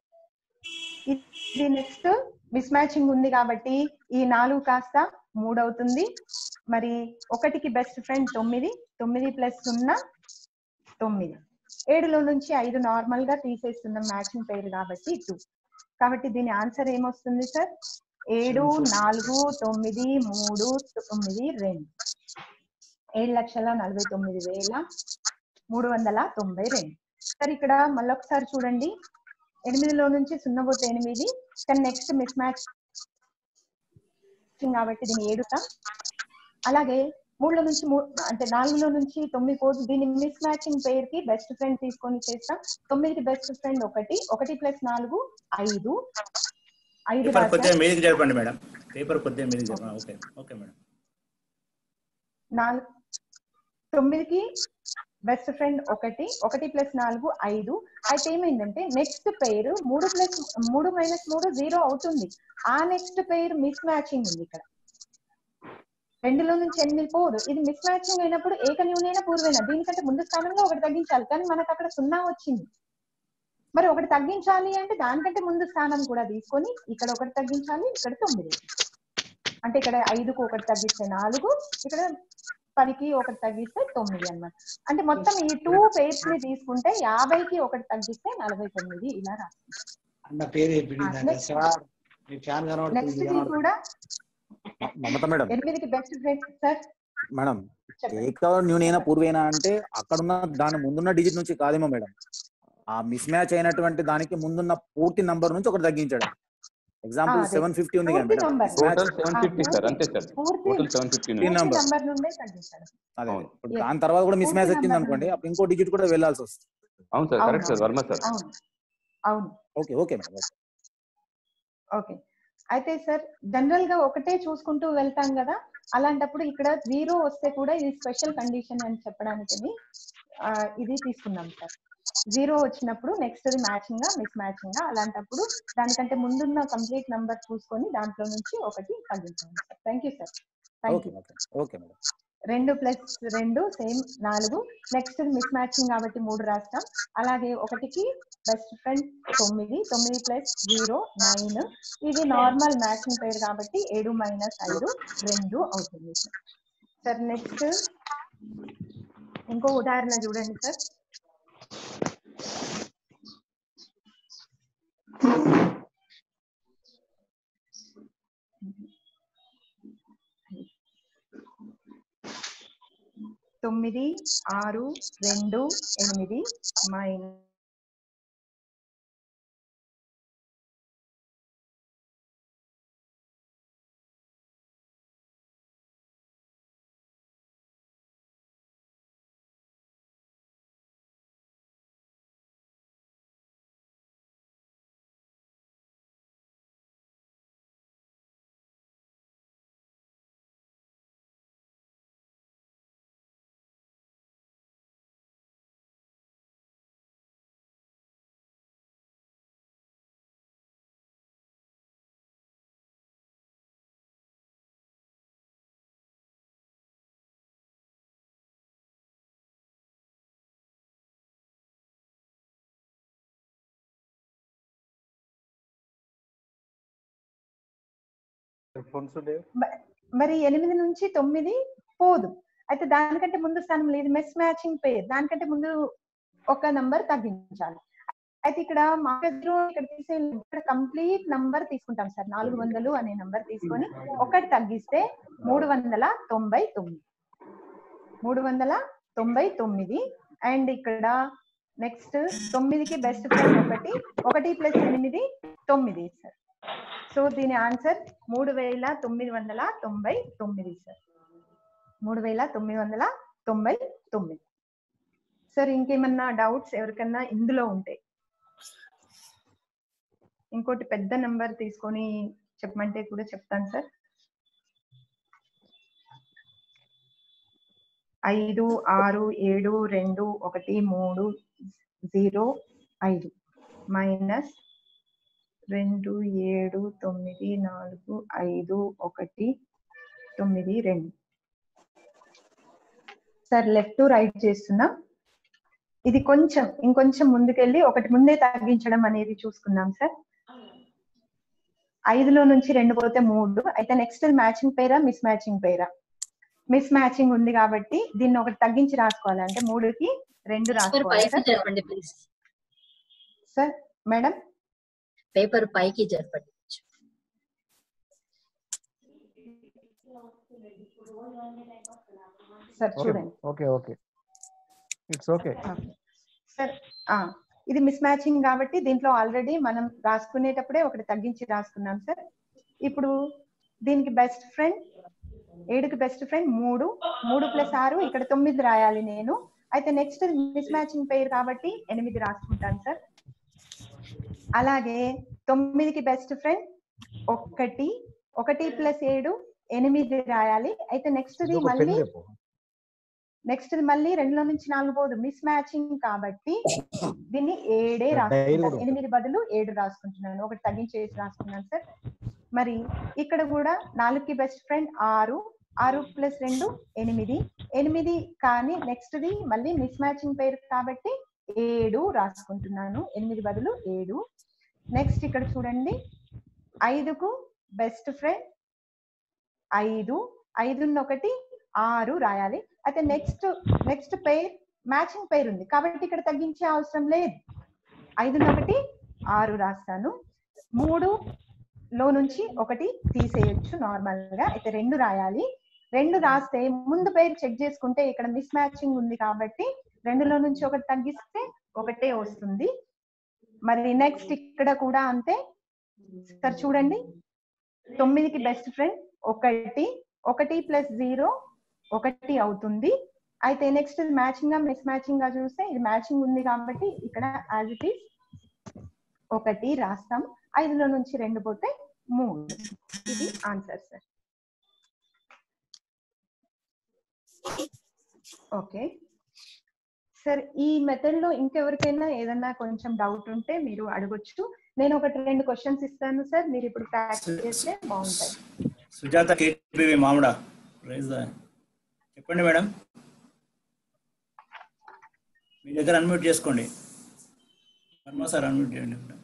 ఇది నెక్స్ట్ మిస్ మ్యాచింగ్ ఉంది కాబట్టి ఈ నాలుగు కాస్త మూడు అవుతుంది మరి ఒకటికి బెస్ట్ ఫ్రెండ్ తొమ్మిది తొమ్మిది ప్లస్ సున్నా తొమ్మిది ఏడులో నుంచి ఐదు నార్మల్ గా తీసేస్తున్నాం మ్యాచింగ్ పేరు కాబట్టి టూ కాబట్టి దీని ఆన్సర్ ఏమొస్తుంది సార్ ఏడు నాలుగు తొమ్మిది మూడు తొమ్మిది రెండు ఏడు లక్షల నలభై తొమ్మిది వేల మూడు వందల తొంభై రెండు సార్ ఇక్కడ మళ్ళొకసారి చూడండి ఎనిమిదిలో నుంచి సున్నా పోతే ఎనిమిది కానీ నెక్స్ట్ మిస్ మ్యాచ్ కాబట్టి దీన్ని ఏడుతాం అలాగే మూడులో నుంచి మూ- అంటే నాలుగులో నుంచి తొమ్మిది కోడ్స్ దీన్ని మిస్ మ్యాచింగ్ పేర్ కి బెస్ట్ ఫ్రెండ్ తీసుకొని చేస్తాం తొమ్మిదికి బెస్ట్ ఫ్రెండ్ ఒకటి ఒకటి ప్లస్ నాలుగు ఐదు ఐదు పేపర్ కొద్దిగా రాశాం మీదికి జరపండి మేడం పేపర్ కొద్దిగా మీదికి జరపండి ఓకే ఓకే మేడం నాలుగు తొమ్మిదికి బెస్ట్ ఫ్రెండ్ ఒకటి ఒకటి ప్లస్ నాలుగు ఐదు అయితే ఏమైందంటే నెక్స్ట్ పేరు మూడు ప్లస్ మూడు మైనస్ మూడు జీరో అవుతుంది ఆ నెక్స్ట్ పేరు మిస్ మ్యాచింగ్ ఉంది ఇక్కడ రెండులో నుంచి ఎనిమిది పోదు ఇది మిస్ మ్యాచింగ్ అయినప్పుడు ఏకన్యూనైనా పూర్వైన దీనికంటే ముందు స్థానంలో ఒకటి తగ్గించాలి కానీ మనకు అక్కడ సున్నా వచ్చింది మరి ఒకటి తగ్గించాలి అంటే దానికంటే ముందు స్థానం కూడా తీసుకొని ఇక్కడ ఒకటి తగ్గించాలి ఇక్కడ తొమ్మిది అంటే ఇక్కడ ఐదుకు ఒకటి తగ్గిస్తే నాలుగు ఇక్కడ పదికి ఒకటి తగ్గిస్తే తొమ్మిది అన్నమాట అంటే మొత్తం ఈ టూ పేర్స్ ని తీసుకుంటే యాభైకి ఒకటి తగ్గిస్తే నలభై తొమ్మిది ఇలా రాస్తుంది అన్న పేరు చెప్పింది next. సార్ మీ ఫ్యాన్ నెక్స్ట్ కనబడుతుంది ది కూడా మమత మేడం ఎనిమిదికి బెస్ట్ ఫ్రెండ్ సార్ మేడం ఏక న్యూనైనా పూర్వైనా అంటే అక్కడున్న దాని ముందున్న డిజిట్ నుంచి కాదేమో మేడం ఆ మిస్ మ్యాచ్ అయినటువంటి దానికి ముందున్న పూర్తి నంబర్ నుంచి ఒకటి తగ్గించడం ఎగ్జాంపుల్ అదే. సెవెన్ ఫిఫ్టీ ఉంది కదా పూర్తి madam number. Total seven fifty sir అంతే సార్ పూర్తి టోటల్ సెవెన్ ఫిఫ్టీ పూర్తి పూర్తి number. నంబర్ నుండే తగ్గించాడు అదే అవును. ఇప్పుడు Yes. దాని తర్వాత కూడా మిస్ పూర్తి మ్యాచ్ వచ్చింది number అనుకోండి నుండి. అప్పుడు ఇంకో డిజిట్ కూడా వెళ్ళాల్సి వస్తుంది అవును సార్ అవును, కరెక్ట్ సార్ వర్మ సార్ అవును అవును okay okay madam okay okay అయితే సార్ జనరల్ గా ఒకటే చూసుకుంటూ వెళ్తాం కదా అలాంటప్పుడు ఇక్కడ జీరో వస్తే కూడా ఇది స్పెషల్ కండిషన్ అని చెప్పడానికి ఆ, ఇది తీసుకున్నాం సార్ జీరో వచ్చినప్పుడు నెక్స్ట్ అది మ్యాచింగ్ గా మిస్ మ్యాచింగ్ గా అలాంటప్పుడు దానికంటే ముందున్న కంప్లీట్ నంబర్ చూసుకొని దాంట్లో నుంచి ఒకటి తగ్గించండి sir thank you sir thank okay you okay okay madam రెండు ప్లస్ రెండు సేమ్ నాలుగు నెక్స్ట్ మిస్ మ్యాచింగ్ కాబట్టి మూడు రాస్తాం అలాగే ఒకటికి బెస్ట్ ఫ్రెండ్ తొమ్మిది తొమ్మిది ప్లస్ జీరో నైన్ ఇది నార్మల్ మ్యాచింగ్ పేరు కాబట్టి ఏడు మైనస్ ఐదు రెండు అవుతుంది సార్ సార్ నెక్స్ట్ ఇంకో ఉదాహరణ చూడండి సార్ తొమ్మిది ఆరు రెండు ఎనిమిది మైనస్ మ- మరి ఎనిమిది నుంచి తొమ్మిది పోదు అయితే దానికంటే ముందు స్థానం లేదు మిస్ మ్యాచింగ్ పేర్ దానికంటే ముందు ఒక నంబర్ తగ్గించాలి అయితే ఇక్కడ మాకు ఇక్కడ తీసే ఇక్కడ కంప్లీట్ నంబర్ తీసుకుంటాం సార్ నాలుగు వందలు అనే నంబర్ తీసుకొని ఒకటి తగ్గిస్తే మూడు వందల తొంభై తొమ్మిది మూడు వందల తొంభై తొమ్మిది అండ్ ఇక్కడ నెక్స్ట్ తొమ్మిదికి బెస్ట్ ఫ్రెండ్ ఒకటి ఒకటి ప్లస్ ఎనిమిది తొమ్మిది సార్ సో దీని ఆన్సర్ మూడు వేల తొమ్మిది వందల తొంభై తొమ్మిది సార్ మూడు వేల తొమ్మిది వందల తొంభై తొమ్మిది సార్ ఇంకేమన్నా డౌట్స్ ఎవరికన్నా ఇందులో ఉంటే ఇంకోటి పెద్ద నెంబర్ తీసుకొని చెప్పమంటే కూడా చెప్తాను సార్ ఐదు ఆరు ఏడు రెండు ఒకటి మూడు జీరో ఐదు మైనస్ రెండు ఏడు తొమ్మిది నాలుగు ఐదు ఒకటి తొమ్మిది రెండు సార్ లెఫ్ట్ రైట్ చేస్తున్నాం ఇది కొంచెం ఇంకొంచెం ముందుకెళ్ళి ఒకటి ముందే తగ్గించడం అనేది చూసుకుందాం సార్ ఐదులో నుంచి రెండు పోతే మూడు అయితే నెక్స్ట్ మ్యాచింగ్ పేరా మిస్ మ్యాచింగ్ పేరా మిస్ మ్యాచింగ్ ఉంది కాబట్టి దీన్ని ఒకటి తగ్గించి రాసుకోవాలి అంటే మూడుకి రెండు పేపర్ రాసుకోవాలి పైకి సార్ జరపండి ప్లీజ్ సార్ మేడం పేపర్ పైకి జరపండి సార్ ఓకే చూడండి okay okay it's okay sir ఆ, ఇది మిస్ మ్యాచింగ్ కాబట్టి దీంట్లో ఆల్రెడీ మనం రాసుకునేటప్పుడే ఒకటి తగ్గించి రాసుకున్నాం సార్ ఇప్పుడు దీనికి బెస్ట్ ఫ్రెండ్ ఏడుకి బెస్ట్ ఫ్రెండ్ మూడు మూడు ప్లస్ ఆరు ఇక్కడ తొమ్మిది రాయాలి నేను అయితే నెక్స్ట్ మిస్ మ్యాచింగ్ పేరు కాబట్టి ఎనిమిది రాసుకుంటాను సార్ అలాగే తొమ్మిదికి బెస్ట్ ఫ్రెండ్ ఒకటి ఒకటి ప్లస్ ఏడు ఎనిమిది రాయాలి అయితే నెక్స్ట్ ఇది ఒక మళ్ళీ పెన్ రేపు నెక్స్ట్ మళ్ళీ రెండులో నుంచి నాలుగు పోదు మిస్ మ్యాచింగ్ కాబట్టి దీన్ని ఏడే డైరీ రాసుకుంటాను కూడా ఎనిమిది బదులు ఏడు రాసుకుంటున్నాను ఒకటి తగ్గించేసి రాసుకున్నాను సార్ మరి ఇక్కడ కూడా నాలుగుకి బెస్ట్ ఫ్రెండ్ ఆరు ఆరు ప్లస్ రెండు ఎనిమిది ఎనిమిది కానీ నెక్స్ట్ ది మళ్ళీ మిస్ మ్యాచింగ్ పేరు కాబట్టి ఏడు రాసుకుంటున్నాను ఎనిమిది బదులు ఏడు నెక్స్ట్ ఇక్కడ చూడండి ఐదుకు బెస్ట్ ఫ్రెండ్ ఐదు ఐదున్న ఒకటి ఆరు రాయాలి అయితే నెక్స్ట్ నెక్స్ట్ పేర్ మ్యాచింగ్ పేరు ఉంది కాబట్టి ఇక్కడ తగ్గించే అవసరం లేదు ఐదున్న ఒకటి ఆరు రాస్తాను మూడు లో నుంచి ఒకటి తీసేయొచ్చు నార్మల్ గా అయితే రెండు రాయాలి రెండు రాస్తే ముందు పేరు చెక్ చేసుకుంటే ఇక్కడ మిస్ మ్యాచింగ్ ఉంది కాబట్టి రెండులో నుంచి ఒకటి తగ్గిస్తే ఒకటే వస్తుంది మరి నెక్స్ట్ ఇక్కడ కూడా అంతే సార్ చూడండి తొమ్మిదికి బెస్ట్ ఫ్రెండ్ ఒకటి ఒకటి ప్లస్ జీరో ఒకటి అవుతుంది అయితే నెక్స్ట్ మ్యాచింగ్ గా మిస్ మ్యాచింగ్ గా చూస్తే ఇది మ్యాచింగ్ ఉంది కాబట్టి ఇక్కడ యాజ్ ఇట్ ఈస్ ఒకటి రాస్తాం ఐదులో నుంచి రెండు పోతే మూడు ఇది ఆన్సర్ సార్ ఓకే సార్ ఈ మెథడ్ లో ఇంకెవరికైనా ఏదన్నా కొంచెం డౌట్ ఉంటే మీరు అడగొచ్చు నేను ఒకటి రెండు క్వశ్చన్స్ ఇస్తాను సార్ మీరు ఇప్పుడు ప్రాక్టీస్ చేస్తే బాగుంటాయి సుజాత కేటీవీ మామిడ రైజ్ ద- చెప్పండి మేడం మీ దగ్గర అన్మ్యూట్ చేసుకోండి వర్మ సార్ అన్మ్యూట్ చేయండి madam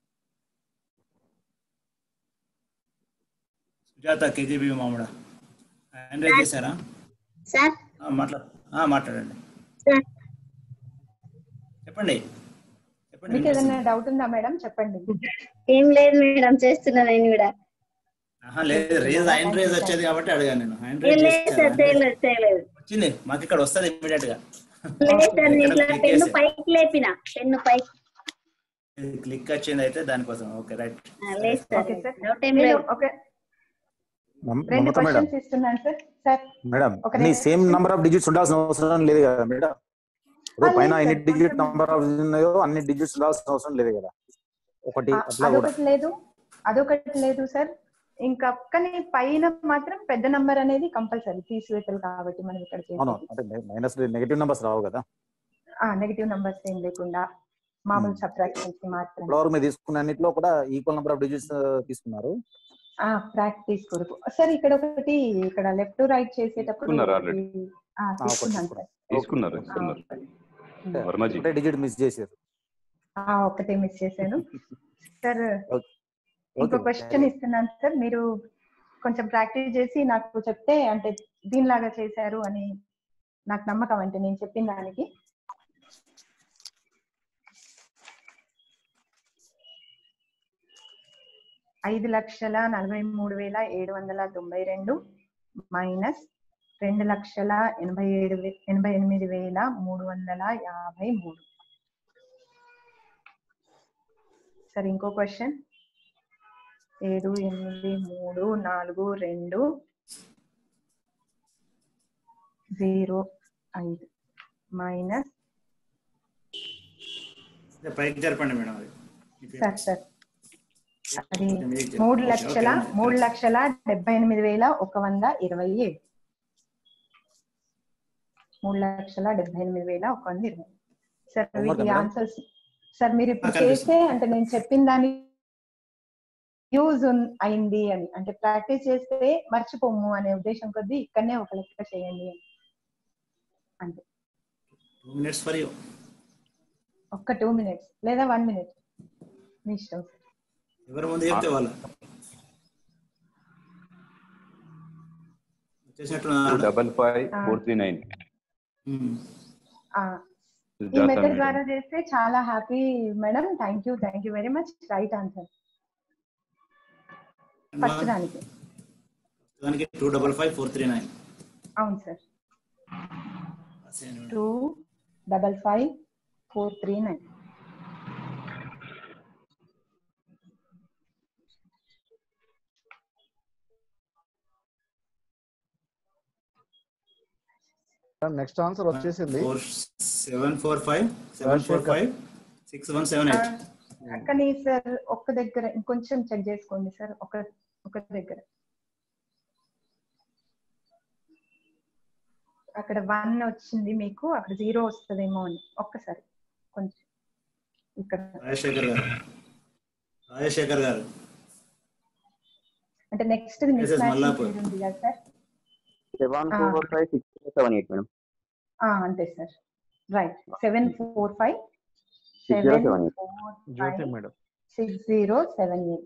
Sujata KGB Mamida hand raise చేశారా సార్ ఆ, మాట్లాడు ఆ, మాట్లాడండి సార్ చెప్పండి చెప్పండి మీకు ఏదైనా డౌట్ ఉందా మేడం చెప్పండి ఏం లేదు మేడం చేస్తున్నా నేను కూడా ఆహా, లేదు రేజ్ హ్యాండ్ రైజ్ వచ్చేది కాబట్టి అడిగాను నేను హ్యాండ్ ఏం రైజ్ లేదు సార్ చేయలేదు చేయలేదు వచ్చింది మాకు ఇక్కడ వస్తుంది ఇమీడియట్ గా లేదు సార్ నేను ఇట్లా click పెన్ను చేసి. పైకి లేపిన పెన్ను పైకి క్లిక్ వచ్చింది అయితే దానికోసం ఓకే రైట్ ఆ, లేదు సార్ ఓకే సార్ డౌట్ ఏం నేను లేదు ఒక మమ- రెండు మమత మేడం క్వశ్చన్స్ ఇస్తున్నాను సార్ సార్ మేడం ఒక అన్ని రెండు- సేమ్ నంబర్ ఆఫ్ డిజిట్స్ ఉండాల్సిన అవసరం లేదు కదా మేడం ఇప్పుడు ఆ, పైన లేదు ఎన్ని సార్, డిజిట్ కొంచెం- నంబర్ ఆఫ్ ఉన్నాయో అన్ని డిజిట్స్ ఉండాల్సిన అవసరం లేదు కదా ఒకటి ఆ, అట్లా కూడా అదొకటి లేదు అదొకటి లేదు సార్ ఇంకా కానీ పైన మాత్రం పెద్ద నంబర్ అనేది కంపల్సరీ తీసివేతలు కాబట్టి మనం ఇక్కడ అవును చేసేది అంటే మైనస్ నెగటివ్ నెంబర్స్ రావు కదా నెగిటివ్ నంబర్స్ ఏం లేకుండా మామూలు సబ్ట్రాక్షన్స్ మాత్రం ఇప్పటివరకు మీరు తీసుకున్న అన్నిట్లో కూడా ఈక్వల్ నెంబర్ ఆఫ్ డిజిట్స్ తీసుకున్నారు ఆ ప్రాక్టీస్ కొరకు సార్ ఇక్కడ ఒకటి ఇక్కడ లెఫ్ట్ రైట్ చేసేటప్పుడు తీసుకున్నారు already. ఈ- ఆ, తీసుకున్నాను సార్ తీసుకున్నారు తీసుకున్నారు వర్మజీ ఒకటే డిజిట్ మిస్ చేశారు ఆ, ఒక్కటే మిస్ చేశాను సార్ ఓకే ఇంకో ఓకే క్వశ్చన్ ఇస్తున్నాను సార్ మీరు కొంచెం ప్రాక్టీస్ చేసి నాకు చెప్తే అంటే దీనిలాగా చేశారు అని నాకు నమ్మకం అంటే నేను చెప్పిన దానికి ఐదు లక్షల నలభై మూడు వేల ఏడు వందల తొంభై రెండు మైనస్ రెండు లక్షల ఎనభై ఏడు వే- ఎనభై ఎనిమిది వేల మూడు వందల యాభై మూడు సరే ఇంకో క్వశ్చన్ ఏడు ఎనిమిది మూడు నాలుగు రెండు జీరో ఐదు మైనస్ పైకి జరపండి మేడం అది సార్ సార్ అది కొంచెం మీదికి జరపండి. మూడు ఓకే, లక్షల ఓకే. మూడు లక్షల డెబ్బై ఎనిమిది వేల ఒక వంద ఇరవై ఏడు మూడు లక్షల డెబ్బై ఎనిమిది వేల ఒక వంద ఇరవై సార్ Homework వీటి మేడం? ఆన్సర్స్ సార్ మీరు ఇప్పుడు ఆ, కనిపిస్తుంది. చేస్తే అంటే నేను చెప్పిన దాని యూజ్ అయింది అని అంటే ప్రాక్టీస్ చేస్తే మర్చిపోము అనే ఉద్దేశం కొద్దీ ఇక్కడనే ఒక లెక్క చేయండి అని అంతే టూ మినిట్స్ ఫర్ యూ ఒక్క టూ మినిట్స్ లేదా వన్ మినిట్ మీ ఇష్టం ఎవరి ముందు చెప్తే వాళ్ళు వచ్చేసినట్టు double five four three nine ఆ, ఈ మెథడ్ ద్వారా చేస్తే చాలా happy madam thank you thank you very much right answer first దానికి దానికి two double five four three nine అవును sir two double five four three nine next answer వచ్చేసింది four seven four five seven four five six one seven eight కానీ sir ఒక్క దగ్గర ఇంకొంచెం check చేసుకోండి sir ఒక ఒక దగ్గర అక్కడ వన్ వచ్చింది మీకు అక్కడ జీరో వస్తుందేమో అని ఒక్కసారి కొంచెం ఇక్కడ రాజశేఖర్ గారు రాజశేఖర్ గారు అంటే next Yes, miss yes, Mallapur. Match ఉంది కదా సార్ సెవెన్ ఆ. Four five six seven eight madam ఆ, అంతే sir right seven four five six zero seven seven eight four Jyothi five madam six zero seven eight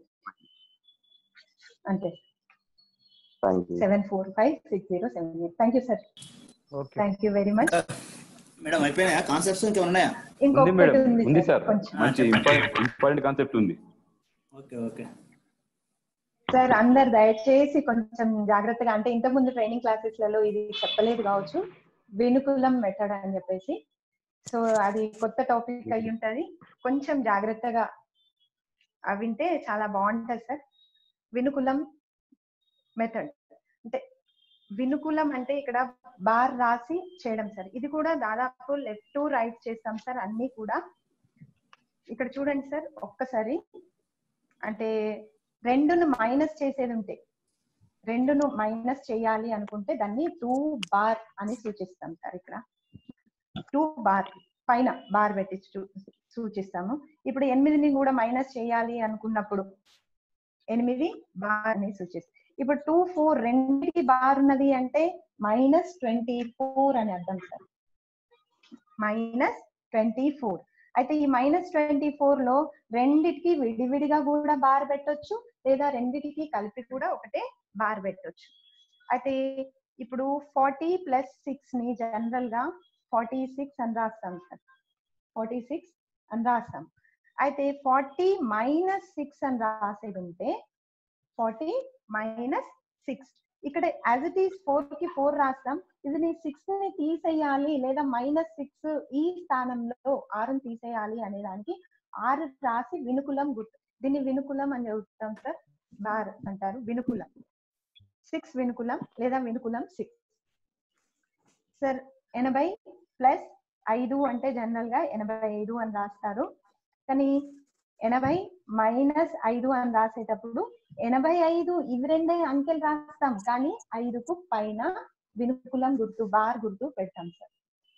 అంతే thank you seven four five six zero seven eight thank you sir okay thank you very much madam అయిపోయినాయా concepts ఇంకా ఉన్నాయా ఉంది ఇంకొకటి madam ఉంది ఉంది sir sir కొంచెం మంచి ఇంపార్టెంట్ కాన్సెప్ట్ ఉంది ఓకే ఓకే సార్ అందరు దయచేసి కొంచెం జాగ్రత్తగా అంటే ఇంతకు ముందు ట్రైనింగ్ క్లాసెస్ లలో ఇది చెప్పలేదు కావచ్చు వెనుకులం మెథడ్ అని చెప్పేసి సో అది కొత్త టాపిక్ అయి ఉంటది కొంచెం జాగ్రత్తగా అవి వింటే చాలా బాగుంటది సార్ వినుకులం మెథడ్ అంటే వినుకులం అంటే ఇక్కడ బార్ రాసి చేయడం సార్ ఇది కూడా దాదాపు లెఫ్ట్ టు రైట్ చేస్తాం సార్ అన్ని కూడా ఇక్కడ చూడండి సార్ ఒక్కసారి అంటే రెండును మైనస్ చేసేది ఉంటే రెండును మైనస్ చేయాలి అనుకుంటే దాన్ని టూ బార్ అని సూచిస్తాం సార్ ఇక్కడ టూ బార్ పైన బార్ పెట్టి చూ- సూచిస్తాము ఇప్పుడు ఎనిమిదిని కూడా మైనస్ చేయాలి అనుకున్నప్పుడు ఎనిమిది బార్ అని సూచిస్తాం ఇప్పుడు టూ ఫోర్ రెండింటికి బార్ ఉన్నది అంటే మైనస్ ట్వంటీ ఫోర్ అని అర్థం సార్ మైనస్ ట్వంటీ ఫోర్ అయితే ఈ మైనస్ ట్వంటీ ఫోర్ లో రెండిటికి విడివిడిగా కూడా బార్ పెట్టొచ్చు లేదా రెండిటికి కలిపి కూడా ఒకటే బార్ పెట్టొచ్చు అయితే ఇప్పుడు ఫార్టీ ప్లస్ సిక్స్ ని జనరల్ గా ఫార్టీ సిక్స్ అని రాస్తాం సార్ ఫార్టీ సిక్స్ అని రాస్తాం అయితే ఫార్టీ మైనస్ సిక్స్ అని రాసేది ఉంటే ఫార్టీ మైనస్ సిక్స్ ఇక్కడ యాజ్ ఇట్ ఈస్ ఫోర్ కి ఫోర్ రాస్తాం ఇది నీ సిక్స్ ని తీసేయాలి లేదా మైనస్ సిక్స్ ఈ స్థానంలో ఆరుని తీసేయాలి అనే దానికి ఆరు రాసి వినుకులం గుర్తు దీన్ని వినుకులం అని చెబుతాం సార్ బార్ అంటారు వినుకులం సిక్స్ వినుకులం లేదా వినుకులం సిక్స్ సార్ ఎనభై ప్లస్ ఐదు అంటే జనరల్ గా ఎనభై ఐదు అని రాస్తారు కానీ ఎనభై మైనస్ ఐదు అని రాసేటప్పుడు ఎనభై ఐదు ఇవి రెండే అంకెలు రాస్తాం కానీ ఐదుకు పైన వినుకులం గుర్తు బార్ గుర్తు పెడతాం సార్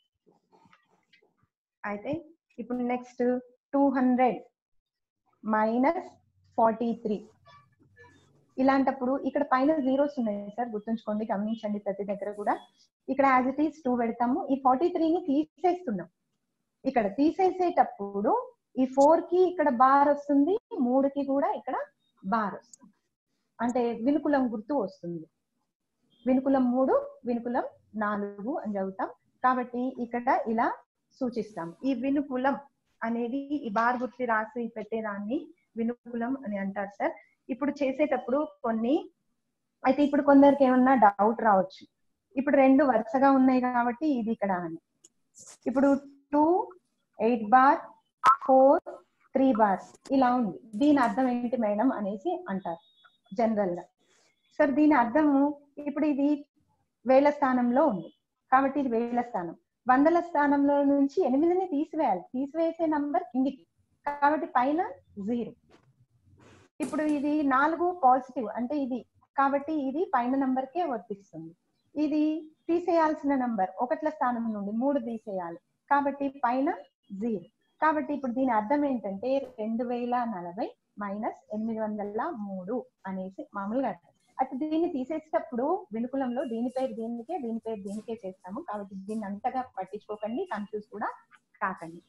అయితే ఇప్పుడు next two hundred minus forty three ఇలాంటప్పుడు ఇక్కడ పైన జీరోస్ ఉన్నాయి సార్ గుర్తుంచుకోండి గమనించండి ప్రతి దగ్గర కూడా ఇక్కడ యాజ్ ఇట్ ఈస్ టూ పెడతాము ఈ ఫార్టీ త్రీని తీసేస్తున్నాం ఇక్కడ తీసేసేటప్పుడు ఈ ఫోర్ కి ఇక్కడ బార్ వస్తుంది మూడుకి కూడా ఇక్కడ బార్ వస్తుంది అంటే వినుకులం గుర్తు వస్తుంది వినుకులం మూడు వినుకులం నాలుగు అని చదువుతాం కాబట్టి ఇక్కడ ఇలా సూచిస్తాం ఈ వినుకులం అనేది ఈ బార్ గుర్తి రాసి పెట్టేదాన్ని వినుకులం అని అంటారు సార్ ఇప్పుడు చేసేటప్పుడు కొన్ని అయితే ఇప్పుడు కొందరికి ఏమన్నా డౌట్ రావచ్చు ఇప్పుడు రెండు వరుసగా ఉన్నాయి కాబట్టి ఇది ఇక్కడ అని ఇప్పుడు two eight bar four three bar ఇలా ఉంది దీని అర్థం ఏంటి మేడం అనేసి అంటారు జనరల్ గా సార్ దీని అర్థము ఇప్పుడు ఇది వేల స్థానంలో ఉంది కాబట్టి ఇది వేల స్థానం వందల స్థానంలో నుంచి ఎనిమిదిని తీసివేయాలి తీసివేసే నంబర్ కిందికి కాబట్టి పైన జీరో ఇప్పుడు ఇది నాలుగు పాజిటివ్ అంటే ఇది కాబట్టి ఇది పైన నంబర్ కే వర్తిస్తుంది ఇది తీసేయాల్సిన నంబర్ ఒకట్ల స్థానం నుండి మూడు తీసేయాలి కాబట్టి పైన జీరో కాబట్టి ఇప్పుడు దీని అర్థం ఏంటంటే రెండు వేల నలభై మైనస్ ఎనిమిది వందల మూడు అనేసి మామూలుగా అర్థం అయితే దీన్ని తీసేసేటప్పుడు వినుకులంలో దీని పేరు దీనికే దీని పేరు దీనికే చేస్తాము కాబట్టి దీన్ని అంతగా పట్టించుకోకండి కన్ఫ్యూజ్ కూడా కాకండి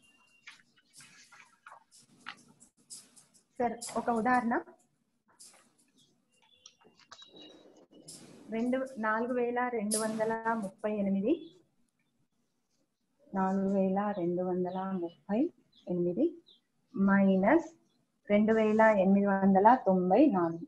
సార్ ఒక ఉదాహరణ రెండు నాలుగు వేల రెండు వందల ముప్పై ఎనిమిది నాలుగు వేల రెండు వందల ముప్పై ఎనిమిది మైనస్ రెండు వేల ఎనిమిది వందల తొంభై నాలుగు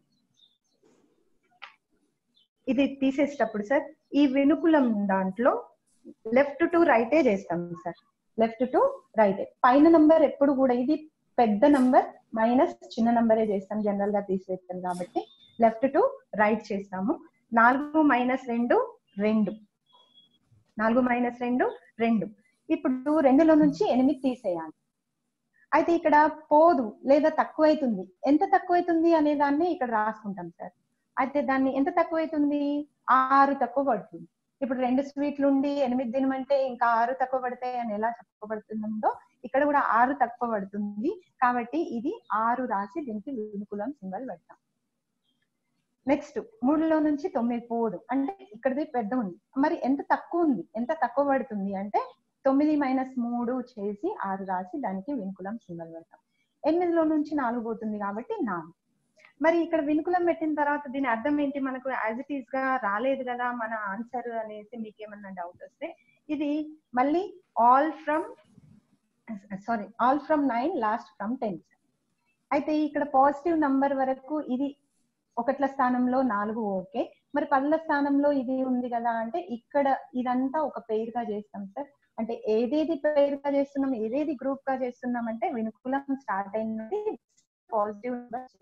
ఇది తీసేసేటప్పుడు సార్ ఈ వెనుకులం దాంట్లో లెఫ్ట్ టు రైటే చేస్తాం సార్ లెఫ్ట్ టు రైటే పైన నంబర్ ఎప్పుడు కూడా ఇది పెద్ద నంబర్ మైనస్ చిన్న నంబరే చేస్తాం జనరల్ గా తీసేస్తాం కాబట్టి లెఫ్ట్ టు రైట్ చేస్తాము నాలుగు మైనస్ రెండు రెండు నాలుగు మైనస్ రెండు రెండు ఇప్పుడు రెండులో నుంచి ఎనిమిది తీసేయాలి అయితే ఇక్కడ పోదు లేదా తక్కువైతుంది ఎంత తక్కువైతుంది అనే దాన్ని ఇక్కడ రాసుకుంటాం సార్ అయితే దాన్ని ఎంత తక్కువైతుంది ఆరు తక్కువ పడుతుంది ఇప్పుడు రెండు స్వీట్లు ఉండి ఎనిమిది తినమంటే ఇంకా ఆరు తక్కువ పడతాయి అని ఎలా చెప్పబడుతుందో ఇక్కడ కూడా ఆరు తక్కువ పడుతుంది కాబట్టి ఇది ఆరు రాసి దీనికి వినుకులం సింబల్ పెడతాం నెక్స్ట్ మూడులో నుంచి తొమ్మిది పోదు అంటే ఇక్కడది పెద్ద ఉంది మరి ఎంత తక్కువ ఉంది ఎంత తక్కువ పడుతుంది అంటే తొమ్మిది మైనస్ మూడు చేసి ఆరు రాసి దానికి వినుకులం సింబల్ పెడతాం ఎనిమిదిలో నుంచి నాలుగు పోతుంది కాబట్టి నాలుగు మరి ఇక్కడ వినుకులం పెట్టిన తర్వాత దీని అర్థం ఏంటి మనకు యాజ్ ఇట్ ఈస్ గా రాలేదు కదా మన ఆన్సర్ అనేసి మీకు ఏమన్నా డౌట్ వస్తే ఇది మళ్ళీ all from sorry all from nine last from ten అయితే ఇక్కడ పాజిటివ్ నంబర్ వరకు ఇది ఒకట్ల స్థానంలో నాలుగు ఓకే మరి పదుల స్థానంలో ఇది ఉంది కదా అంటే ఇక్కడ ఇదంతా ఒక పేరుగా చేస్తాం సార్ అంటే ఏదేది పేరుగా చేస్తున్నాం ఏదేది గ్రూప్ గా చేస్తున్నాం అంటే వినుకులం స్టార్ట్ అయిన నుండి పాజిటివ్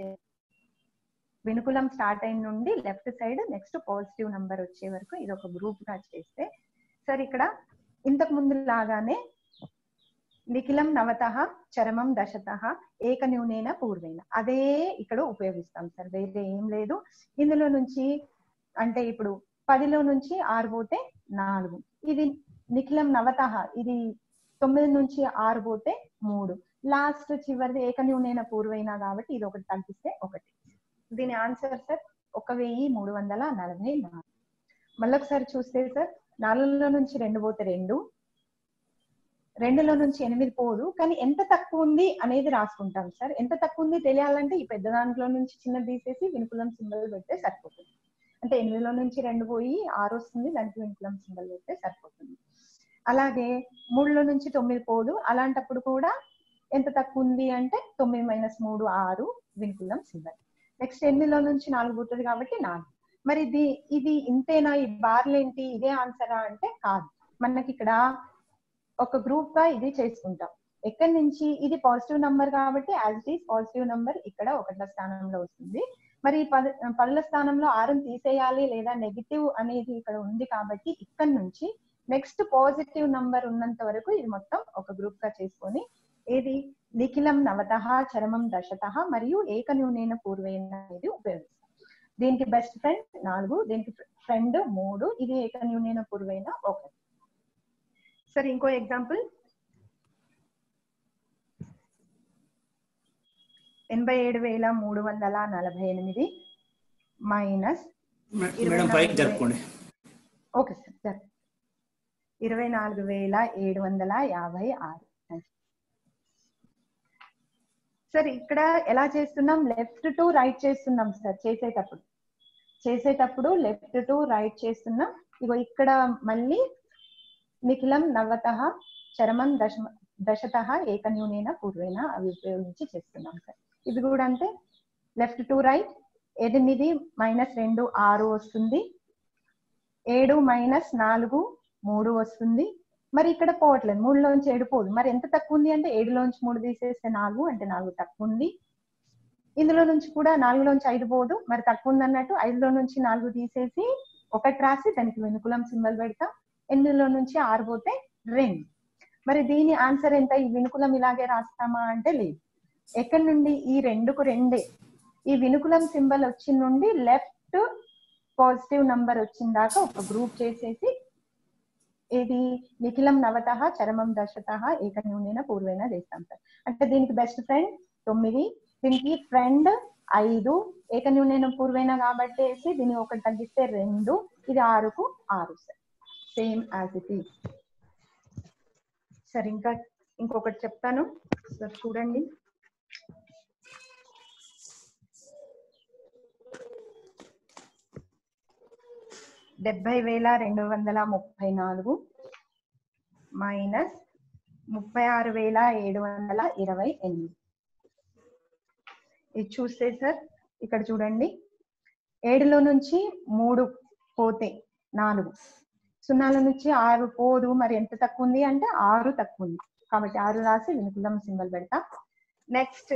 వినుకులం స్టార్ట్ అయిన నుండి left side next positive number వచ్చే వరకు ఇది ఒక గ్రూప్ గా చేస్తే సార్ ఇక్కడ ఇంతకు ముందు లాగానే నిఖిలం నవత చరమం దశత ఏక న్యూనేన పూర్వేన అదే ఇక్కడ ఉపయోగిస్తాం సార్ వేరే ఏం లేదు ఇందులో నుంచి అంటే ఇప్పుడు పదిలో నుంచి ఆరు పోతే నాలుగు ఇది నిఖిలం నవత ఇది తొమ్మిది నుంచి ఆరు పోతే మూడు లాస్ట్ చివరిది ఏక న్యూనేన పూర్వైన కాబట్టి ఇది ఒకటి తగ్గిస్తే ఒకటి దీని ఆన్సర్ సార్ ఒక వెయ్యి మూడు వందల నలభై నాలుగు మళ్ళొకసారి చూస్తే సార్ నాలుగులో నుంచి రెండు పోతే రెండు రెండులో నుంచి ఎనిమిది పోదు కానీ ఎంత తక్కువ ఉంది అనేది రాసుకుంటాం సార్ ఎంత తక్కువ ఉంది తెలియాలంటే ఈ పెద్ద దాంట్లో నుంచి చిన్నది తీసేసి వినుకులం సింబల్ పెడితే సరిపోతుంది అంటే ఎనిమిదిలో నుంచి రెండు పోయి ఆరు వస్తుంది దానికి వినుకులం సింబల్ పెడితే సరిపోతుంది అలాగే మూడులో నుంచి తొమ్మిది పోదు అలాంటప్పుడు కూడా ఎంత తక్కువ ఉంది అంటే తొమ్మిది మైనస్ మూడు ఆరు వినుకులం సింబల్ నెక్స్ట్ ఎనిమిదిలో నుంచి నాలుగు పోతుంది కాబట్టి నాలుగు మరి ఇది ఇది ఇంతేనా ఈ బార్లు ఏంటి ఇదే ఆన్సరా అంటే కాదు మనకి ఇక్కడ ఒక గ్రూప్ గా ఇది చేసుకుంటాం ఎక్కడి నుంచి ఇది పాజిటివ్ నంబర్ కాబట్టి as it is positive number ఇక్కడ ఒకట్ల స్థానంలో వస్తుంది మరి పద పదుల స్థానంలో ఆరుని తీసేయాలి లేదా నెగిటివ్ అనేది ఇక్కడ ఉంది కాబట్టి ఇక్కడ నుంచి నెక్స్ట్ పాజిటివ్ నంబర్ ఉన్నంత వరకు ఇది మొత్తం ఒక గ్రూప్ గా చేసుకొని ఏది నిఖిలం నవత చరమం దశత మరియు ఏకన్యూనైన పూర్వేన అనేది ఉపయోగిస్తాం దీనికి బెస్ట్ ఫ్రెండ్ నాలుగు దీనికి ఫ్రెండ్ మూడు ఇది ఏకన్యూనైన పూర్వైన ఒకటి సరే ఇంకో ఎగ్జాంపుల్ ఎనభై ఏడు వేల మూడు వందల నలభై ఎనిమిది మైనస్ మేడం పైకి జరుపుకోండి ఓకే సార్ జరుపు ఇరవై నాలుగు వేల ఏడు వందల యాభై ఆరు సార్ ఇక్కడ ఎలా చేస్తున్నాం లెఫ్ట్ టు రైట్ చేస్తున్నాం సార్ చేసేటప్పుడు చేసేటప్పుడు లెఫ్ట్ టు రైట్ చేస్తున్నాం ఇగో ఇక్కడ మళ్ళీ నిఖిలం నవత చరమం దశ దశత ఏకన్యూనైన పూర్వైన అవి ఉపయోగించి చేస్తున్నాం సార్ ఇది కూడా అంటే లెఫ్ట్ టు రైట్ ఎనిమిది మైనస్ రెండు ఆరు వస్తుంది ఏడు మైనస్ నాలుగు మూడు వస్తుంది మరి ఇక్కడ పోవట్లేదు మూడులోంచి ఏడు పోదు మరి ఎంత తక్కువ ఉంది అంటే ఏడులోంచి మూడు తీసేస్తే నాలుగు అంటే నాలుగు తక్కువ ఉంది ఇందులో నుంచి కూడా నాలుగులోంచి ఐదు పోదు మరి తక్కువ ఉంది అన్నట్టు ఐదులో నుంచి నాలుగు తీసేసి ఒకటి రాసి దానికి వెనుకులం సింబల్ పెడతాం ఎనిమిదిలో నుంచి ఆరు పోతే రెండు మరి దీని ఆన్సర్ ఎంత ఈ వినుకులం ఇలాగే రాస్తామా అంటే లేదు ఎక్కడి నుండి ఈ రెండుకు రెండే ఈ వినుకులం సింబల్ వచ్చిన నుండి లెఫ్ట్ పాజిటివ్ నంబర్ వచ్చిన దాకా ఒక గ్రూప్ చేసేసి ఇది నిఖిలం నవత చరమం దశత ఏకన్యూనైన పూర్వైన చేస్తాం సార్ అంటే దీనికి బెస్ట్ ఫ్రెండ్ తొమ్మిది దీనికి ఫ్రెండ్ ఐదు ఏకన్యూనైన పూర్వైన కాబట్టి వేసి దీన్ని ఒకటి తగ్గిస్తే రెండు ఇది ఆరుకు ఆరు sir same as it is సరే ఇంకా ఇంకొకటి చెప్తాను సార్ చూడండి డెబ్బై వేల రెండు వందల ముప్పై నాలుగు మైనస్ ముప్పై ఆరు వేల ఏడు వందల ఇరవై ఎనిమిది ఇది చూస్తే సార్ ఇక్కడ చూడండి ఏడులో నుంచి మూడు పోతే నాలుగు సున్నాల నుంచి ఆరు పోదు మరి ఎంత తక్కువ ఉంది అంటే ఆరు తక్కువ ఉంది కాబట్టి ఆరు రాసి వినుకులం సింబల్ పెడతా నెక్స్ట్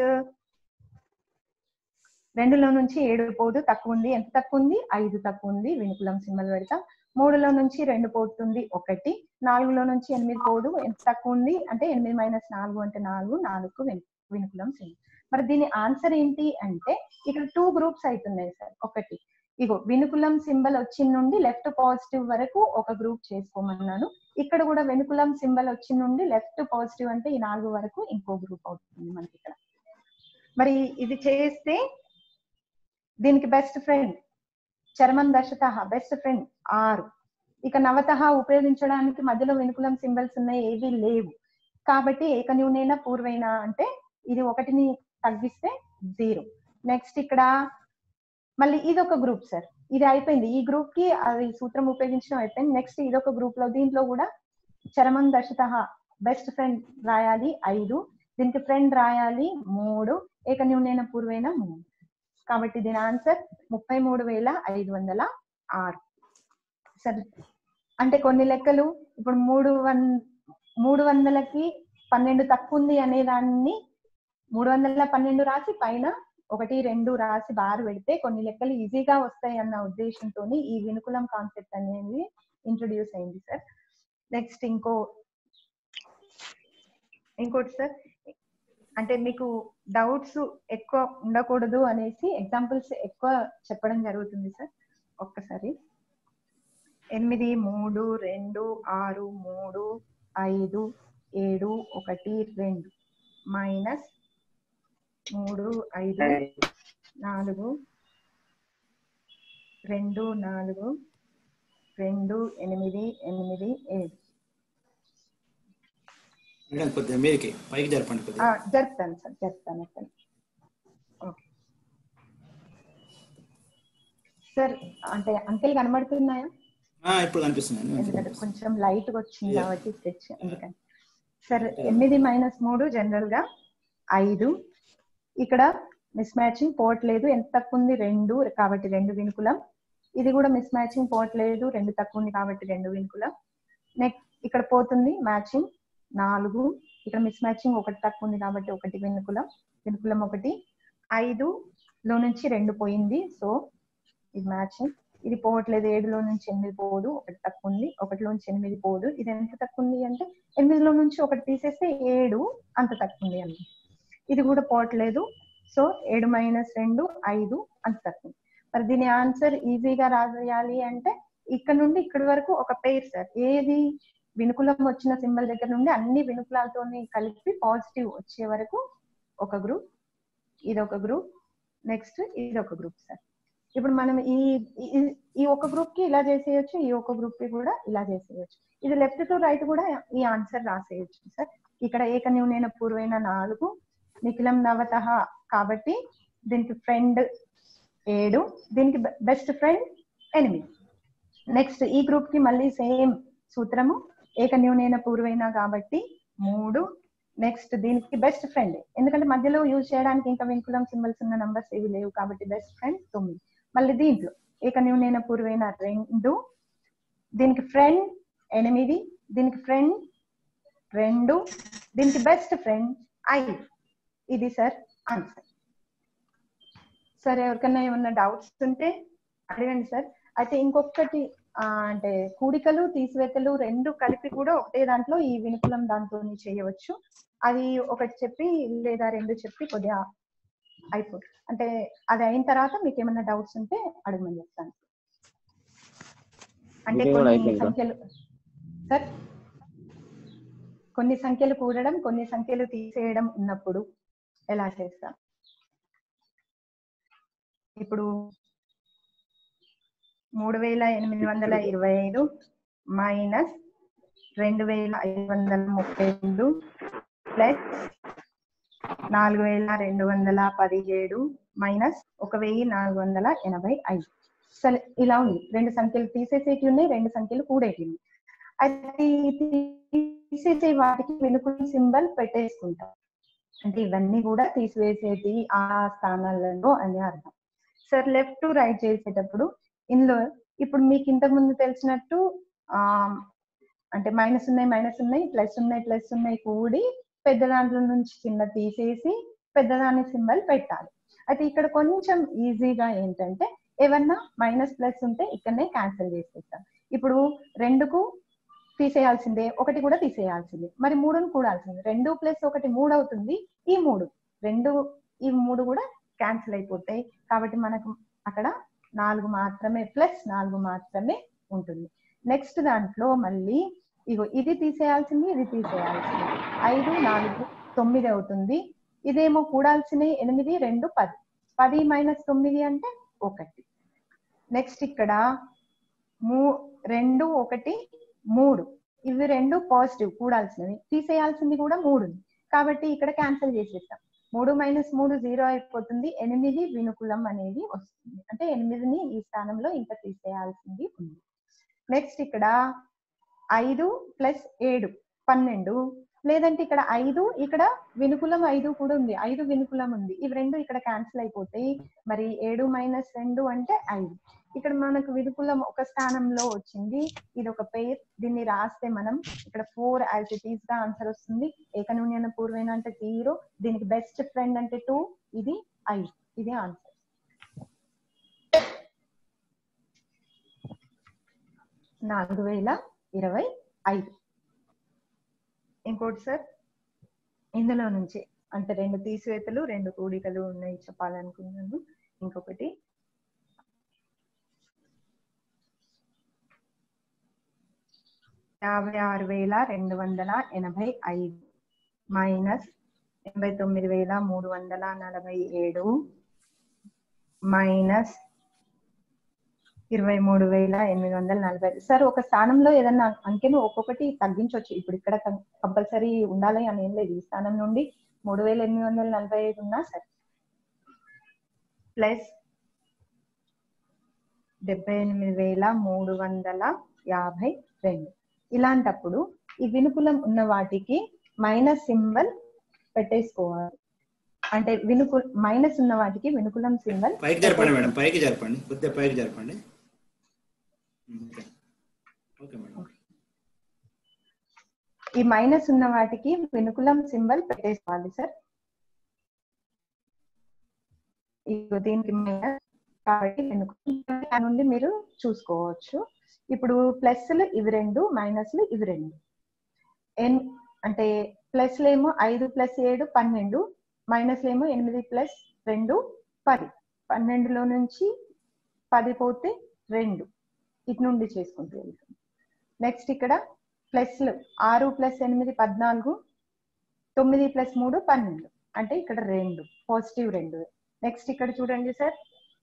రెండులో నుంచి ఏడు పోదు తక్కువ ఉంది ఎంత తక్కువ ఉంది ఐదు తక్కువ ఉంది వినుకులం సింబల్ పెడతాం మూడులో నుంచి రెండు పోతుంది ఒకటి నాలుగులో నుంచి ఎనిమిది పోదు ఎంత తక్కువ ఉంది అంటే ఎనిమిది మైనస్ నాలుగు అంటే నాలుగు నాలుగు వెను- వినుకులం సింబల్ మరి దీని ఆన్సర్ ఏంటి అంటే ఇక్కడ టూ గ్రూప్స్ అవుతున్నాయి సార్ ఒకటి ఇగో వినుకులం సింబల్ వచ్చిన నుండి లెఫ్ట్ పాజిటివ్ వరకు ఒక గ్రూప్ చేసుకోమన్నాను ఇక్కడ కూడా వెనుకులం సింబల్ వచ్చిన నుండి లెఫ్ట్ పాజిటివ్ అంటే ఈ నాలుగు వరకు ఇంకో గ్రూప్ అవుతుంది మనకి ఇక్కడ మరి ఇది చేస్తే దీనికి బెస్ట్ ఫ్రెండ్ చర్మం దశత బెస్ట్ ఫ్రెండ్ ఆరు ఇక నవత ఉపయోగించడానికి మధ్యలో వెనుకులం సింబల్స్ ఉన్నాయి ఏవి లేవు కాబట్టి ఏకన్యూనైన పూర్వైన అంటే ఇది ఒకటిని తగ్గిస్తే జీరో నెక్స్ట్ ఇక్కడ మళ్ళీ ఇది ఒక గ్రూప్ సార్ ఇది అయిపోయింది ఈ గ్రూప్ కి అది సూత్రం ఉపయోగించడం అయిపోయింది నెక్స్ట్ ఇదొక గ్రూప్ లో దీంట్లో కూడా చరమం దశత బెస్ట్ ఫ్రెండ్ రాయాలి ఐదు దీనికి ఫ్రెండ్ రాయాలి మూడు ఏకన్యూనైన పూర్వైన మూడు కాబట్టి దీని ఆన్సర్ ముప్పై మూడు వేల ఐదు వందల ఆరు సరే అంటే కొన్ని లెక్కలు ఇప్పుడు మూడు వన్ మూడు వందలకి పన్నెండు తక్కువ ఉంది అనే దాన్ని మూడు వందల పన్నెండు రాసి పైన ఒకటి రెండు రాసి బార్ పెడితే కొన్ని లెక్కలు ఈజీగా వస్తాయి అన్న ఉద్దేశంతో ఈ వినుకులం కాన్సెప్ట్ అనేది ఇంట్రొడ్యూస్ అయింది సార్ నెక్స్ట్ ఇంకో ఇంకోటి సార్ అంటే మీకు డౌట్స్ ఎక్కువ ఉండకూడదు అనేసి ఎగ్జాంపుల్స్ ఎక్కువ చెప్పడం జరుగుతుంది సార్ ఒక్కసారి ఎనిమిది మూడు రెండు ఆరు మూడు ఐదు ఏడు ఒకటి రెండు మైనస్ మూడు ఐదు నాలుగు రెండు నాలుగు రెండు ఎనిమిది ఎనిమిది ఏడు మేడం కొద్దిగా మీరికి పైకి జరపండి ఆ, కొద్దిగా జరుపుతాను సార్ జరుపుతాను అక్కడ ఓకే సార్ అంటే అంకెలు కనబడుతున్నాయా ఆ, ఇప్పుడు కనిపిస్తుంది ఎందుకంటే కొంచెం లైట్ గా వచ్చింది కాబట్టి స్కెచ్ ఎందుకని సరే ఎనిమిది మైనస్ మూడు జనరల్ గా ఐదు ఇక్కడ మిస్ మ్యాచింగ్ పోవట్లేదు ఎంత తక్కువ ఉంది రెండు కాబట్టి రెండు వినుకులం ఇది కూడా మిస్ మ్యాచింగ్ పోవట్లేదు రెండు తక్కువ ఉంది కాబట్టి రెండు వినుకులం నెక్స్ట్ ఇక్కడ పోతుంది మ్యాచింగ్ నాలుగు ఇక్కడ మిస్ మ్యాచింగ్ ఒకటి తక్కువ ఉంది కాబట్టి ఒకటి వినుకులం వినుకులం ఒకటి ఐదు లో నుంచి రెండు పోయింది సో ఇది మ్యాచింగ్ ఇది పోవట్లేదు ఏడులో నుంచి ఎనిమిది పోదు ఒకటి తక్కువ ఉంది ఒకటిలో నుంచి ఎనిమిది పోదు ఇది ఎంత తక్కువ ఉంది అంటే ఎనిమిదిలో నుంచి ఒకటి తీసేస్తే ఏడు అంత తక్కువ ఉంది అండి ఇది కూడా పోవట్లేదు సో ఏడు మైనస్ రెండు ఐదు అంత తక్కువ ఉంది. మరి దీని ఆన్సర్ ఈజీగా రాయాలి అంటే ఇక్కడ నుండి ఇక్కడి వరకు ఒక పేర్ సార్ ఏది వినుకులం వచ్చిన సింబల్ దగ్గర నుండి అన్ని వినుకులాలతో కలిపి పాజిటివ్ వచ్చే వరకు ఒక గ్రూప్ ఇది ఒక గ్రూప్ నెక్స్ట్ ఇది ఒక గ్రూప్ సార్ ఇప్పుడు మనం ఈ ఈ- ఈ ఒక గ్రూప్ కి ఇలా చేసేయచ్చు ఈ ఒక గ్రూప్ కి కూడా ఇలా చేసేయచ్చు ఇది లెఫ్ట్ టు రైట్ కూడా ఈ ఆన్సర్ రాసేయచ్చు సార్ ఇక్కడ ఏకన్యూనైన పూర్వైన నాలుగు నిఖిలం నవత కాబట్టి దీనికి ఫ్రెండ్ ఏడు దీనికి బెస్ట్ ఫ్రెండ్ ఎనిమిది నెక్స్ట్ ఈ గ్రూప్ కి మళ్ళీ సేమ్ సూత్రము ఏకన్యూనైన పూర్వైన కాబట్టి మూడు నెక్స్ట్ దీనికి బెస్ట్ ఫ్రెండ్ ఎందుకంటే మధ్యలో యూజ్ చేయడానికి ఇంకా వింకులం సింబల్స్ ఉన్న నంబర్స్ ఏవి లేవు కాబట్టి బెస్ట్ ఫ్రెండ్ తొమ్మిది మళ్ళీ దీంట్లో ఏకన్యూనైన పూర్వైన రెండు దీనికి ఫ్రెండ్ ఎనిమిది దీనికి ఫ్రెండ్ రెండు దీనికి బెస్ట్ ఫ్రెండ్ ఐదు ఇది సార్ ఆన్సర్ సార్ ఎవరికైనా ఏమన్నా డౌట్స్ ఉంటే అడగండి సార్ అయితే ఇంకొకటి ఆ, అంటే కూడికలు తీసివేతలు రెండు కలిపి కూడా ఒకటే దాంట్లో ఈ వినుకులం దాంతో చేయవచ్చు అది ఒకటి చెప్పి లేదా రెండు చెప్పి కొద్దిగా అయిపో అంటే అది అయిన తర్వాత మీకు ఏమైనా డౌట్స్ ఉంటే అడగమని చెప్తాను అంటే ఇది కూడా కొన్ని అయిపోయిందా? సంఖ్యలు సార్ కొన్ని సంఖ్యలు కూడడం కొన్ని సంఖ్యలు తీసేయడం ఉన్నప్పుడు ఎలా చేస్తాం ఇప్పుడు మూడు వేల ఎనిమిది వందల ఇరవై ఐదు మైనస్ రెండు వేల ఐదు వందల ముప్పై రెండు ప్లస్ నాలుగు వేల రెండు వందల పదిహేడు మైనస్ ఒక వెయ్యి నాలుగు వందల ఎనభై ఐదు సరే ఇలా ఉంది రెండు సంఖ్యలు తీసేసేటి ఉన్నాయి రెండు సంఖ్యలు కూడేటి ఉన్నాయి అయితే ఈ తీసేసే వాటికి వెనుక సింబల్ పెట్టేసుకుంటాం అంటే ఇవన్నీ కూడా తీసివేసేటి ఆ స్థానాలలో అని అర్థం సార్ లెఫ్ట్ టు రైట్ చేసేటప్పుడు ఇందులో ఇప్పుడు మీకు ఇంతకు ముందు తెలిసినట్టు ఆ అంటే మైనస్ ఉన్నాయి మైనస్ ఉన్నాయి ప్లస్ ఉన్నాయి ప్లస్ ఉన్నాయి కూడి పెద్ద దాంట్లో నుంచి చిన్న తీసేసి పెద్దదాని సింబల్ పెట్టాలి అయితే ఇక్కడ కొంచెం ఈజీగా ఏంటంటే ఏమన్నా మైనస్ ప్లస్ ఉంటే ఇక్కడనే క్యాన్సిల్ చేసేస్తాం ఇప్పుడు రెండుకు తీసేయాల్సిందే ఒకటి కూడా తీసేయాల్సిందే మరి మూడును కూడాల్సిందే రెండు ప్లస్ ఒకటి మూడు అవుతుంది ఈ మూడు రెండు ఈ మూడు కూడా క్యాన్సిల్ అయిపోతాయి కాబట్టి మనకు అక్కడ నాలుగు మాత్రమే ప్లస్ నాలుగు మాత్రమే ఉంటుంది నెక్స్ట్ దాంట్లో మళ్ళీ ఇగో ఇది తీసేయాల్సింది ఇది తీసేయాల్సింది ఐదు నాలుగు తొమ్మిది అవుతుంది ఇదేమో కూడాల్సిన ఎనిమిది రెండు పది పది మైనస్ తొమ్మిది అంటే ఒకటి నెక్స్ట్ ఇక్కడ మూ రెండు ఒకటి మూడు ఇవి రెండు పాజిటివ్ కూడాల్సినవి తీసేయాల్సింది కూడా మూడు కాబట్టి ఇక్కడ క్యాన్సిల్ చేసేస్తాం మూడు మైనస్ మూడు జీరో అయిపోతుంది ఎనిమిది వినుకులం అనేది వస్తుంది అంటే ఎనిమిదిని ఈ స్థానంలో ఇంకా తీసేయాల్సింది ఉంది నెక్స్ట్ ఇక్కడ ఐదు ప్లస్ ఏడు పన్నెండు లేదంటే ఇక్కడ ఐదు ఇక్కడ వినుకులం ఐదు కూడా ఉంది ఐదు వినుకులం ఉంది ఇవి రెండు ఇక్కడ క్యాన్సిల్ అయిపోతాయి మరి ఏడు మైనస్ రెండు అంటే ఐదు ఇక్కడ మనకు వినుకులం ఒక స్థానంలో వచ్చింది ఇది ఒక పేర్ దీన్ని రాస్తే మనం ఇక్కడ ఫోర్ యాజ్ ఇట్ ఈస్ గా ఆన్సర్ వస్తుంది ఏకనూన్యన పూర్వైన అంటే జీరో దీనికి బెస్ట్ ఫ్రెండ్ అంటే టూ ఇది ఐదు ఇది ఆన్సర్ నాలుగు వేల ఇరవై ఐదు ఇంకోటి సార్ ఇందులో నుంచి అంటే రెండు తీసివేతలు రెండు కూడికలు ఉన్నాయి చెప్పాలనుకున్నాను ఇంకొకటి యాభై ఆరు వేల రెండు వందల ఎనభై ఐదు మైనస్ ఎనభై తొమ్మిది వేల మూడు వందల నలభై ఏడు మైనస్ ఇరవై మూడు వేల ఎనిమిది వందల నలభై ఐదు సార్ ఒక స్థానంలో ఏదన్నా అంకెను ఒక్కొక్కటి తగ్గించవచ్చు ఇప్పుడు ఇక్కడ కంపల్సరీ ఉండాలి అని ఏం లేదు ఈ స్థానం నుండి మూడు వేల ఎనిమిది వందల నలభై ఐదు ఉన్నా సరే ప్లస్ డెబ్బై ఎనిమిది వేల మూడు వందల యాభై రెండు ఇలాంటప్పుడు ఈ వినుకులం ఉన్న వాటికి మైనస్ సింబల్ పెట్టేసుకోవాలి అంటే వినుకు మైనస్ ఉన్న వాటికి వినుకులం సింబల్ పైకి జరపండి మేడం పైకి జరపండి కొద్దిగా పైకి జరపండి ఓకే మేడం ఈ మైనస్ ఉన్న వాటికి వినుకులం సింబల్ పెట్టేసుకోవాలి సార్ ఇగో దీనికి మైనస్ కాబట్టి వెనుక నుండి మీరు చూసుకోవచ్చు ఇప్పుడు ప్లస్లు ఇవి రెండు మైనస్లు ఇవి రెండు ఎన్ అంటే ప్లస్లు ఏమో ఐదు ప్లస్ ఏడు పన్నెండు మైనస్లు ఏమో ఎనిమిది ప్లస్ రెండు పది పన్నెండులో నుంచి పది పోతే రెండు ఇటు నుండి చేసుకుంటూ వెళ్తాం నెక్స్ట్ ఇక్కడ ప్లస్లు ఆరు ప్లస్ ఎనిమిది పద్నాలుగు తొమ్మిది ప్లస్ మూడు పన్నెండు అంటే ఇక్కడ రెండు పాజిటివ్ రెండు నెక్స్ట్ ఇక్కడ చూడండి సార్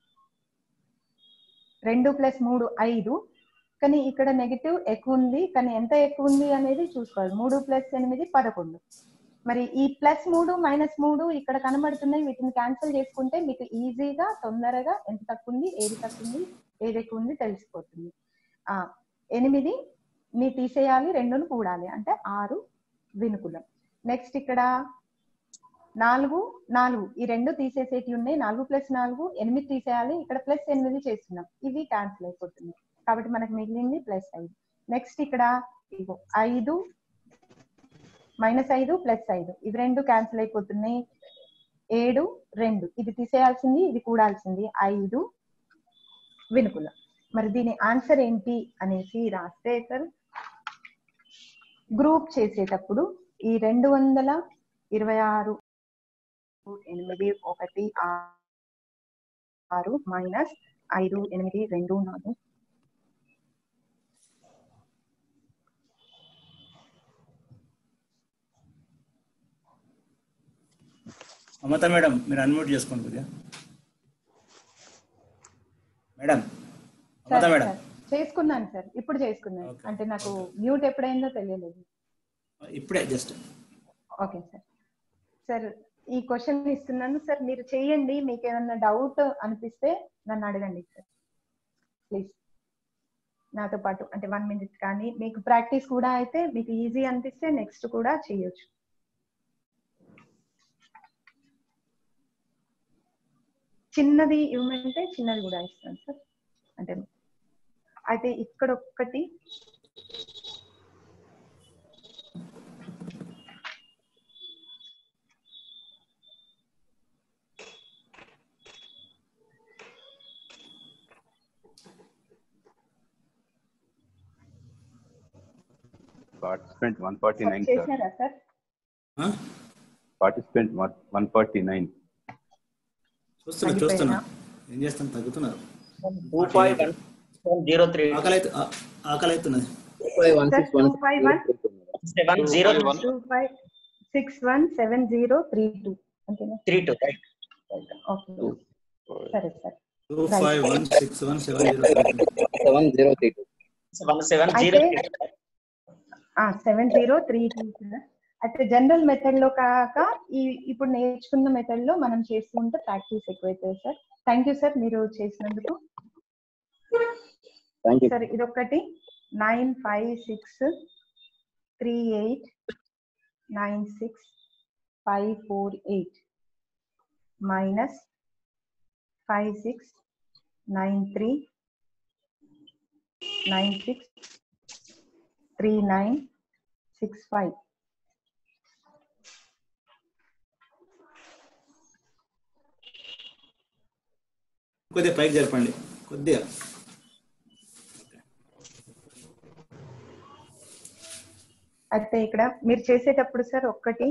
రెండు ప్లస్ మూడు ఐదు కానీ ఇక్కడ నెగిటివ్ ఎక్కువ ఉంది కానీ ఎంత ఎక్కువ ఉంది అనేది చూసుకోవాలి మూడు ప్లస్ ఎనిమిది పదకొండు మరి ఈ ప్లస్ మూడు మైనస్ మూడు ఇక్కడ కనబడుతున్నాయి వీటిని క్యాన్సిల్ చేసుకుంటే మీకు ఈజీగా తొందరగా ఎంత తక్కువ ఉంది ఏది తక్కువ ఉంది ఏది ఎక్కువ ఉంది తెలిసిపోతుంది ఆ ఎనిమిది ని తీసేయాలి రెండును కూడాలి అంటే ఆరు వినుకులం నెక్స్ట్ ఇక్కడ నాలుగు నాలుగు ఈ రెండు తీసేసేటి ఉన్నాయి నాలుగు ప్లస్ నాలుగు ఎనిమిది తీసేయాలి ఇక్కడ ప్లస్ ఎనిమిది చేస్తున్నాం ఇవి క్యాన్సిల్ అయిపోతున్నాయి కాబట్టి మనకు మిగిలింది ప్లస్ ఐదు నెక్స్ట్ ఇక్కడ ఇగో ఐదు మైనస్ ఐదు ప్లస్ ఐదు ఇవి రెండు క్యాన్సిల్ అయిపోతున్నాయి ఏడు రెండు ఇది తీసేయాల్సింది ఇది కూడాల్సింది ఐదు వినుకులం మరి దీని ఆన్సర్ ఏంటి అనేసి రాస్తే సార్ గ్రూప్ చేసేటప్పుడు ఈ రెండు వందల ఇరవై ఆరు ఎనిమిది ఒకటి ఆరు మైనస్ ఐదు ఎనిమిది రెండు నాలుగు మమత మేడం మీరు అన్మ్యూట్ చేసుకోండి కొద్దిగా మేడం మమత సరే మేడం సార్ చేసుకున్నాను సార్ ఇప్పుడు చేసుకున్నాను అంటే నాకు మ్యూట్ ఎప్పుడైందో తెలియలేదు ఇప్పుడే జస్ట్ ఓకే సార్ సార్ ఈ క్వశ్చన్ ఇస్తున్నాను సార్ మీరు చేయండి మీకు ఏమన్నా డౌట్ అనిపిస్తే నన్ను అడగండి సార్ ప్లీజ్ నాతో పాటు అంటే వన్ మినిట్ కానీ మీకు ప్రాక్టీస్ కూడా అయితే మీకు ఈజీ అనిపిస్తే నెక్స్ట్ కూడా చేయొచ్చు చిన్నది ఇవ్వమంటే చిన్నది కూడా ఇస్తాను సార్ అంటే అయితే ఇక్కడ ఒక్కటి participant one forty nine sir చేశారా sir participant one forty nine చూస్తున్నా చూస్తున్నా ఏం చేస్తాం తగ్గుతున్నారు two five one zero three ఆకలి అయితే ఆ- ఆకలి అవుతున్నది sir two five one seven zero two five six one seven zero three two అంతేనా త్రీ టూ రైట్ ఓకే సరే sir two five one six one seven zero seven zero three two one seven zero అయితే seven zero three two అయితే general method లో కాక ఈ ఇప్పుడు నేర్చుకున్న method లో మనం చేస్తుంటే ప్రాక్టీస్ ఎక్కువైతుంది సార్ థ్యాంక్ యూ సార్ మీరు చేసినందుకు థ్యాంక్ యూ సార్ ఇదొకటి nine five six three eight nine six five four eight minus five six nine three nine six three nine six five కొద్దిగా పైకి జరపండి కొద్దిగా అయితే ఇక్కడ మీరు చేసేటప్పుడు సార్ ఒక్కటి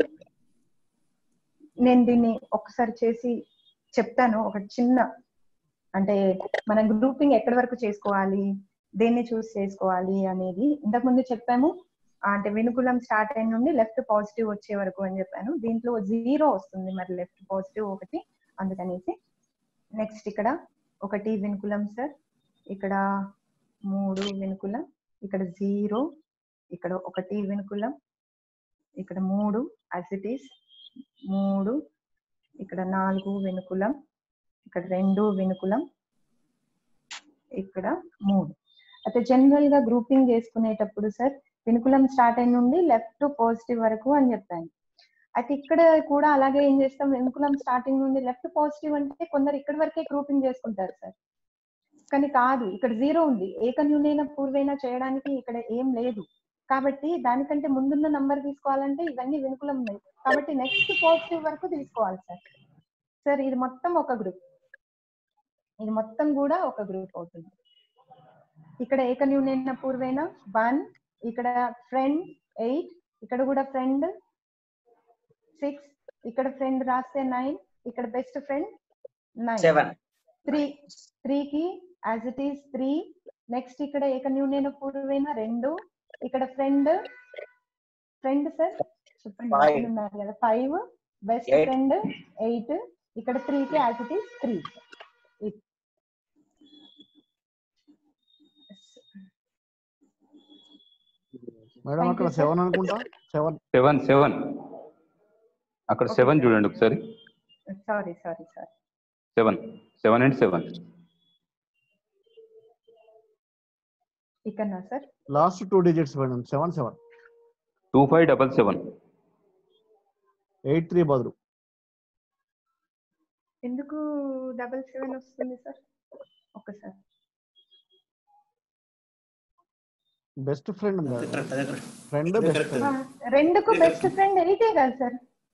నేను దీన్ని ఒకసారి చేసి చెప్తాను ఒక చిన్న అంటే మనం గ్రూపింగ్ ఎక్కడి వరకు చేసుకోవాలి దేన్ని చూస్ చేసుకోవాలి అనేది ఇంతకు ముందు చెప్పాము ఆ, అంటే వినుకులం స్టార్ట్ అయిన నుండి లెఫ్ట్ పాజిటివ్ వచ్చే వరకు అని చెప్పాను దీంట్లో జీరో వస్తుంది మరి లెఫ్ట్ పాజిటివ్ ఒకటి అందుకనేసి నెక్స్ట్ ఇక్కడ ఒకటి వినుకులం సార్ ఇక్కడ మూడు వినుకులం ఇక్కడ జీరో ఇక్కడ ఒకటి వినుకులం ఇక్కడ మూడు యాజ్ ఇట్ ఈస్ మూడు ఇక్కడ నాలుగు వెనుకులం ఇక్కడ రెండు వెనుకులం ఇక్కడ మూడు అయితే జనరల్ గా గ్రూపింగ్ చేసుకునేటప్పుడు సార్ వెనుకులం స్టార్ట్ అయిన నుండి లెఫ్ట్ టు పాజిటివ్ వరకు అని చెప్పాను అయితే ఇక్కడ కూడా అలాగే ఏం చేస్తాం వెనుకులం స్టార్టింగ్ నుండి లెఫ్ట్ పాజిటివ్ అంటే కొందరు ఇక్కడ వరకే గ్రూపింగ్ చేసుకుంటారు సార్ కానీ కాదు ఇక్కడ జీరో ఉంది ఏకన్యునైన పూర్వైన చేయడానికి ఇక్కడ ఏం లేదు కాబట్టి దానికంటే ముందున్న నంబర్ తీసుకోవాలంటే ఇవన్నీ వెనుకలం ఉన్నాయి కాబట్టి నెక్స్ట్ పాజిటివ్ వరకు తీసుకోవాలి సార్ సార్ ఇది మొత్తం ఒక గ్రూప్ ఇది మొత్తం కూడా ఒక గ్రూప్ అవుతుంది ఇక్కడ ఏకన్యూనైన పూర్వైన వన్ ఇక్కడ ఫ్రెండ్ ఎయిట్ ఇక్కడ కూడా ఫ్రెండ్ సిక్స్ ఇక్కడ ఫ్రెండ్ రాస్తే నైన్ ఇక్కడ best friend nine seven three త్రీకి as it is three next ఇక్కడ ఏకన్యూనైన పూర్వైన రెండు ఇక్కడ ఫ్రెండ్ ఫ్రెండ్ సార్ చెప్పండి Five. పక్కన ఉన్నారు కదా five best Eight. Friend eight ఇక్కడ త్రీ కి as it is three madam Thank అక్కడ you, sir. సెవెన్ అనుకుంటా సెవెన్ సెవెన్ సెవెన్ అక్కడ సెవెన్ చూడండి ఒకసారి sorry sorry sorry seven seven and seven ఇక్కడ sir last two digits madam seven seven two five double seven eight three బదులు ఎందుకు double seven వస్తుంది sir ఒకసారి బెస్ట్ ఫ్రెండ్ ఫ్రెండ్ బెస్ట్ ఆ, friend రెండుకు బెస్ట్ ఫ్రెండ్ ఎయిటే కదా సార్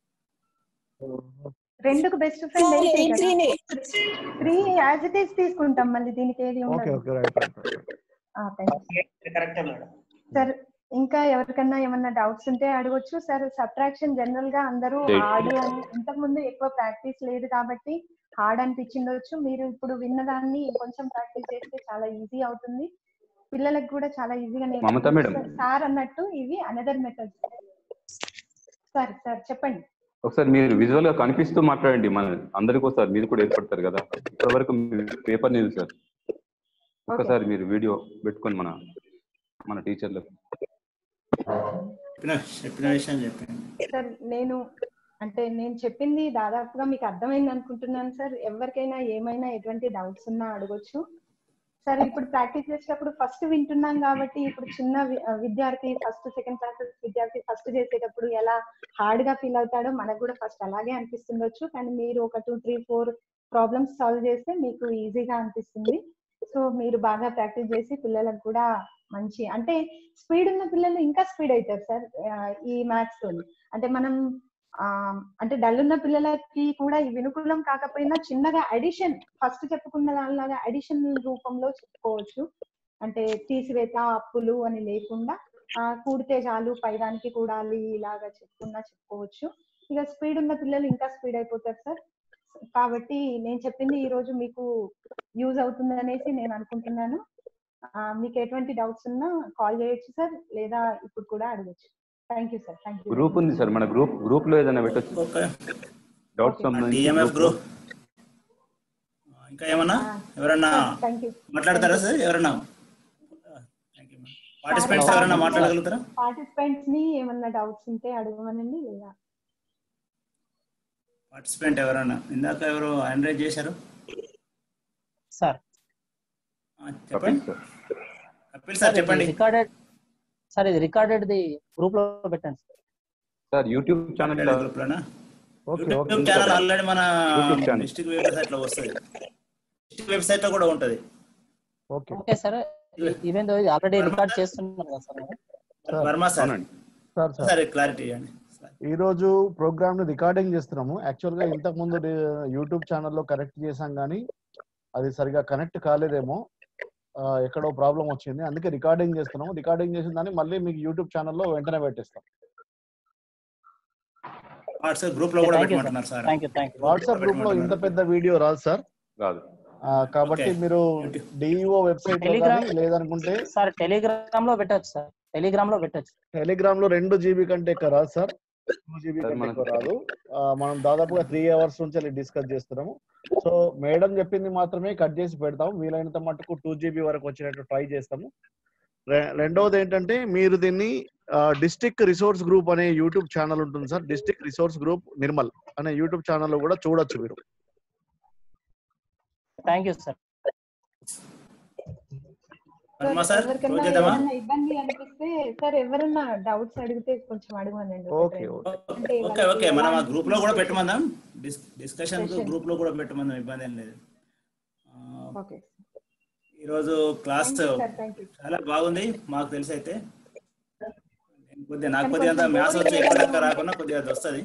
రెండుకు బెస్ట్ ఫ్రెండ్ ఎయిటే త్రీ యాజ్ ఇట్ ఈస్ తీసుకుంటాం మళ్ళీ దీనికి ఏది ఓకే ఉండదు ఓకే రైట్ రైట్ రైట్ కరెక్టే మేడం సార్ ఇంకా ఎవరికన్నా ఏమన్నా డౌట్స్ ఉంటే అడగొచ్చు సార్ సబ్ట్రాక్షన్ జనరల్ గా అందరూ Eight. హార్డ్ అని ఇంతకు ముందు ఎక్కువ ప్రాక్టీస్ లేదు కాబట్టి హార్డ్ అనిపించిండొచ్చు మీరు ఇప్పుడు విన్నదాన్ని కొంచెం ప్రాక్టీస్ చేస్తే చాలా ఈజీ అవుతుంది పిల్లలకు కూడా చాలా ఈజీగా మమతా మేడం. సార్ అన్నట్టు ఇవి అనదర్ మెథడ్ సార్ సార్ చెప్పండి ఒకసారి మీరు విజువల్ గా కనిపిస్తూ మాట్లాడండి మన అందరికి ఒకసారి మీరు కూడా ఏర్పడతారు కదా ఇప్పటి వరకు పేపర్ న్యూస్ సార్ ఒకసారి మీరు వీడియో పెట్టుకొని మన మన టీచర్లకు చెప్పిన చెప్పిన విషయం చెప్పండి సార్ నేను అంటే నేను చెప్పింది దాదాపుగా మీకు అర్థమైంది అనుకుంటున్నాను సార్ ఎవరికైనా ఏమైనా ఎటువంటి డౌట్స్ ఉన్నా అడగొచ్చు సార్ ఇప్పుడు ప్రాక్టీస్ చేసేటప్పుడు ఫస్ట్ వింటున్నాం కాబట్టి ఇప్పుడు చిన్న వి- ఆ, విద్యార్థి ఫస్ట్ సెకండ్ క్లాసెస్ విద్యార్థి ఫస్ట్ చేసేటప్పుడు ఎలా హార్డ్ గా ఫీల్ అవుతాడో మనకు కూడా ఫస్ట్ అలాగే అనిపిస్తుండొచ్చు కానీ మీరు ఒక two three four problems solve చేస్తే మీకు ఈజీగా అనిపిస్తుంది సో మీరు బాగా ప్రాక్టీస్ చేసి పిల్లలకు కూడా మంచి అంటే స్పీడ్ ఉన్న పిల్లలు ఇంకా స్పీడ్ అవుతారు సార్ ఆ, ఈ మ్యాథ్స్ తో అంటే మనం ఆ, అంటే డల్ ఉన్న పిల్లలకి కూడా ఈ వినుకులం కాకపోయినా చిన్నగా అడిషన్ ఫస్ట్ చెప్పుకున్న దానిలాగా అడిషన్ రూపంలో చెప్పుకోవచ్చు అంటే తీసివేత అప్పులు అని లేకుండా ఆ, కూడితే చాలు పైదానికి కూడాలి ఇలాగా చెప్పుకున్నా చెప్పుకోవచ్చు ఇక స్పీడ్ ఉన్న పిల్లలు ఇంకా స్పీడ్ అయిపోతారు సార్ కాబట్టి నేను చెప్పింది ఈ రోజు మీకు యూజ్ అవుతుంది అనేసి నేను అనుకుంటున్నాను ఆ, మీకు ఎటువంటి డౌట్స్ ఉన్నా కాల్ చేయొచ్చు సార్ లేదా ఇప్పుడు కూడా అడగచ్చు thank you sir thank you group ఉంది సార్ మన గ్రూప్ గ్రూప్ లో ఏదైనా పెట్టచ్చు డౌట్స్ డిఎంఎఫ్ గ్రూప్ ఇంకా ఏమన్నా ఎవరన్నా థ్యాంక్ యూ మాట్లాడతారా సార్ ఎవరన్నా పార్టిసిపెంట్స్ ఎవరన్నా మాట్లాడగలుగుతారా పార్టిసిపెంట్స్ ని ఏమన్నా డౌట్స్ ఉంటే అడగమనండి లేదా పార్టిసిపెంట్ ఎవరన్నా ఇందాక ఎవరు హ్యాండ్ చేశారు సార్ ఆ, చెప్పండి కపిల్ సార్ చెప్పండి రికార్డెడ్ సార్ ఇది రికార్డెడ్ ది గ్రూప్ లో పెట్టండి sir sir YouTube channel group లోనా ఓకే యూట్యూబ్ ఛానల్ ఆల్రెడీ మన యూట్యూబ్ ఛానల్ డిస్ట్రిక్ట్ వెబ్సైట్ లో వస్తుంది డిస్ట్రిక్ట్ వెబ్సైట్ లో కూడా ఉంటది okay okay sir even though ఇది ఆల్రెడీ రికార్డ్ చేస్తున్నాం కదా సార్ మనం. వర్మ సార్ సార్ సార్ సరే క్లారిటీ ఇవ్వండి ఈ రోజు ప్రోగ్రామ్ ని రికార్డింగ్ చేస్తున్నాము యాక్చువల్ గా ఇంతకు ముందు యూట్యూబ్ ఛానల్లో కనెక్ట్ చేసాం కానీ అది సరిగా కనెక్ట్ కాలేదేమో ఆ, ఎక్కడో ప్రాబ్లం వచ్చింది అందుకే రికార్డింగ్ చేస్తున్నాము రికార్డింగ్ చేసిన దాన్ని మళ్ళీ మీకు యూట్యూబ్ ఛానల్లో వెంటనే పెట్టేస్తాం వాట్సాప్ గ్రూప్ లో కూడా పెట్టమంటున్నారు సార్ వాట్సాప్ గ్రూప్ లో ఇంత పెద్ద వీడియో రాదు సార్ రాదు ఆ, కాబట్టి Okay. మీరు డిఈఓ వెబ్సైట్ లో టెలిగ్రామ్ కానీ లేదనుకుంటే సార్ టెలిగ్రామ్ లో పెట్టచ్చు సార్ టెలిగ్రామ్ లో పెట్టచ్చు టెలిగ్రామ్ లో రెండు జీబీ కంటే ఎక్కువ రాదు సార్ టూ జీబీ సార్, కంటే మనం- ఎక్కువ రాదు ఆ, మనం దాదాపుగా త్రీ అవర్స్ నుంచి డిస్కస్ చేస్తున్నాము సో మేడం చెప్పింది మాత్రమే కట్ చేసి పెడతాం వీలైనంత మటుకు టూ జీబీ వరకు వచ్చినట్టు ట్రై చేస్తాము రె- రెండవది ఏంటంటే మీరు దీన్ని డిస్టిక్ రిసోర్స్ గ్రూప్ అనే యూట్యూబ్ ఛానల్ ఉంటుంది sir district resource group Nirmal అనే యూట్యూబ్ ఛానల్ కూడా చూడొచ్చు మీరు thank you sir Varma sir ఎవరికన్నా క్లోజ్ చేద్దామా ఏదైనా ఇబ్బంది అనిపిస్తే సార్ ఎవరన్నా డౌట్స్ అడిగితే కొంచెం అడగమనండి ఓకే అంటే ఓకే ఓకే మనం ఆ గ్రూప్ లో కూడా ఎలాంటి- పెట్టమందాం డిస్కషన్ Session. గ్రూప్ లో కూడా పెట్టమందాం ఇబ్బంది ఏం లేదు ఓకే ఈరోజు class Thank you, sir. Thank you. చాలా బాగుంది మాకు తెలిసి అయితే నేను కొద్దిగా నాకు కానీ కొద్దిగా అంత కొంచెం మ్యాథ్స్ boring వచ్చి గా ఎక్కడ రాకుండా కొద్దిగా అది వస్తుంది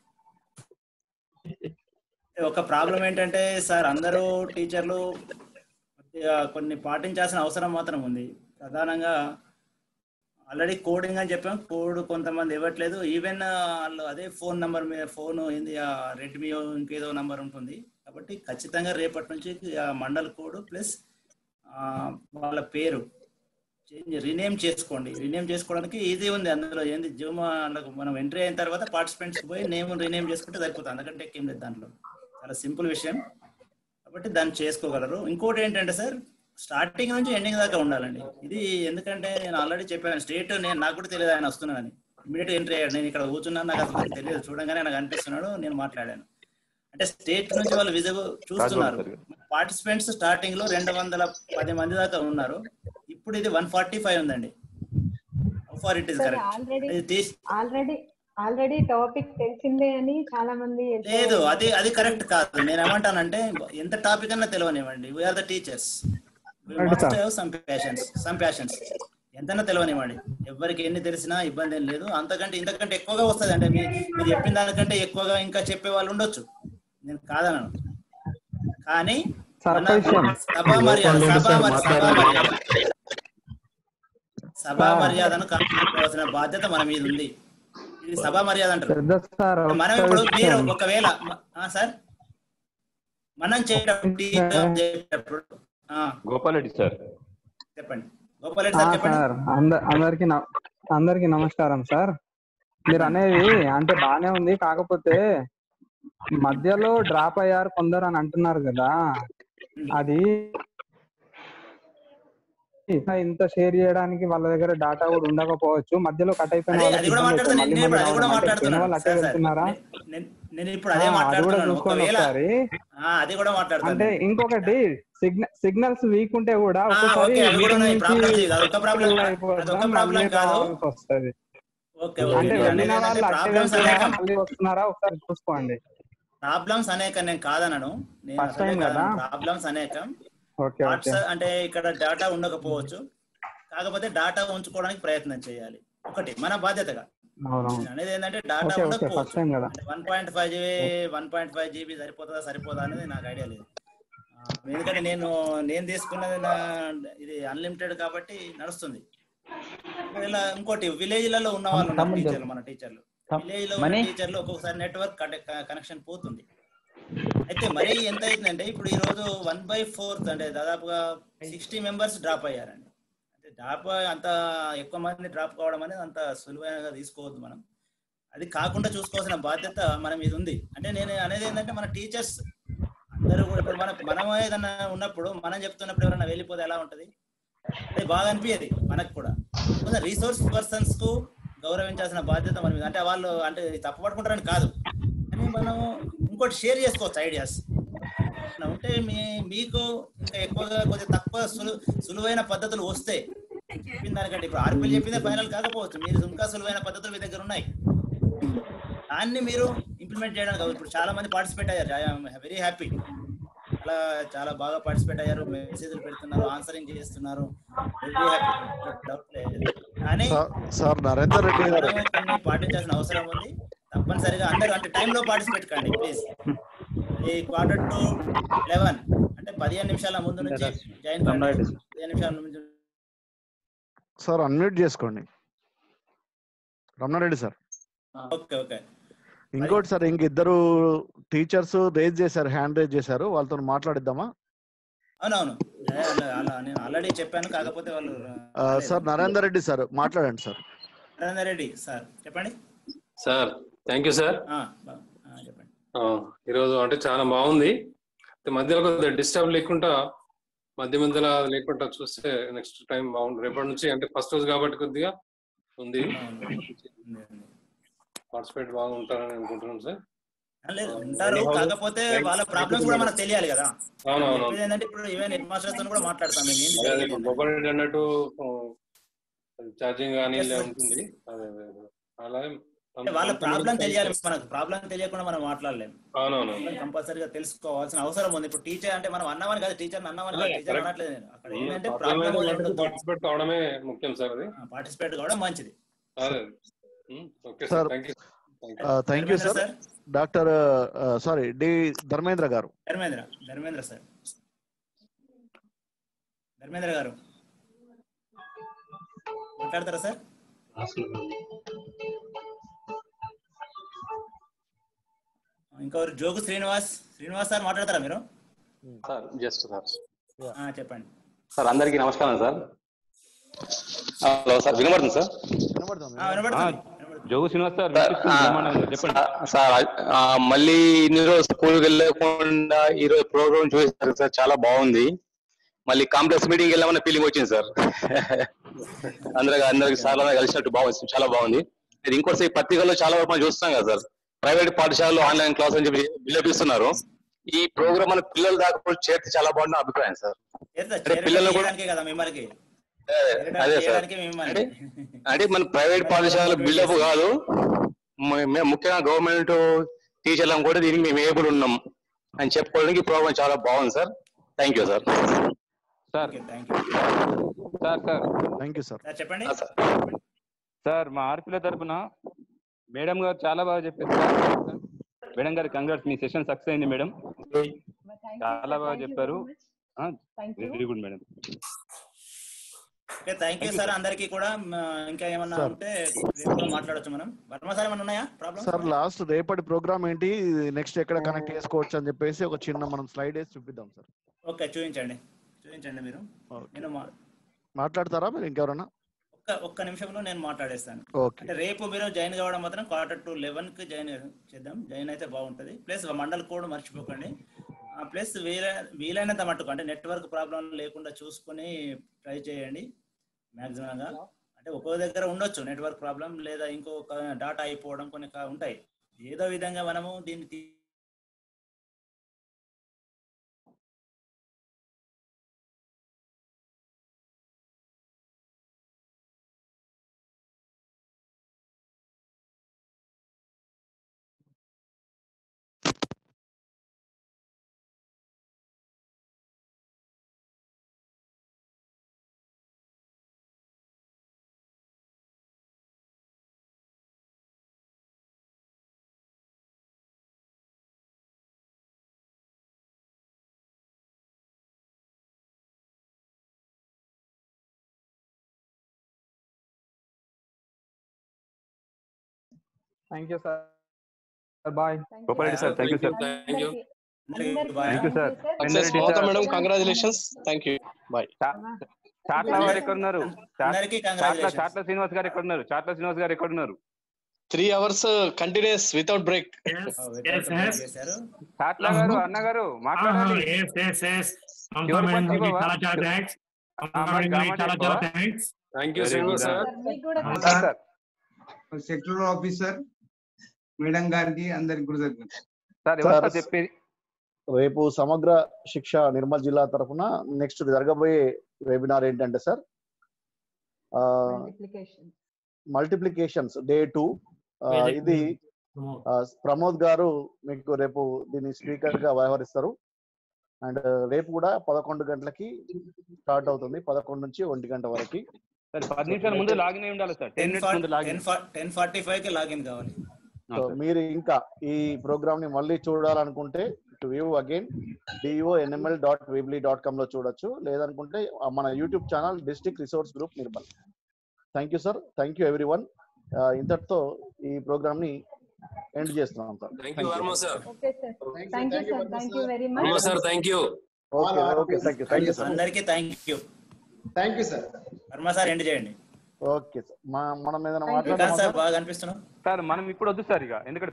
ఒక ప్రాబ్లం ఏంటంటే సార్ అందరూ టీచర్లు కొద్దిగా కొన్ని పాటించాల్సిన అవసరం మాత్రం ఉంది ప్రధానంగా ఆల్రెడీ కోడింగ్ అని చెప్పాం కోడ్ కొంతమంది ఇవ్వట్లేదు ఈవెన్ వాళ్ళు అదే ఫోన్ నంబర్ మీద ఫోన్ ఏంది ఆ రెడ్మీ ఇంకేదో నంబర్ ఉంటుంది కాబట్టి ఖచ్చితంగా రేపటి నుంచి ఆ మండల్ కోడ్ ప్లస్ వాళ్ళ పేరు చేంజ్ రీనేమ్ చేసుకోండి రీనేమ్ చేసుకోవడానికి ఈజీ ఉంది అందులో ఏంది జూమ్ అందులో మనం ఎంట్రీ అయిన తర్వాత పార్టిసిపెంట్స్ పోయి నేమ్ రీనేమ్ చేసుకుంటే సరిపోతుంది అందుకంటే ఎక్కువ లేదు దాంట్లో చాలా సింపుల్ విషయం కాబట్టి దాన్ని చేసుకోగలరు ఇంకోటి ఏంటంటే సార్ స్టార్టింగ్ నుంచి ఎండింగ్ దాకా ఉండాలండి ఇది ఎందుకంటే నేను ఆల్రెడీ చెప్పాను స్టేట్ నేను నాకు కూడా తెలియదు ఆయన వస్తున్నానని ఇమీడియట్ ఎంట్రీ అయ్యాడు నేను ఇక్కడ కూర్చున్నాను నాకు అసలు తెలియదు చూడంగానే నాకు అనిపిస్తున్నాడు నేను మాట్లాడాను అంటే స్టేట్ నుంచి వాళ్ళు విజిబుల్ చూస్తున్నారు పార్టిసిపెంట్స్ స్టార్టింగ్ లో రెండు వందల పది మంది దాకా ఉన్నారు ఇప్పుడు ఇది వన్ ఫార్టీ ఫైవ్ ఉందండి for it is sir correct already ఇది తీసి ఆల్రెడీ ఆల్రెడీ టాపిక్ తెలిసిందే అని చాలా మంది లేదు అది అది కరెక్ట్ కాదు నేను ఏమంటానంటే ఎంత టాపిక్ అన్నా తెలియనివ్వండి we are the teachers Right, sir. Some passions some passions ఎంతైనా తెలియనివ్వండి ఎవరికి ఎన్ని తెలిసినా ఇబ్బంది ఏం లేదు అంతకంటే ఇంతకంటే ఎక్కువగా వస్తుంది అంటే మీ మీరు చెప్పిన దానికంటే ఎక్కువగా ఇంకా చెప్పే వాళ్ళు ఉండొచ్చు నేను కాదనను కానీ సార్, మన ఒక్క విషయం. సభా మర్యాద ఓపెన్ సభా సార్, మరి- సభా మాట్లాడండి. మర్యాద సభా సార్. మర్యాదను కాపాడుకోవాల్సిన బాధ్యత మన మీద ఉంది ఇది సభా మర్యాద అంటారు పెద్ద సార్ మనం ఒక్క ఇప్పుడు మీరు విషయం. ఒకవేళ మ- ఆ, సార్ మనం చేయటప్పుడు టీచర్ చేసేటప్పుడు ఆ, గోపాల్ రెడ్డి సార్ చెప్పండి గోపాల్ రెడ్డి ఆ, సార్ చెప్పండి సార్ అంద- అందరికి న- అందరికి నమస్కారం సార్ మీరు అనేది అంటే బానే ఉంది కాకపోతే మధ్యలో డ్రాప్ అయ్యారు కొందరు అని అంటున్నారు కదా అది ఇంత షేర్ చేయడానికి వాళ్ళ దగ్గర డాటా కూడా ఉండకపోవచ్చు మధ్యలో కట్ అయిపోయిన అదే వాళ్ళకి అది కూడా ఇబ్బంది అవుతుంది. మాట్లాడుతున్నా మళ్ళీ నేను ఇప్పుడు అది కూడా మళ్ళీ రావడం. అంటే పోయిన మాట్లాడుతున్నాను వాళ్ళు అట్టే సార్ సార్ వెళ్తున్నారా నేను- నేను ఇప్పుడు అదే ఆ, అది కూడా మాట్లాడుతున్నాను చూసుకోండి ఒకవేళ ఒకసారి ఆ, అది కూడా మాట్లాడతాను అంటే ఇంకొకటి సిగ్నల్ సిగ్నల్స్ వీక్ ఉంటే కూడా ఆ, ఒక్కోసారి ఓకే అవి కూడా మీటింగ్ ఉన్నాయి నుంచి ప్రాబ్లం ఇది కాదు ఒక ప్రాబ్లం full అది అయిపోద్దాం, ఒక ప్రాబ్లం మళ్ళీ కాదు రావాల్సి వస్తది ఓకే ఓకే అంటే నేను వెళ్ళిన అనేది వాళ్ళు ఏంటంటే అట్టే ప్రాబ్లమ్స్ వెళ్తున్నారా అనేక మళ్ళీ వస్తున్నారా ఒకసారి చూసుకోండి ప్రాబ్లమ్స్ అనేక నేను కాదనను నేను First అసలే time కదా? కాదను ప్రాబ్లమ్స్ అనేకం ఓకే ఓకే వాట్స్ అంటే ఇక్కడ డేటా ఉండకపోవచ్చు కాకపోతే డేటా ఉంచుకోవడానికి ప్రయత్నం చేయాలి ఒకటి మన బాధ్యతగా అవునవును నేను అనేది ఏంటంటే డేటా ఓకే ఓకే ఉండకపోవచ్చు ఫస్ట్ టైం కదా one point five GB one point five GB సరిపోతుందా సరిపోదా అనేది నాకు ఐడియా లేదు ఆ, ఎందుకంటే నేను నేను తీసుకున్నది నా ఇది అన్లిమిటెడ్ కాబట్టి నడుస్తుంది ఇలా ఇంకోటి విలేజ్లలో ఉన్న వాళ్ళు ఉన్నారు తమ్ముడు టీచర్లు మన టీచర్లు విలేజ్ లో ఉన్న మనీ? టీచర్లు ఒక్కొక్కసారి నెట్వర్క్ కనెక్షన్ పోతుంది అయితే మరీ ఎంత అవుతుందంటే ఇప్పుడు ఈ రోజు వన్ బై ఫోర్త్ అంటే దాదాపుగా సిక్స్టీ మెంబర్స్ డ్రాప్ అయ్యారండి అంటే డ్రాప్ అంత ఎక్కువ మంది డ్రాప్ కావడం అనేది అంత సులువైనగా తీసుకోవద్దు మనం అది కాకుండా చూసుకోవాల్సిన బాధ్యత మన మీద ఉంది అంటే నేను అనేది ఏంటంటే మన టీచర్స్ అందరూ కూడా ఇప్పుడు మన మనం ఏదన్నా ఉన్నప్పుడు మనం చెప్తున్నప్పుడు ఎవరైనా వెళ్ళిపోతే ఎలా ఉంటది అది బాగా అనిపించేది మనకు కూడా రీసోర్స్ పర్సన్స్ కు గౌరవించాల్సిన బాధ్యత మన మీద అంటే వాళ్ళు అంటే తప్పు పట్టుకుంటారని కాదు కానీ మనం ఇంకోటి షేర్ చేసుకోవచ్చు ఐడియాస్ ఉంటే మీ మీకు ఇంకా ఎక్కువగా కొద్దిగా తక్కువ సులు సులువైన పద్ధతులు వస్తే చెప్పిన దానికంటే ఇప్పుడు ఆర్పీలు చెప్పిందే ఫైనల్ కాకపోవచ్చు మీరు ఇంకా సులువైన పద్ధతులు మీ దగ్గర ఉన్నాయి దాన్ని మీరు ఇంప్లిమెంట్ చేయడానికి కాదు ఇప్పుడు చాలా మంది పార్టిసిపేట్ అయ్యారు ఐఎమ్ వెరీ హ్యాపీ అలా చాలా బాగా పార్టిసిపేట్ అయ్యారు మెసేజ్లు పెడుతున్నారు ఆన్సరింగ్ చేస్తున్నారు వెరీ హ్యాపీ డౌట్ లేదు కానీ సార్- సార్ నరేందర్ రెడ్డి గారు మనం కొన్ని పాటించాల్సిన అవసరం ఉంది తప్పనిసరిగా అందరూ అంటే టైంలో పార్టిసిపేట్ కండి ప్లీజ్ ఈ క్వార్టర్ టు లెవెన్ అంటే పదిహేను నిమిషాల ముందు నుంచి జాయిన్ కండి పదిహేను నిమిషాల ముందు సార్ అన్మ్యూట్ చేసుకోండి రమణారెడ్డి సార్ ఓకే ఓకే ఇంకోటి సార్ ఇంక ఇద్దరు టీచర్స్ రేజ్ చేశారు హ్యాండ్ రేజ్ చేశారు వాళ్ళతో మాట్లాడిద్దామా అవునవును అదే అలా- అలా నేను ఆల్రెడీ చెప్పాను కాకపోతే వాళ్ళు ఆ, సార్ నరేందర్ రెడ్డి సార్ మాట్లాడండి సార్ నరేందర్ రెడ్డి సార్ చెప్పండి సార్ థ్యాంక్ యూ సార్ ఆ, బా- ఆ, చెప్పండి ఆ, ఈరోజు అంటే చాలా బాగుంది అయితే మధ్యలో కొద్దిగా డిస్టర్బ్ లేకుండా మధ్య మధ్యలో లేకుండా చూస్తే నెక్స్ట్ టైం బాగుంది రేపటి నుంచి అంటే ఫస్ట్ రోజు కాబట్టి కొద్దిగా ఉంది పార్టిసిపేట్ బాగా ఉంటారని అనుకుంటున్నాం సార్ ఆ, లేదు ఉంటారు కాకపోతే వాళ్ళ ప్రాబ్లమ్స్ కూడా మనకు తెలియాలి కదా అవునవును చెప్పేది ఏంటంటే ఇప్పుడు ఈవెన్ హెడ్ మాస్టర్స్ తో కూడా మాట్లాడతాం మేము ఏంది అదే అదే జరిగేది ఇప్పుడు అని. మొబైల్ రెడ్డి అన్నట్టు ఛార్జింగ్ కానీ ఇలా ఉంటుంది అదే అదే అదే. అలాగే అంటే వాళ్ళ ప్రాబ్లం తెలియాలి మనకు ప్రాబ్లం తెలియకుండా మనం మాట్లాడలేము అవునవును కంపల్సరీగా తెలుసుకోవాల్సిన అవసరం ఉంది ఇప్పుడు టీచర్ అంటే మనం అన్నవని కాదు టీచర్ అన్నవని కాదు టీచర్ correct. అనట్లేదు నేను అక్కడ ఏంటంటే ప్రాబ్లం పార్టిసిపేట్ కావడమే ముఖ్యం సార్ అది పార్టిసిపేట్ కావడం మంచిది అదే okay sir sir thank you thank you sir doctor sorry D Dharmendra garu Dharmendra Dharmendra sir Dharmendra గారు మాట్లాడతారా సార్ ఇంకొకరు జోగు శ్రీనివాస్ శ్రీనివాస్ సార్ మాట్లాడతారా మీరు సార్ జస్ట్ సార్ ఆ, చెప్పండి సార్ అందరికీ నమస్కారం సార్ హలో సార్ వినబడుతుంది సార్ ఆ, వినబడుతుంది జోగు శ్రీనివాస్ సార్ వినిపిస్తుంది బ్రహ్మాండంగా చెప్పండి సార్ ఆ, మళ్ళీ ఇన్ని రోజు స్కూల్కి వెళ్ళకుండా ఈ రోజు ప్రోగ్రామ్ చూసారు సార్ చాలా బాగుంది మళ్ళీ కాంప్లెక్స్ మీటింగ్ వెళ్ళామన్న ఫీలింగ్ వచ్చింది సార్ అందరూ అందరికి చాలా కలిసినట్టు బాగుంది చాలా బాగుంది ఇది ఇంకోటి పత్రికల్లో చాలా వరకు మనం చూస్తాం కదా సార్ ప్రైవేట్ పాఠశాలలో ఆన్లైన్ క్లాస్ అని చెప్పి విలపిస్తున్నారు ఈ ప్రోగ్రామ్ మన పిల్లల దాకా కూడా చేర్చి చాలా బాగుంది నా అభిప్రాయం సార్ చేరుతా- అంటే పిల్లలు కూడా చేయడానికే కదా మిమ్మల్ని అదే సార్ చేయడానికే మిమ్మల్ని అంటే అంటే మన ప్రైవేట్ పాఠశాల బిల్డప్ కాదు మ- మేము ముఖ్యంగా గవర్నమెంట్ టీచర్లం కూడా దీనికి మేము ఏబుల్ ఉన్నాం అని చెప్పుకోవడానికి ఈ ప్రోగ్రామ్ చాలా బాగుంది sir thank you sir sir thank you sir sir thank you sir sir చెప్పండి సార్ మా ఆర్పీల తరపున మేడం గారు చాలా బాగా చెప్పారు సార్. మేడం గారు కంగ్రాట్స్ మీ సెషన్ సక్సెస్ అయింది మేడం చాలా బాగా చెప్పారు very good madam okay thank you sir అందరికీ కూడా మ, ఇంకా ఏమన్నా Sir. ఉంటే రేపు కూడా మాట్లాడొచ్చు మనం వర్మ సార్ ఏమన్నా ఉన్నాయా ప్రాబ్లం సార్ లాస్ట్ రేపటి ప్రోగ్రామ్ ఏంటి నెక్స్ట్ ఎక్కడ కనెక్ట్ చేసుకోవచ్చు అని చెప్పేసి ఒక చిన్న మనం స్లైడ్ వేసి చూపిద్దాం సార్ ఓకే చూపించండి చూపించండి మీరు నేను మా- మాట్లాడతారా మీరు ఇంకెవరన్నా ఒక్క ఒక్క నిమిషంలో నేను మాట్లాడేస్తాను ఓకే అంటే రేపు మీరు జాయిన్ కావడం మాత్రం క్వార్టర్ టు లెవెన్ కి జాయిన్ చేద్దాం జాయిన్ అయితే బాగుంటది ప్లస్ మండల్ కోడ్ మర్చిపోకండి ప్లస్ వీల వీలైనంత మట్టుకు అంటే నెట్వర్క్ ప్రాబ్లం లేకుండా చూసుకొని ట్రై చేయండి మాక్సిమం గా అంటే ఒక్కో దగ్గర ఉండొచ్చు నెట్వర్క్ ప్రాబ్లం లేదా ఇంకొక డాటా అయిపోవడం కొన్ని కా- ఉంటాయి ఏదో విధంగా మనము దీన్ని తీ- thank you sir bye Gopa Reddy sir thank you sir thank you thank you sir success Chandreddy okay sir madam congratulations thank you bye Chatla వారు ఎక్కడ ఉన్నారు అందరికీ చాట్ల congratulations. చాట్ల శ్రీనివాస్ గారు ఎక్కడ ఉన్నారు చాట్ల శ్రీనివాస్ గారు ఎక్కడ ఉన్నారు three hours continuous without break Chatla garu అన్న గారు మాట్లాడాలి చివరి పంచ్ ఇవ్వవా? ఆ, మరి గామా చాలా చెప్పవా? చాలా thanks thank you Very Srinivas good. Sir మీకు కూడా sir sir sector officer madam గారికి అందరికి కృతజ్ఞత సార్ ఎవరు సార్ సార్ చెప్పేది రేపు సమగ్ర శిక్ష నిర్మల్ జిల్లా తరఫున నెక్స్ట్ జరగబోయే వెబినార్ ఏంటంటే sir multiplication multiplications day two ఇది ఆ, ప్రమోద్ గారు మీకు రేపు దీని స్పీకర్ గా వ్యవహరిస్తారు అండ్ రేపు కూడా పదకొండు గంటలకి స్టార్ట్ అవుతుంది పదకొండు నుంచి ఒంటి గంట వరకు సార్ పది నిమిషాల ముందు లాగిన్ అయి ఉండాలి సార్ టెన్ మినిట్స్ ముందు లాగిన్ టెన్ ఫార్టీ ఫైవ్ కి లాగిన్ కావాలి సో మీరు ఇంకా ఈ ప్రోగ్రామ్ ని మళ్ళీ చూడాలనుకుంటే to view again D O NML dot weebly dot com లో చూడొచ్చు లేదనుకుంటే ఆ మన YouTube channel district resource group Nirmal thank you sir thank you every one ఇంతటితో ఈ ప్రోగ్రామ్ ని ఎండ్ చేస్తున్నాం sir thank you Varma sir okay sir thank you sir thank you very much Varma sir thank you okay okay thank you thank you sir అందరికీ thank you thank you sir Varma sir end చేయండి okay sir మా మనం ఏదైనా Thank you. Vikas sir మాట్లాడతాం బాగా అనిపిస్తున్నాం sir మనం ఇప్పుడు వద్దు సార్ ఇక ఎందుకంటే